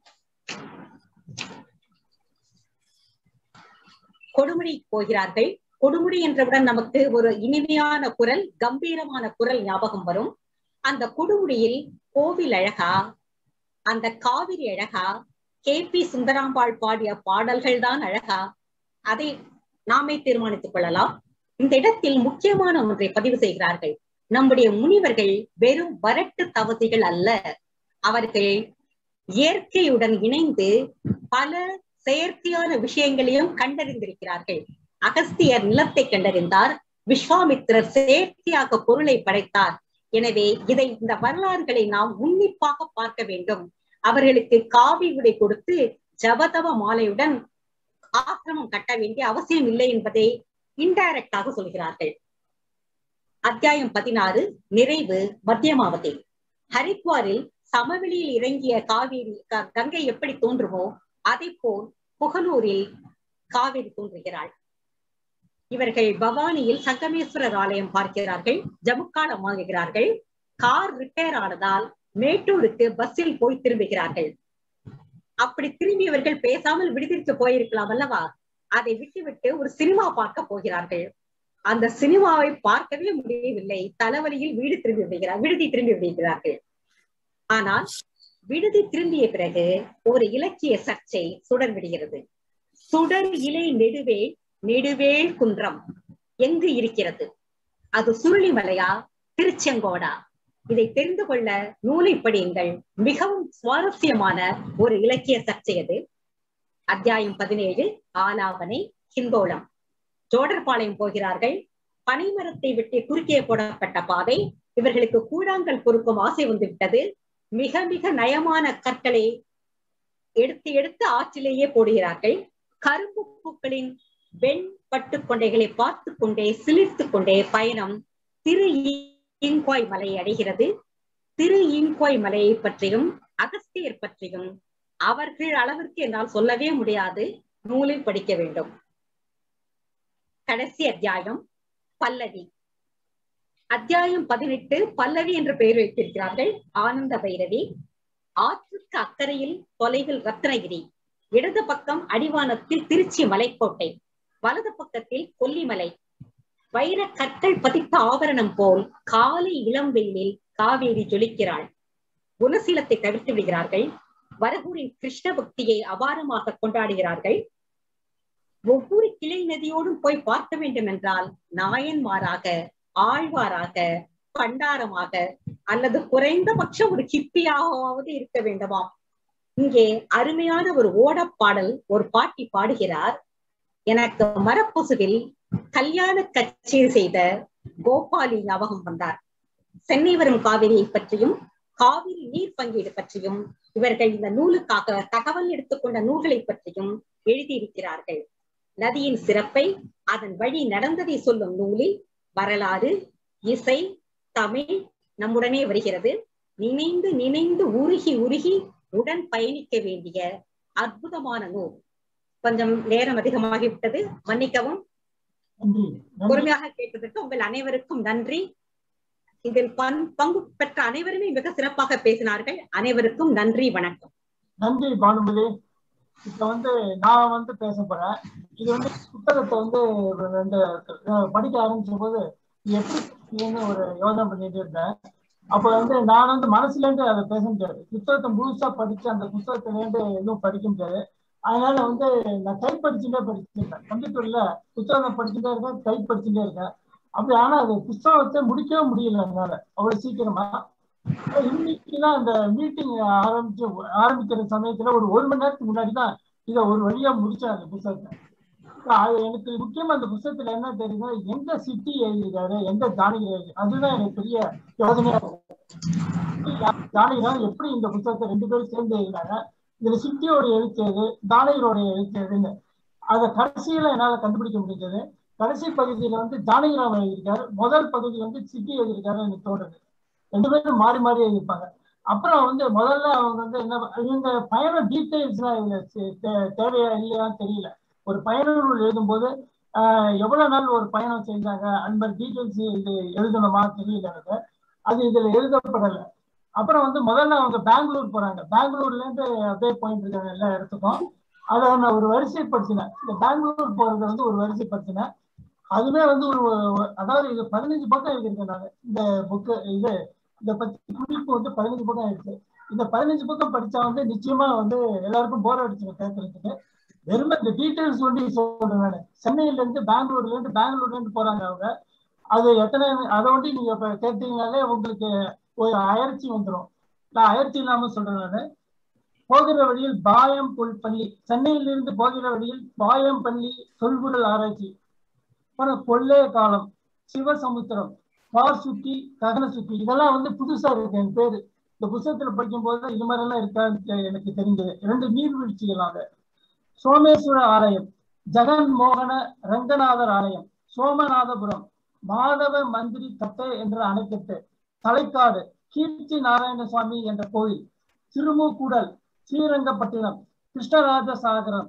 கொடுமுடி போகிறார்கள் கொடுமுடி என்றவுடன் நமக்கு ஒரு இனிமையான குரல் கம்பீரமான குரல் ஞாபகம் வரும் அந்த கொடுமுடியில் கோவில் அழகா அந்த காவிரி அழகா கே பி சுந்தராம்பாள் பாடிய பாடல்கள் தான் அழகா அதை நாமே தீர்மானித்துக் கொள்ளலாம் இந்த இடத்தில் முக்கியமான ஒன்றை பதிவு செய்கிறார்கள் நம்முடைய முனிவர்கள் வெறும் வரட்டு தவசிகள் அல்ல அவர்கள் இயற்கையுடன் இணைந்து பல செயற்கையான விஷயங்களையும் கண்டறிந்திருக்கிறார்கள் அகஸ்தியர் நிலத்தை கண்டறிந்தார் விஸ்வாமித்திரர் செயற்கையாக பொருளை படைத்தார் எனவே இதை இந்த வரலாறுகளை நாம் உன்னிப்பாக பார்க்க வேண்டும் அவர்களுக்கு காவி உடை கொடுத்து ஜபதவ மாலையுடன் ஆசிரமம் கட்ட வேண்டிய அவசியம் இல்லை என்பதை இன்டைரக்டாக சொல்கிறார்கள் அத்தியாயம் பதினாறு நிறைவு மத்தியமாவதி ஹரித்வாரில் சமவெளியில் இறங்கிய காவேரி க- கங்கை எப்படி தோன்றுமோ அதை போல் புகலூரில் காவேரி தோன்றுகிறாள் இவர்கள் பவானியில் சங்கமேஸ்வரர் ஆலயம் பார்க்கிறார்கள் ஜமுக்காலம் வாங்குகிறார்கள் கார் ரிப்பேர் ஆனதால் மேட்டூருக்கு பஸ்ஸில் போய் திரும்புகிறார்கள் அப்படி திரும்பியவர்கள் பேசாமல் விடுதிக்கு போயிருக்கலாம் அல்லவா அதை விட்டுவிட்டு ஒரு சினிமா பார்க்க போகிறார்கள் அந்த சினிமாவை பார்க்கவே முடியவில்லை தலைவலியில் வீடு திரும்பி விடுகிறார் விடுதி திரும்பி விடுகிறார்கள் ஆனால் விடுதி திரும்பிய பிறகு ஒரு இலக்கிய சர்ச்சை சுடர் விடுகிறது சுடர் இலை நெடுவேல் நெடுவேல் குன்றம் எங்கு இருக்கிறது அது சுருளிமலையா திருச்செங்கோடா இதை தெரிந்து கொள்ள நூலை படியுங்கள் மிகவும் சுவாரஸ்யமான ஒரு இலக்கிய சர்ச்சை அது அத்தியாயம் பதினேழு ஆலாவனை ஹிந்தோளம் ஜோடர்பாளையம் போகிறார்கள் பனைமரத்தை விட்டு குறுக்கே போடப்பட்ட பாதை இவர்களுக்கு கூழாங்கல் பொறுக்கும் ஆசை வந்து விட்டது மிக மிக நயமான கற்களை எடுத்து எடுத்து ஆற்றிலேயே போடுகிறார்கள் கரும்பு பூக்களின் வெண் பட்டு கொண்டைகளை பார்த்து கொண்டே சிலிர்த்து கொண்டே பயணம் திரு ஈங்காய் மலையை அடைகிறது திரு ஈங்காய் மலையை பற்றியும் அகஸ்தியர் பற்றியும் அவர்கள் அளவிற்கு என்னால் சொல்லவே முடியாது நூலில் படிக்க வேண்டும் கடைசி அத்தியாயம் பல்லவி அத்தியாயம் பதினெட்டு பல்லவி என்று பெயர் வைத்திருக்கிறார்கள் ஆனந்த பைரவி ஆற்றுக்கு அக்கறையில் தொலைவில் ரத்னகிரி இடது பக்கம் அடிவானத்தில் திருச்சி மலைக்கோட்டை வலது பக்கத்தில் கொல்லிமலை வைர கற்கள் பதித்த ஆபரணம் போல் காலை இளம் வெயிலில் காவேரி ஜொலிக்கிறாள் குணசீலத்தை தவிர்த்து விடுகிறார்கள் வரகூரின் கிருஷ்ண பக்தியை அபாரமாக கொண்டாடுகிறார்கள் ஒவ்வொரு கிளை நதியோடும் போய் பார்க்க வேண்டும் என்றால் நாயன்மாராக ஆழ்வாராக பண்டாரமாக அல்லது குறைந்தபட்சம் ஒரு கிப்பியாகவாவது இருக்க வேண்டுமாம் இங்கே அருமையான ஒரு ஓடப்பாடல் ஒரு பாட்டி பாடுகிறார் எனக்கு மரப்பொசுவில் கல்யாண கச்சேரி செய்த கோபாலி ஞாபகம் வந்தார் சென்னை வரும் காவிரியை பற்றியும் காவிரி நீர் பங்கீடு பற்றியும் இவர்கள் இந்த நூலுக்காக தகவல் எடுத்துக்கொண்ட நூல்களை பற்றியும் எழுதியிருக்கிறார்கள் நதியின் சிறப்பை அதன் வழி நடந்ததை சொல்லும் நூலில் வரலாறு இசை தமிழ் நம்முடனே வருகிறது நினைந்து நினைந்து உருகி உருகி உடன் பயணிக்க வேண்டிய அற்புதமான நூல் கொஞ்சம் நேரம் அதிகமாகிவிட்டது மன்னிக்கவும் நன்றி நன்றி பொறுமையாக கேட்டதற்கு உங்கள் அனைவருக்கும் நன்றி இதில் பங்- பங்கு பெற்ற அனைவருமே மிக சிறப்பாக பேசினார்கள் அனைவருக்கும் நன்றி வணக்கம் நன்றி பானுமதி இப்ப வந்து நான் வந்து பேச போறேன் இது வந்து புத்தகத்தை வந்து இந்த அஹ், படிக்க ஆரம்பிச்ச போது இது எப்படி பேசுறதுன்னு ஒரு யோசனை பண்ணிட்டு இருந்தேன் அப்ப வந்து நான் வந்து மனசுல இருந்து அதை பேச முடியாது புத்தகத்தை முழுசா படிச்சு அந்த புத்தகத்துல இருந்து எதுவும் படிக்க முடியாது அதனால வந்து நான் டைப் படிச்சுட்டே படிச்சிருக்கேன் கம்ப்யூட்டர்ல புத்தகம் படிச்சுட்டே இருக்கேன் டைப் படிச்சுட்டே இருக்கேன் அப்படி ஆனா அது புத்தகத்தை முடிக்கவே முடியல என்னால அவ்வளவு சீக்கிரமா இன்னைக்கு தான் அந்த மீட்டிங் ஆரம்பிச்சு ஆரம்பிக்கிற சமயத்துல ஒரு ஒரு மணி நேரத்துக்கு முன்னாடி தான் இதை ஒரு வழியா முடிச்சேன் அந்த புத்தகத்தை அது எனக்கு முக்கியமா அந்த புத்தகத்துல என்ன தெரியுதுன்னா எந்த சிட்டி எழுதியிருக்காரு எந்த ஜானகி எழுதி அதுதான் எனக்கு பெரிய யோசனையா இருக்கு ஜானகிராம் எப்படி இந்த புத்தகத்தை ரெண்டு பேரும் சேர்ந்து எழுதினாங்க இதுல சிட்டியோட எழுத்தது ஜானகிரோட எழுத்ததுன்னு அதை கடைசியில என்னால கண்டுபிடிக்க முடிஞ்சது கடைசி பகுதியில வந்து ஜானகிராம் எழுதியிருக்காரு முதல் பகுதி வந்து சிட்டி எழுதியிருக்காரு எனக்கு தோணுது ரெண்டு பேரும் மாறி மாறி எழுதியிருப்பாங்க அப்புறம் வந்து முதல்ல அவங்க வந்து என்ன இந்த பயண டீட்டெயில்ஸ்லாம் இதுல தே- தே- தேவையா இல்லையான்னு தெரியல ஒரு பயண நூல் எழுதும்போது ஆஹ் எவ்வளவு நாள் ஒரு பயணம் செஞ்சாங்க அந்த மாதிரி டீட்டெயில்ஸ் இது எழுதணுமா தெரியல எனக்கு அது இதுல எழுதப்படல அப்புறம் வந்து முதல்ல அவங்க பெங்களூர் போறாங்க பெங்களூர்ல இருந்து அப்படியே போயிட்டு இருக்காங்க எல்லா இடத்துக்கும் அதை நான் ஒரு வரிசைப்படுத்தினேன் இந்த பெங்களூர் போறது வந்து ஒரு வரிசைப்படுத்தினேன் அதுவே வந்து ஒரு ஒரு- அதாவது இது பதினஞ்சு பக்கம் எழுதியிருக்கேன் நான் இந்த புக்கு இது இதை பத்தி குறிப்பு வந்து பதினஞ்சு பக்கம் இருக்கு இந்த பதினஞ்சு பக்கம் படிச்சா வந்து நிச்சயமா வந்து எல்லாருக்கும் போர் அடிச்சு கேட்கறதுக்கு வெறும் இந்த டீட்டெயில்ஸ் ஒண்டி சொல்றேன் நான் சென்னையில இருந்து பெங்களூர்ல இருந்து பெங்களூர்ல இருந்து போறாங்க அவங்க அது எத்தனை அதை ஒண்டி நீங்க இப்ப கேட்டீங்கனாலே உங்களுக்கு ஒரு அயற்சி வந்துடும் நான் அயற்சி இல்லாம சொல்றேன் நான் போகிற வழியில் பாயம் புல் பள்ளி சென்னையிலிருந்து போகிற வழியில் பாயம் பள்ளி தொல்பொருள் ஆராய்ச்சி அப்புறம் கொள்ளே காலம் சிவசமுத்திரம் பார் சுத்தி ககன சுத்தி இதெல்லாம் வந்து புதுசா இருக்கு என் பேரு இந்த புத்தகத்துல படிக்கும் போது இது மாதிரி எல்லாம் இருக்கான்னு எனக்கு தெரிஞ்சது ரெண்டு நீர்வீழ்ச்சிகள் அது சோமேஸ்வர ஆலயம் ஜெகன் மோகன ரங்கநாதர் ஆலயம் சோமநாதபுரம் மாதவ மந்திரி கட்டை என்ற அணைக்கட்டு தலைக்காடு கீர்த்தி நாராயண சுவாமி என்ற கோயில் திருமுக்கூடல் ஸ்ரீரங்கப்பட்டினம் கிருஷ்ணராஜ சாகரம்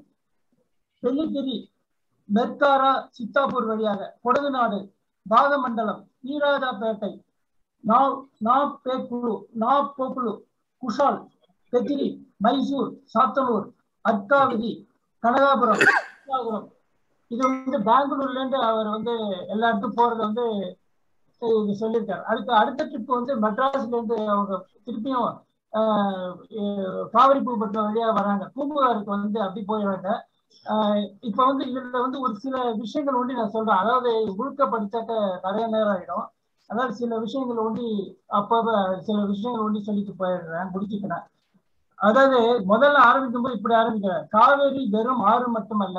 வெள்ளிகிரி மெர்காரா சித்தாப்பூர் வழியாக கொடகுநாடு பாகமண்டலம் ஈராஜாப்பேட்டை நாவ் நாப்பேக்குழு நாப்போக்குழு குஷால் பெத்திரி மைசூர் சாத்தனூர் அட்காவிதி கனகாபுரம் கிருஷ்ணாபுரம் இது வந்து பெங்களூர்ல இருந்து அவர் வந்து எல்லா இடத்துக்கும் போறது வந்து அஹ் இது சொல்லியிருக்காரு அதுக்கு அடுத்த ட்ரிப் வந்து மெட்ராஸ்ல இருந்து அவங்க திருப்பியும் ஆஹ் அஹ் காவிரி பூப்பட்டினம் வழியா வராங்க பூம்புகாருக்கு வந்து அப்படி போயிடுறாங்க ஆஹ் இப்ப வந்து இதுல வந்து ஒரு சில விஷயங்கள் ஒண்டி நான் சொல்றேன் அதாவது முழுக்க படிச்சாக்க நிறைய நேரம் ஆயிடும் அதாவது சில விஷயங்கள் ஒண்டி அப்பப்ப சில விஷயங்கள் ஒண்டி சொல்லிட்டு போயிடுறேன் முடிச்சுக்கிறேன் அதாவது முதல்ல ஆரம்பிக்கும் போது இப்படி ஆரம்பிக்கிறேன் காவேரி வெறும் ஆறு மட்டுமல்ல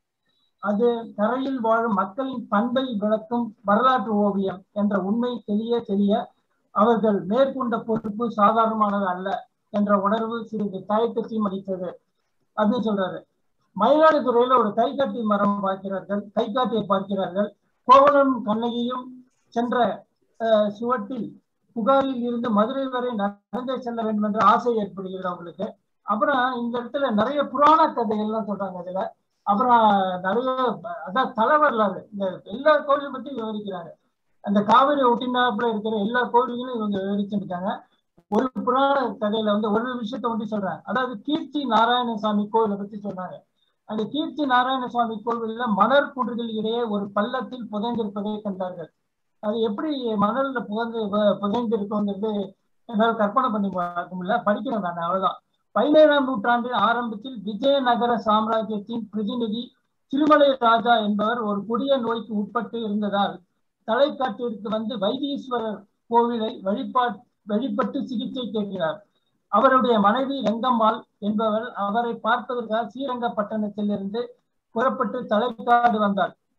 அது கரையில் வாழும் மக்களின் பண்பை விளக்கும் வரலாற்று ஓவியம் என்ற உண்மை தெரிய தெரிய அவர்கள் மேற்கொண்ட பொறுப்பு சாதாரணமானது அல்ல என்ற உணர்வு சிறிது தயக்கத்தையும் அளித்தது அப்படின்னு சொல்றாரு மயிலாடுதுறையில ஒரு கைகாட்டி மரம் பார்க்கிறார்கள் கைகாட்டியை பார்க்கிறார்கள் கோவலனும் கண்ணகியும் சென்ற அஹ், சுவட்டில் புகாரில் இருந்து மதுரை வரை நடந்தே செல்ல வேண்டும் என்ற ஆசை ஏற்படுகிறது அவங்களுக்கு அப்புறம் இந்த இடத்துல நிறைய புராண கதைகள்லாம் சொல்றாங்க இதுல அப்புறம் நிறைய அதான் தலைவரலாறு இந்த எல்லா கோயிலையும் பத்தி விவரிக்கிறாங்க அந்த காவிரி ஒட்டினாப்புல இருக்கிற எல்லா கோயில்களும் இவங்க விவரிச்சிருக்காங்க ஒரு புராண கதையில வந்து ஒரு விஷயத்த வந்து சொல்றாங்க அதாவது கீர்த்தி நாராயணசாமி கோயிலை பத்தி சொல்றாங்க அந்த கீர்த்தி நாராயணசுவாமி கோவில்ல மணர் குன்றுகள் இடையே ஒரு பள்ளத்தில் புதைந்திருப்பதை கண்டார்கள் அது எப்படி மணல்ல புகழ்ந்து புதைந்து இருக்குங்கிறது என்னால் கற்பனை பண்ணி பார்க்க முடியல படிக்கிறேன் நான் அவ்வளவுதான் பதினேழாம் நூற்றாண்டின் ஆரம்பத்தில் விஜயநகர சாம்ராஜ்யத்தின் பிரதிநிதி திருமலை ராஜா என்பவர் ஒரு கொடிய நோய்க்கு உட்பட்டு இருந்ததால் தலைக்காட்டிற்கு வந்து வைத்தீஸ்வரர் கோவிலை வழிபாட் வழிபட்டு சிகிச்சை கேட்கிறார் அவருடைய மனைவி ரெங்கம்மாள் என்பவர் அவரை பார்ப்பதற்காக ஸ்ரீரங்கப்பட்டணத்திலிருந்து புறப்பட்டு தலைக்காடு வந்தார்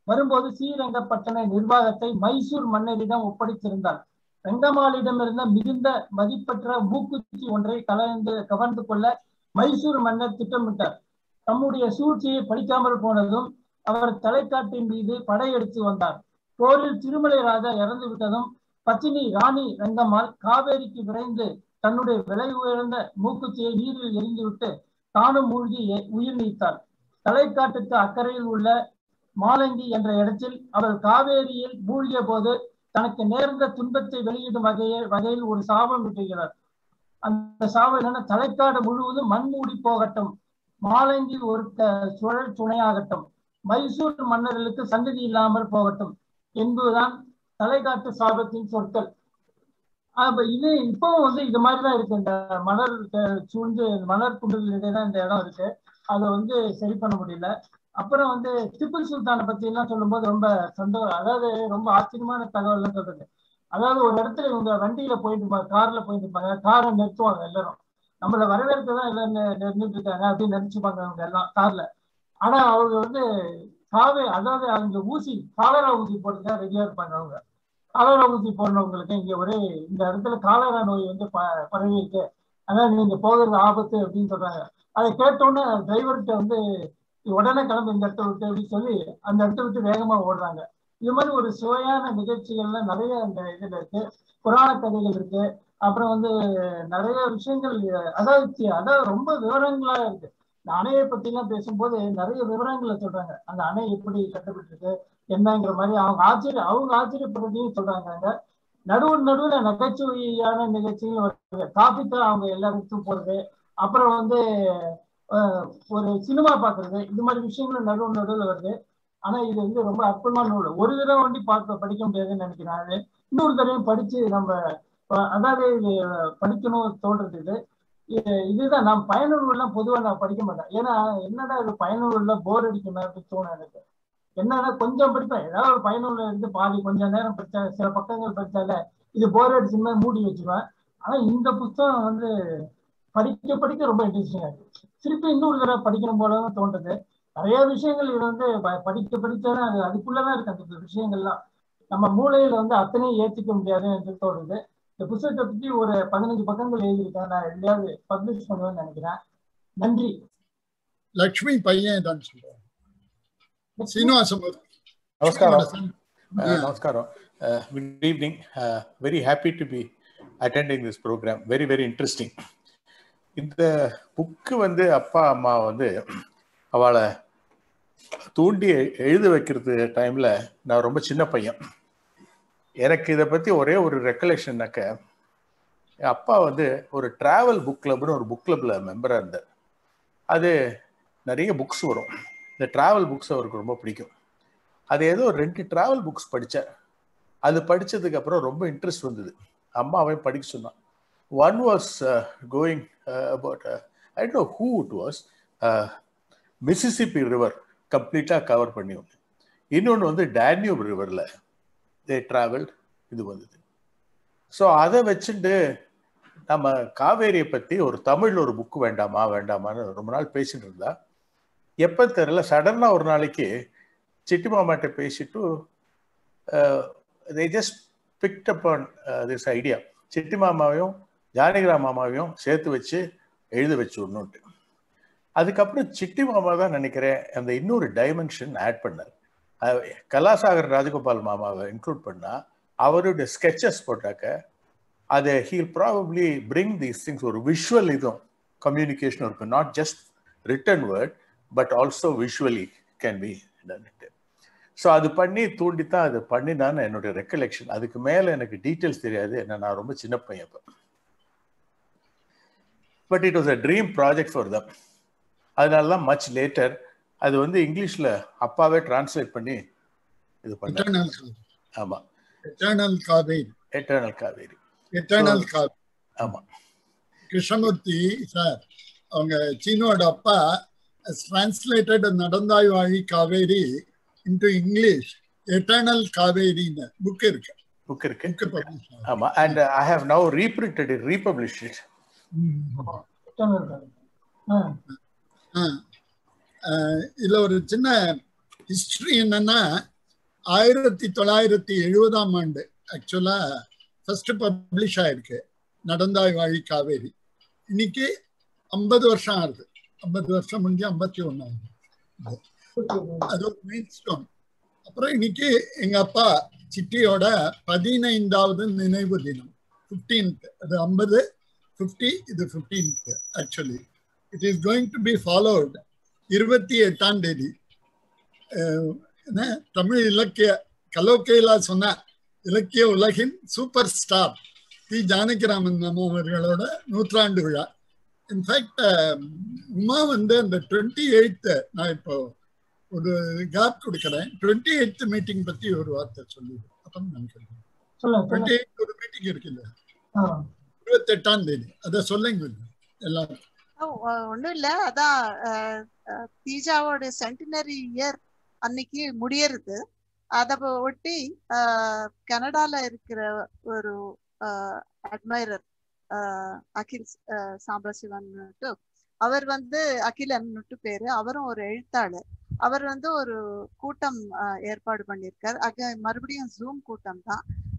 வரும்போது ஸ்ரீரங்கப்பட்டண நிர்வாகத்தை மைசூர் மன்னரிடம் ஒப்படைத்திருந்தார் ரங்கம்மாளிடமிருந்த மிகுந்த மதிப்பற்ற மூக்குத்தி ஒன்றை கலந்து கவர்ந்து கொள்ள மைசூர் மன்னர் திட்டமிட்டார் தம்முடைய சூழ்ச்சியை படிக்காமல் போனதும் அவர் தலைக்காட்டின் மீது படையெடுத்து வந்தார் போரில் திருமலை ராஜா இறந்து விட்டதும் பச்சினி ராணி ரங்கம்மாள் காவேரிக்கு விரைந்து தன்னுடைய விலை உயர்ந்த மூக்குத்தியை நீரில் எரிந்துவிட்டு தானும் மூழ்கி உயிர் நீத்தார் தலைக்காட்டுக்கு அக்கறையில் உள்ள மாலங்கி என்ற இடத்தில் அவள் காவேரியில் மூழ்கிய போது தனக்கு நேர்ந்த துன்பத்தை வெளியிடும் வகையை வகையில் ஒரு சாபம் விட்டுகிறார் அந்த சாபம் என்னன்னா தலைக்காடு முழுவதும் மண் மூடி போகட்டும் மாலங்கி ஒரு சுழல் துணையாகட்டும் மைசூர் மன்னர்களுக்கு சந்ததி இல்லாமல் போகட்டும் என்பதுதான் தலைக்காட்டு சாபத்தின் சொற்கள் அப்ப இது இப்பவும் வந்து இது மாதிரிதான் இருக்கு இந்த மலர் சூழ்ந்து மலர் குண்டுகளிடையே தான் இந்த இடம் இருக்கு அதை வந்து சரி பண்ண முடியல அப்புறம் வந்து திப்பு சுல்தானை பத்தி எல்லாம் சொல்லும்போது ரொம்ப சந்தோஷம் அதாவது ரொம்ப ஆச்சரியமான தகவல் சொல்றது அதாவது ஒரு இடத்துல இவங்க வண்டியில போயிட்டு இருப்பாங்க கார்ல போயிட்டு இருப்பாங்க காரை நிறுத்துவாங்க எல்லாரும் நம்மள வரவேற்க தான் எல்லாம் நின்றுட்டு இருக்காங்க அப்படின்னு நினைச்சுப்பாங்க அவங்க எல்லாம் கார்ல ஆனா அவங்க வந்து காவே அதாவது அவங்க ஊசி காலரா ஊசி போட்டுதான் ரெடியா இருப்பாங்க அவங்க காலரா ஊசி போடுறவங்களுக்கு இங்க ஒரே இந்த இடத்துல காலரா நோய் வந்து பரவி இருக்கு அதான் நீங்க போகிறது ஆபத்து அப்படின்னு சொல்றாங்க அதை கேட்டோன்னே டிரைவர்கிட்ட வந்து உடனே கிளம்பி இந்த இடத்த விட்டு அப்படின்னு சொல்லி அந்த இடத்த விட்டு வேகமா ஓடுறாங்க இது மாதிரி ஒரு சுவையான நிகழ்ச்சிகள்லாம் நிறைய அந்த இதுல இருக்கு புராண கதைகள் இருக்கு அப்புறம் வந்து நிறைய விஷயங்கள் அதாவது அதாவது ரொம்ப விவரங்களா இருக்கு இந்த அணையை பத்தி எல்லாம் பேசும்போது நிறைய விவரங்களை சொல்றாங்க அந்த அணை எப்படி கட்டப்பட்டிருக்கு என்னங்கிற மாதிரி அவங்க ஆச்சரிய அவங்க ஆச்சரியப்படுறதையும் சொல்றாங்க நடுவு நடுவுல நகைச்சுவையான நிகழ்ச்சிகள் வருது காப்பித்தான் அவங்க எல்லா இடத்துக்கும் போறது அப்புறம் வந்து ஒரு சினிமா பாக்குறது இது மாதிரி விஷயங்கள் நடுவு நடுவில் வருது ஆனா இது வந்து ரொம்ப அற்புதமான நூல் ஒரு தடவை வண்டி பார்க்க படிக்க முடியாதுன்னு நினைக்கிறேன் இன்னொரு தடவையும் படிச்சு நம்ம அதாவது இது படிக்கணும் தோன்றது இது இதுதான் நான் பயனுள்ளெல்லாம் பொதுவாக நான் படிக்க மாட்டேன் ஏன்னா என்னடா இது பயனுள்ள போர் அடிக்கும் அப்படின்னு தோணும் எனக்கு என்னன்னா கொஞ்சம் படிப்பேன் ஏதாவது ஒரு பயனுள்ள இருந்து பாதி கொஞ்சம் நேரம் படிச்சா சில பக்கங்கள் படிச்சால இது போர் அடிச்சுன்னா மூடி வச்சுருவேன் ஆனா இந்த புத்தகம் வந்து படிக்க படிக்க ரொம்ப இன்ட்ரெஸ்டிங்கா இருக்கு திருப்பி இன்னொரு தடவை படிக்கணும் போலவும் தோன்றது நிறைய விஷயங்கள் இது வந்து படிக்க படிச்சாலும் அது அதுக்குள்ளதான் இருக்கு அந்த விஷயங்கள்லாம் நம்ம மூளையில வந்து அத்தனையும் ஏற்றிக்க முடியாது என்று தோணுது இந்த புத்தகத்தை பத்தி ஒரு பதினஞ்சு பக்கங்கள் எழுதியிருக்கேன் நான் எங்கேயாவது பப்ளிஷ் பண்ணுவேன்னு நினைக்கிறேன் நன்றி லக்ஷ்மி பையன் தான் சொல்றேன் சீனிவாசமூர்த்தி நமஸ்காரம் நமஸ்காரம் good evening very happy to be attending this program very very interesting இந்த புக்கு வந்து அப்பா அம்மா வந்து அவளை தூண்டி எழுத வைக்கிறது டைம்ல நான் ரொம்ப சின்ன பையன் எனக்கு இதை பத்தி ஒரே ஒரு ரெக்கலெக்ஷன்னாக்க என் அப்பா வந்து ஒரு டிராவல் புக் கிளப்னு ஒரு புக் கிளப்ல மெம்பரா இருந்தார் அது நிறைய புக்ஸ் வரும் இந்த டிராவல் புக்ஸ் அவருக்கு ரொம்ப பிடிக்கும் அது ஏதோ ரெண்டு டிராவல் புக்ஸ் படித்தேன் அது படித்ததுக்கு அப்புறம் ரொம்ப இன்ட்ரெஸ்ட் வந்தது அம்மாவை படிக்க சொன்னான் one was going about I do who it was Mississippi river கம்ப்ளீட்டாக கவர் பண்ணி ஒன்று இன்னொன்று வந்து டேன்யூப் ரிவரில் தே ட்ராவல் இது வந்தது ஸோ அதை வச்சுட்டு நம்ம காவேரியை பற்றி ஒரு தமிழில் ஒரு புக்கு வேண்டாமா வேண்டாமான்னு ரொம்ப நாள் பேசிட்டு இருந்தா எப்போ தெரியல சடனாக ஒரு நாளைக்கு சிட்டி மாமாட்ட பேசிட்டு they just picked up on this idea Chitti மாமாவையும் ஜானகிராம் மாமாவையும் சேர்த்து வச்சு எழுத வச்சு ஒன்றுன்ட்டு அதுக்கப்புறம் சிட்டி மாமா தான் நினைக்கிறேன் அந்த இன்னொரு டைமென்ஷன் ஆட் பண்ணார் கலாசாகர் ராஜகோபால் மாமாவை இன்க்ளூட் பண்ணா அவருடைய ஸ்கெச்சஸ் போட்டாக்க அது he'll probably bring these things ஒரு விஷுவல் இதுவும் கம்யூனிகேஷன் இருக்கும் not just written word but also visually can be done so அது பண்ணி தூண்டித்தான் அது பண்ணினான்னு என்னுடைய ரெக்கலெக்ஷன் அதுக்கு மேலே எனக்கு டீட்டெயில்ஸ் தெரியாது என்ன நான் ரொம்ப சின்ன பையன் இப்போ but it was a dream project for them அதனால தான் மச் லேட்டர் அது வந்து இங்கிலீஷ்ல அப்பாவே டிரான்ஸ்லேட் பண்ணி இது பண்ண ஆமா eternal Kaveri eternal Kaveri eternal Kaveri ஆமா கிருஷ்ணமூர்த்தி சார் அவங்க சீனோட அப்பா translated Nadanthai Vazhi Kaveri into English eternal காவேரின்னு புக் இருக்கு புக் இருக்கு புக் பப்ளிஷ் ஆமா and I have now reprinted it republish it இதுல ஒரு சின்ன ஹிஸ்டரி என்னன்னா ஆயிரத்தி தொள்ளாயிரத்தி எழுபதாம் ஆண்டு ஆக்சுவலா ஃபர்ஸ்ட் பப்ளிஷ் ஆயிருக்கு நடந்தாய் வாழி காவேரி இன்னைக்கு ஐம்பது வருஷம் ஆகுது ஐம்பது வருஷம் முடிஞ்சு ஐம்பத்தி ஒன்னாகுது அது ஒரு மெயின் ஸ்டோன் அப்புறம் இன்னைக்கு எங்க அப்பா சிட்டியோட பதினைந்தாவது நினைவு தினம் ஃபிஃப்டீன்த் அது ஐம்பது ஃபிஃப்டி இது fifteenth actually it is going to be followed இருபத்தி எட்டாம் தேதி என்ன தமிழ் இலக்கிய கலோக்கேலா சொன்ன இலக்கிய உலகின் சூப்பர் ஸ்டார் டி ஜானகிராமன் நம்ம அவர்களோட நூற்றாண்டு விழா இன்ஃபேக்ட் உமா வந்து அந்த டுவெண்ட்டி எயித்து நான் இப்போ ஒரு கேப் கொடுக்குறேன் டுவெண்ட்டி எயித் மீட்டிங் பத்தி ஒரு வார்த்தை சொல்லிடு அப்போ நான் சொல்றேன் டுவெண்ட்டி எயிட் ஒரு மீட்டிங் இருக்குல்ல இருபத்தி எட்டாம் தேதி அதை சொல்லுங்க எல்லாரும் ஒண்ணும் இல்ல அதான் தீஜாவோட சென்டினரி இயர் அன்னைக்கு முடியறது அத ஒட்டி கனடால இருக்கிற ஒரு அட்மைரர் அகில் சாம்பசிவன் அவர் வந்து அகிலன் பேரு அவரும் ஒரு எழுத்தாளர் அவர் வந்து ஒரு கூட்டம் ஏற்பாடு பண்ணியிருக்கார் அக மறுபடியும் ஜூம் கூட்டம் தான்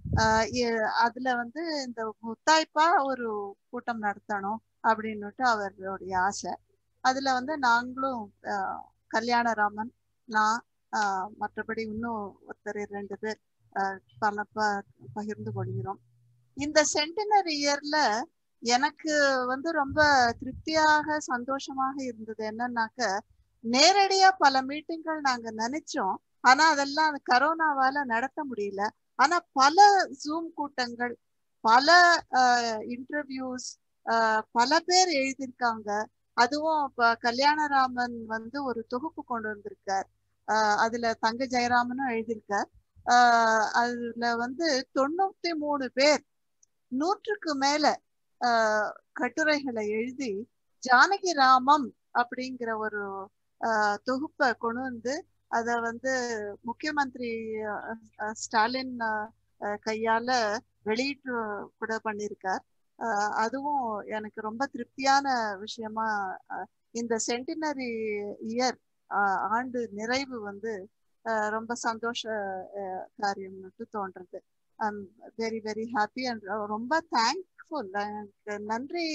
அதுல வந்து இந்த முத்தாய்ப்பா ஒரு கூட்டம் நடத்தணும் அப்படின்னுட்டு அவருடைய ஆசை அதுல வந்து நாங்களும் கல்யாணராமன் நான் மற்றபடி இன்னும் ஒருத்தர் ரெண்டு பேர் பல பகிர்ந்து கொள்கிறோம் இந்த சென்டினரி இயர்ல எனக்கு வந்து ரொம்ப திருப்தியாக சந்தோஷமாக இருந்தது என்னன்னாக்க நேரடியா பல மீட்டிங்கள் நாங்க நினைச்சோம் ஆனா அதெல்லாம் கரோனாவால நடத்த முடியல ஆனா பல ஜூம் கூட்டங்கள் பல இன்டர்வியூஸ் பல பேர் எழுதியிருக்காங்க அதுவும் இப்ப கல்யாணராமன் வந்து ஒரு தொகுப்பு கொண்டு வந்திருக்கார் அதுல தங்க ஜெயராமனும் எழுதியிருக்கார் அதுல வந்து தொண்ணூத்தி மூணு பேர் நூற்றுக்கு மேல கட்டுரைகளை எழுதி ஜானகி ராமம் அப்படிங்கிற ஒரு தொகுப்பை கொண்டு வந்து அத வந்து முக்கியமந்திரி ஸ்டாலின் கையால வெளியிட்டு கூட பண்ணியிருக்கார் அதுவும் எனக்கு ரொம்ப திருப்தியான விஷயமா இந்த சென்டினரி இயர் ஆண்டு நிறைவு வந்து ரொம்ப சந்தோஷ காரியம்னு தோன்றது I'm very very happy and ரொம்ப தேங்க்ஃபுல் எனக்கு நன்றி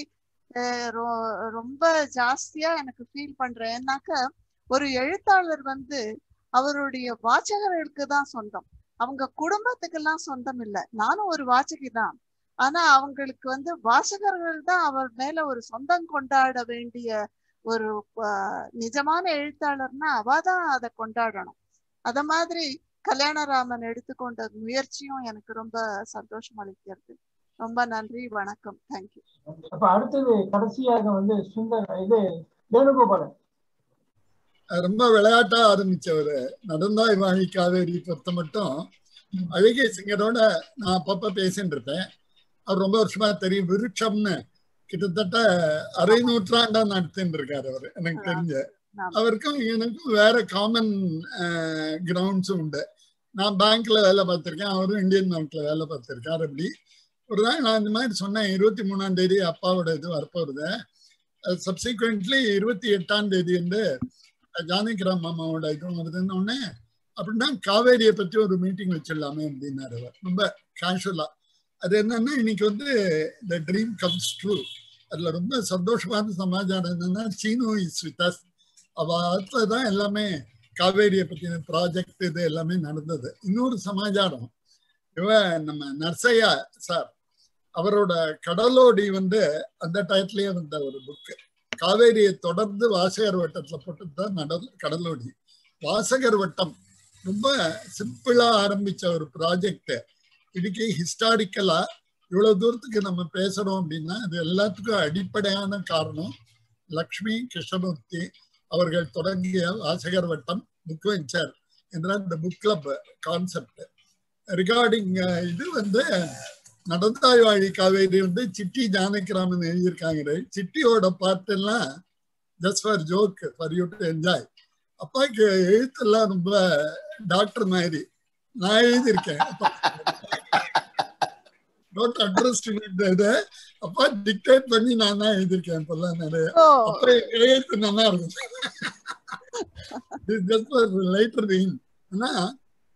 ரொம்ப ஜாஸ்தியா எனக்கு ஃபீல் பண்றேன் ஏன்னாக்க ஒரு எழுத்தாளர் வந்து அவருடைய வாசகர்களுக்கு தான் சொந்தம் அவங்க குடும்பத்துக்கு எல்லாம் சொந்தம் இல்லை நானும் ஒரு வாசகி தான் ஆனா அவங்களுக்கு வந்து வாசகர்கள் தான் அவர் மேல ஒரு சொந்தம் கொண்டாட வேண்டிய ஒரு நிஜமான எழுத்தாளர்னா அவ தான் அதை கொண்டாடணும் அத மாதிரி கல்யாணராமன் எடுத்துக்கொண்ட முயற்சியும் எனக்கு ரொம்ப சந்தோஷம் அளிக்கிறது ரொம்ப நன்றி வணக்கம் தேங்க்யூ அப்ப அடுத்தது கடைசியாக வந்து சுந்தர் இது வேணுகோபாலன் ரொம்ப விளையாட்டா ஆரம்பிச்சவர் நடந்தாய் வாழி காவேரி பொறுத்த மட்டும் அழகிய சிங்கரோட நான் அப்பப்ப பேசிட்டு இருப்பேன் அவர் ரொம்ப வருஷமா தெரியும் விருட்சம்னு கிட்டத்தட்ட அரை நூற்றாண்டா நடத்தின்னு இருக்காரு அவர் எனக்கு தெரிஞ்ச அவருக்கும் எனக்கும் வேற காமன் கிரவுண்ட்ஸும் உண்டு நான் பேங்க்ல வேலை பார்த்திருக்கேன் அவரும் இந்தியன் பேங்க்ல வேலை பார்த்திருக்காரு அப்படி ஒரு நாள் நான் இந்த மாதிரி சொன்னேன் இருபத்தி மூணாம் தேதி அப்பாவோட இது வரப்போறது சப்சிக்வெண்ட்லி இருபத்தி எட்டாம் தேதி வந்து ஜானகிராம் மாமாவோட இது வருதுன்னு உடனே அப்படின்னா காவேரியை பத்தி ஒரு மீட்டிங் வச்சிடலாமே அப்படின்னாரு அவர் ரொம்ப கேஷுவலா அது என்னன்னா இன்னைக்கு வந்து இந்த ட்ரீம் கம்ஸ் ட்ரூ அதுல ரொம்ப சந்தோஷமான சமாச்சாரம் என்னன்னா சீனோ இஸ் வித் அஸ் அவத்துல தான் எல்லாமே காவேரியை பத்தின ப்ராஜெக்ட் இது எல்லாமே நடந்தது இன்னொரு சமாச்சாரம் இவ நம்ம நர்சையா சார் அவரோட கடலோடி வந்து அந்த டயத்துலயே வந்த ஒரு புக்கு காவேரியை தொடர்ந்து வாசகர் வட்டத்துல போட்டு தான் நடல் கடலோடி வாசகர் வட்டம் ரொம்ப சிம்பிளா ஆரம்பிச்ச ஒரு ப்ராஜெக்ட் இன்னைக்கு ஹிஸ்டாரிக்கலா இவ்வளவு தூரத்துக்கு நம்ம பேசுறோம் அப்படின்னா அது எல்லாத்துக்கும் அடிப்படையான காரணம் லக்ஷ்மி கிருஷ்ணமூர்த்தி அவர்கள் தொடங்கிய வாசகர் வட்டம் புக் வெஞ்சர் என்ற இந்த புக் கிளப் கான்செப்ட் ரிகார்டிங் இது வந்து நடந்தாய் வாழி காவேரி வந்து சிட்டி ஜானகிராமன் எழுதியிருக்காங்க சிட்டியோட பார்ட் எல்லாம் just for joke for you to enjoy அப்பாவுக்கு எழுத்தெல்லாம் ரொம்ப டாக்டர் மாதிரி நான் எழுதியிருக்கேன் நோட் அட்ரஸ் இது அப்பா டிக்டேட் பண்ணி நான் தான் எழுதியிருக்கேன் இப்பெல்லாம் நிறைய அப்ப எழுத்து நல்லா இருக்கும் ஜஸ்ட் லைட்டர் வெயின் ஆனா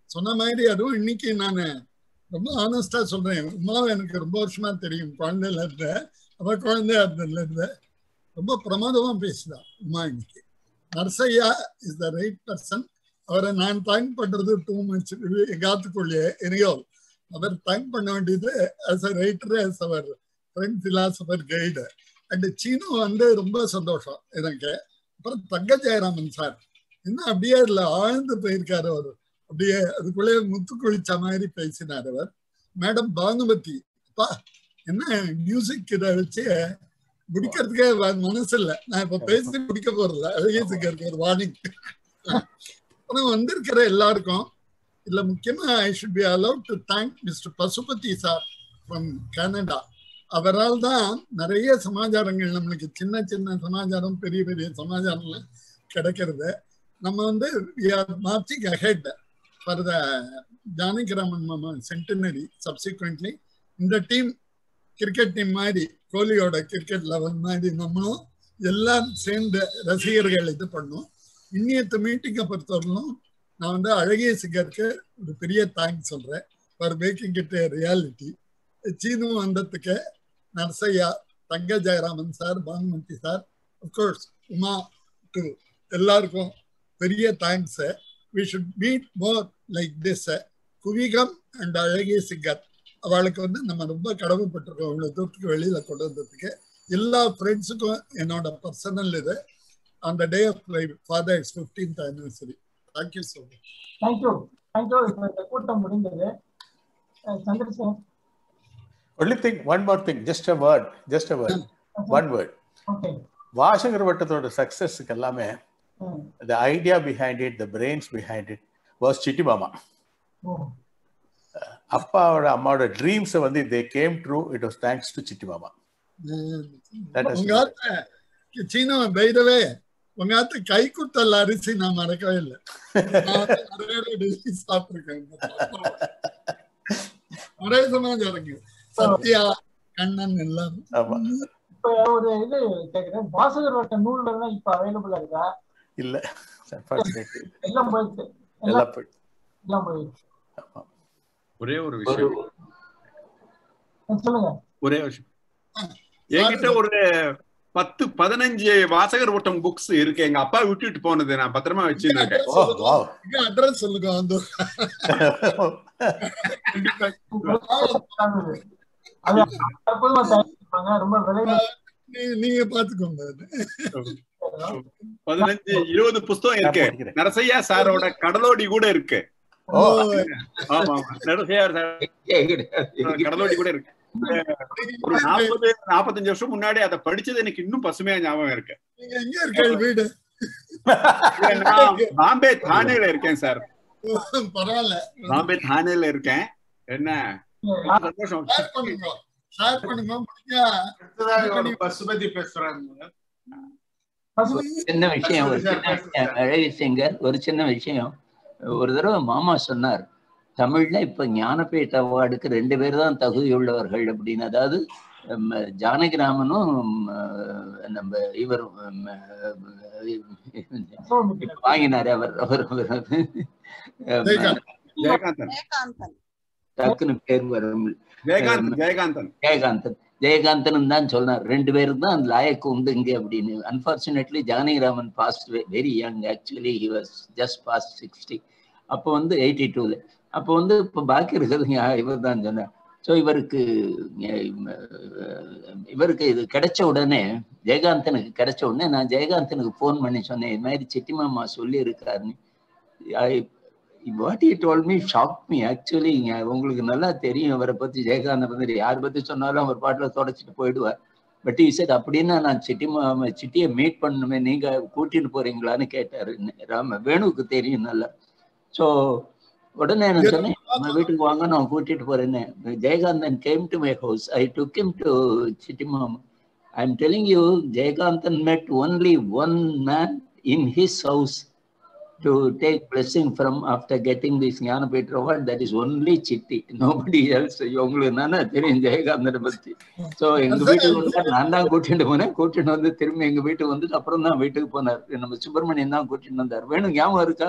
சொன்ன மாதிரி அதுவும் இன்னைக்கு நான் ரொம்ப ஆனஸ்டா சொல்றேன் உமாவை எனக்கு ரொம்ப வருஷமா தெரியும் குழந்தையில இருந்த அவ குழந்தையா இருந்ததுல இருந்து ரொம்ப பிரமாதமா பேசுதா உமா இன்னைக்கு Narasaiah is the right person அவரை நான் தேங்க் பண்றது டூ மச் எங்காத்துக்குள்ளே எனியோ அவர் தேங்க் பண்ண வேண்டியது அஸ் அ ரைட்டர் அஸ் அவர் friend philosopher guide and Seenu வந்து ரொம்ப சந்தோஷம் எனக்கு அப்புறம் தங்க ஜெயராமன் சார் இன்னும் அப்படியே இல்லை ஆழ்ந்து போயிருக்காரு அவர் அப்படியே அதுக்குள்ளே முத்து குளிச்ச மாதிரி பேசினார் அவர் மேடம் பானுமதி அப்பா என்ன மியூசிக் இதை வச்சு முடிக்கிறதுக்கே மனசு இல்லை நான் இப்ப பேசி முடிக்க போறதில்ல அழகேசுக்கு இருக்கு ஒரு வார்னிங் அப்புறம் வந்திருக்கிற எல்லாருக்கும் இதுல முக்கியமா I should be allowed to thank mister Pasupathi sir from Canada அவரால் தான் நிறைய சமாச்சாரங்கள் நம்மளுக்கு சின்ன சின்ன சமாச்சாரம் பெரிய பெரிய சமாச்சாரம்லாம் கிடைக்கிறது நம்ம வந்து marching ahead for the Janakiraman மாமா சென்டினரி சப்சிக்வெண்ட்லி இந்த டீம் கிரிக்கெட் டீம் மாதிரி கோலியோட கிரிக்கெட் லெவல் மாதிரி நம்மளும் எல்லாம் சேர்ந்து ரசிகர்கள் இது பண்ணோம் இன்னியத்து மீட்டிங்கை பொறுத்தவரையிலும் நான் வந்து அழகிய சிங்கருக்கு ஒரு பெரிய தேங்க்ஸ் சொல்றேன் for making it reality Seenu வந்ததுக்கு Narsaiah Thanga Jayaraman sir Bhanumathi sir of course Uma to எல்லாருக்கும் பெரிய thanks we should meet more like this Kuvigam and அழகிய சிங்கர் அவளுக்கு வந்து நம்ம ரொம்ப கடமைப்பட்டிருக்கோம் இவ்வளவு தூரத்துக்கு வெளியில கொண்டு வந்ததுக்கு எல்லா ஃப்ரெண்ட்ஸுக்கும் என்னோட பர்சனல் இது அந்த day of my father's fifteenth anniversary thank you so much thank you thank you இப்போ இந்த கூட்டம் முடிந்தது Chandrasekhar only thing one more thing just a word just a word one word okay வாசகர் வட்டத்தோட சக்சஸ்க்கு எல்லாமே the idea behind it the brains behind it was Chitti மாமா அப்பாவோட அம்மாவோட ட்ரீம்ஸ் வந்து they came true it was thanks to Chitti மாமா உங்க ஆத்த சீனா பைதவே உங்க ஆத்த கை குத்தல் அரிசி நான் மறக்கவே இல்லை நிறைய டெய்லி சாப்பிட்டுருக்கேன் நிறைய சமாச்சாரங்க சத்யா கண்ணன் எல்லாம் இப்ப ஒரு இது கேக்குறேன் வாசகர் வட்ட நூல்ல எல்லாம் இப்ப அவைலபிளா இருக்கா இல்ல எல்லாம் போயிடுச்சு எல்லாம் போயிடுச்சு எல்லாம் போயிடுச்சு ஒரே ஒரு விஷயம் சொல்லுங்க ஒரே விஷயம் என்கிட்ட ஒரு பத்து பதினஞ்சு வாசகர் ஓட்டம் புக்ஸ் இருக்கு எங்க அப்பா விட்டுட்டு போனது நான் பத்திரமா வச்சிருக்கேன் அட்ரஸ் சொல்லுங்க வந்து ரொம்ப விலை நீங்க பாத்துக்கோங்க பதினஞ்சு இருபது புஸ்தகம் இருக்கு நரசையா சாரோட கடலோடி கூட இருக்கு ஆமா ஆமா நரசையா கடலோடி கூட இருக்கு ஒரு நாற்பது நாற்பத்தஞ்சு வருஷம் முன்னாடி அதை படிச்சது எனக்கு இன்னும் பசுமையா ஞாபகம் இருக்கு எங்க இருக்க வீடு நான் பாம்பே தானேல இருக்கேன் சார் பரவாயில்ல பாம்பே தானேல இருக்கேன் என்ன சந்தோஷம் ஷேர் பண்ணுங்க முடிஞ்சா பசுபதி பேசுறாங்க சின்ன விஷயம் ஒரு சின்ன விஷயம் அழகி சிங்கர் ஒரு சின்ன விஷயம் ஒரு தடவை மாமா சொன்னார் தமிழ்ல இப்ப ஞானபீठ அவார்டுக்கு ரெண்டு பேர் தான் தகுதியுள்ளவர்கள் அப்படின்னு அதாவது ஜானகிராமனும் நம்ம இவரும் வாங்கினாரு அவர் அவர் டக்குன்னு பேர் வரும் ஜெயகாந்தன் ஜெயகாந்தன் ஜெயகாந்தன் தான் சொன்னார் ரெண்டு பேரும் தான் அந்த லாயக்கு உண்டு இங்க அப்படின்னு unfortunately Janakiraman passed very young actually he was just past sixty அப்போ வந்து எயிட்டி டூல அப்போ வந்து இப்போ பாக்கி இருக்கிறது இவர் தான் சொன்னார் ஸோ இவருக்கு இவருக்கு இது கிடைச்ச உடனே ஜெயகாந்தனுக்கு கிடைச்ச உடனே நான் ஜெயகாந்தனுக்கு ஃபோன் பண்ணி சொன்னேன் இது மாதிரி சிட்டிமாமா சொல்லி இருக்காருன்னு what he told me shock me actually உங்களுக்கு நல்லா தெரியும் அவரை பத்தி ஜெயகாந்தன் பத்தி யார் பத்தி சொன்னாலும் அவர் பாட்டில் தொடச்சிட்டு போயிடுவார் பட் இ சார் அப்படின்னா நான் சிட்டி சிட்டியை மீட் பண்ணணுமே நீங்க கூட்டிட்டு போறீங்களான்னு கேட்டாரு ராம வேணுவுக்கு தெரியும் நல்லா ஸோ உடனே நான் சொன்னேன் நம்ம வீட்டுக்கு வாங்க நான் கூட்டிட்டு போறேன்னு Jayakanthan came to my house I took him to Chitti மாமா I am telling you Jayakanthan met only one man in his house to take blessing from after getting this Jnanapetra award, that is only Chitti. Nobody else. உங்களுக்கு என்னன்னா தெரியும் ஜெயகாந்தனை பத்தி so எங்க வீட்டுக்கு வந்தா நான் தான் கூட்டிட்டு போனேன் கூட்டிட்டு வந்து திரும்பி எங்க வீட்டுக்கு வந்துட்டு அப்புறம் தான் வீட்டுக்கு போனார் நம்ம சுப்பிரமணியன் தான் கூட்டிட்டு வந்தார் வேணும் ஞாபகம் இருக்கா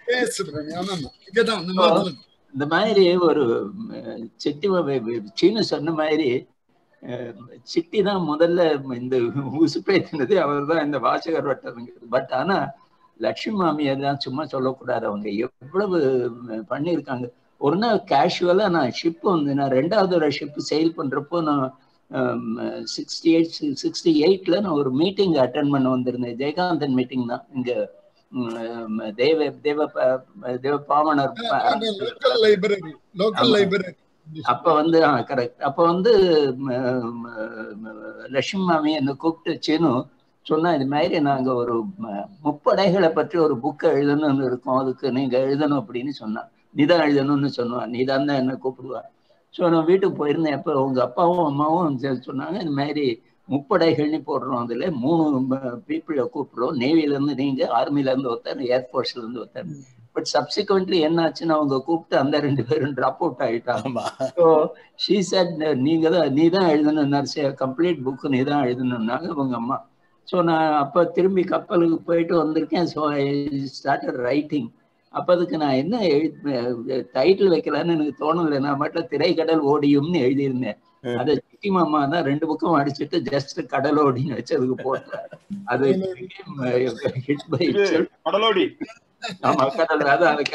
இந்த மாதிரி ஒரு சிட்டி சீனு சொன்ன மாதிரி சிட்டி தான் முதல்ல இந்த உசுப்பேத்தினது அவர் தான் இந்த வாசகர் வட்டதுங்கிறது பட் ஆனா லட்சுமி மாமியார் தான் சும்மா சொல்லக்கூடாது அவங்க எவ்வளவு பண்ணியிருக்காங்க ஒரு நாள் கேஷுவலா நான் ஷிப் வந்து நான் ரெண்டாவது ஒரு ஷிப் செயில் பண்றப்போ நான் சிக்ஸ்டி எயிட் சிக்ஸ்டி எயிட்ல நான் ஒரு மீட்டிங் அட்டன் பண்ண வந்திருந்தேன் ஜெயகாந்தன் மீட்டிங் தான் இங்க தேவ தேவ தேவ பாவனர் அப்ப வந்து கரெக்ட் அப்ப வந்து லட்சுமி மாமி என்ன கூப்பிட்டு சீனு சொன்னா இது மாதிரி நாங்க ஒரு முப்படைகளை பற்றி ஒரு புக்கை எழுதணும்னு இருக்கோம் அதுக்கு நீங்க எழுதணும் அப்படின்னு சொன்னா நீதான் எழுதணும்னு சொன்னான் நீதான் தான் என்ன கூப்பிடுவா ஸோ நான் வீட்டுக்கு போயிருந்தேன் அப்போ உங்க அப்பாவும் அம்மாவும் சொன்னாங்க இந்த மாதிரி முப்படைகள்னு போடுறோம் அதுல மூணு பீப்புளை கூப்பிடுறோம் நேவில இருந்து நீங்க ஆர்மில இருந்து ஒருத்தர் ஏர்ஃபோர்ஸ்ல இருந்து ஒருத்தர் பட் சப்சிக்வெண்ட்லி என்னாச்சுன்னு அவங்க கூப்பிட்டு அந்த ரெண்டு பேரும் ட்ராப் அவுட் ஆயிட்டாங்க ஸோ ஷீ சாட் நீங்க தான் நீ தான் எழுதணும் நர்ஸே கம்ப்ளீட் புக் நீ தான் எழுதணும்னாங்க அவங்க அம்மா ஸோ நான் அப்போ திரும்பி கப்பலுக்கு போயிட்டு வந்திருக்கேன் ஸோ ஐ ஸ்டார்டட் ரைட்டிங் அப்போ அதுக்கு நான் என்ன எழு டைட்டில் வைக்கலான்னு எனக்கு தோணலை நான் மட்டும் திரைக்கடல் ஓடியும்னு எழுதியிருந்தேன் அதை சிட்டி மாமா தான் ரெண்டு பக்கம் அடிச்சுட்டு ஜஸ்ட் கடலோடின்னு வச்சதுக்கு போட்டேன் அது ஹிட் பை கடலோடி ஆமா கடல் அதான் அது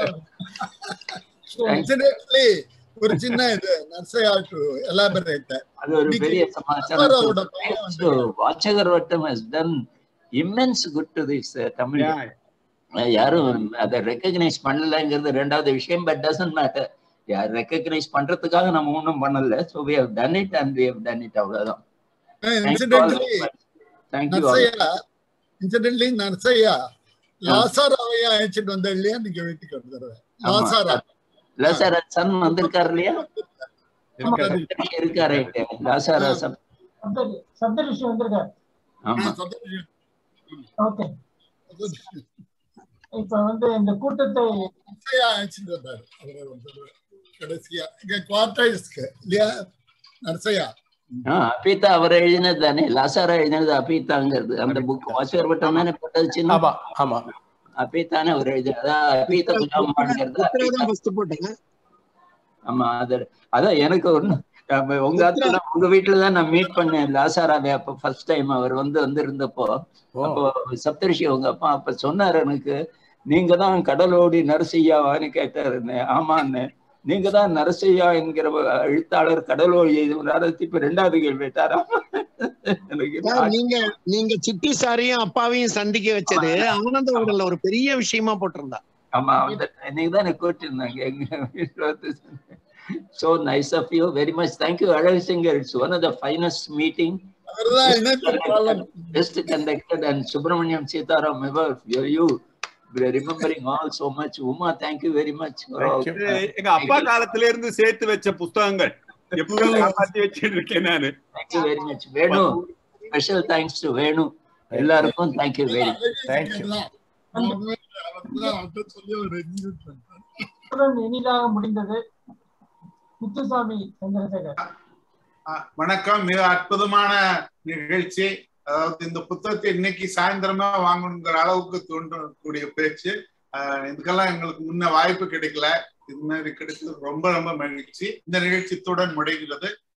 கரெக்ட் ஒரு சின்ன இது நர்சையா டு எலாபரேட் அது ஒரு பெரிய சமாச்சாரம் வாச்சகர் வட்டம் has done immense good to this Tamil யாரும் அதை ரெக்கக்னைஸ் பண்ணலங்கிறது ரெண்டாவது விஷயம் பட் டசன்ட் மேட்டர் யார் ரெக்கக்னைஸ் பண்றதுக்காக நம்ம ஒன்றும் பண்ணல so we have done it and we have done it அவ்வளவுதான் நர்சையா இன்சிடென்ட்லி நர்சையா லாசாராவையா அழைச்சிட்டு வந்த இல்லையா நீங்க வீட்டுக்கு வந்துடுறேன் லாசாரா லாசாரா சன் வந்திருக்காரு இல்லையா இருக்காரு லாசாரா சன் சப்தரிஷி வந்திருக்காரு ஆமா ஓகே இப்ப வந்து இந்த கூட்டத்தை அழைச்சிட்டு வந்தாரு அவரை வந்து கடைசியா இங்க குவார்டர்ஸ்க்கு இல்லையா நர்சையா அபீதா அவர் எழுதினது தானே லாசாரா எழுதினது அபீதாங்கிறது அந்த புக் வாசகர் வட்டம் தானே போட்டது சின்ன ஆமா ஆமா அபீதானே அவர் எழுதினது அதான் அபீத குலாமாங்கிறது ஆமா அது அதான் எனக்கு ஒண்ணு உங்க ஆத்துல உங்க வீட்டுலதான் நான் மீட் பண்ணேன் லாசாராவே அப்ப ஃபர்ஸ்ட் டைம் அவர் வந்து வந்து இருந்தப்போ அப்போ சப்தரிஷி உங்க அப்பா அப்ப சொன்னாரு எனக்கு நீங்க தான் கடலோடி நரசையாவான்னு கேட்டாரு ஆமான்னு நீங்க தான் நரசையா என்கிற எழுத்தாளர் கடலோடி எழுதினாரு இப்ப ரெண்டாவது கேள்வி கேட்டாரா நீங்க நீங்க சிட்டி சாரையும் அப்பாவையும் சந்திக்க வச்சது ஆனந்த உடல்ல ஒரு பெரிய விஷயமா போட்டிருந்தா ஆமா நீங்க தான் கூட்டிருந்தாங்க எங்க வீட்டுல வந்து so nice of you very much thank you Alav Singer it's one of the finest meeting just conducted and Subramaniam Sitaram ever you remembering all so much Uma thank you very much எங்க அப்பா காலத்துல இருந்து சேர்த்து வச்ச புஸ்தகங்கள் எப்பவும் காப்பாத்தி வச்சிட்டு இருக்கேன் நானு thank you very much Venu special thanks to வேணு எல்லாருக்கும் thank you very much thank you இனிதாக முடிந்தது முத்துசாமி சந்திரசேகர் வணக்கம் மிக அற்புதமான நிகழ்ச்சி அதாவது இந்த புத்தகத்தை இன்னைக்கு சாயந்தரமா வாங்கணுங்கிற அளவுக்கு தோன்றக்கூடிய பேச்சு இதுக்கெல்லாம் எங்களுக்கு முன்ன வாய்ப்பு கிடைக்கல இது மாதிரி கிடைச்சது ரொம்ப ரொம்ப மகிழ்ச்சி இந்த நிகழ்ச்சி இத்துடன் முடிகிறது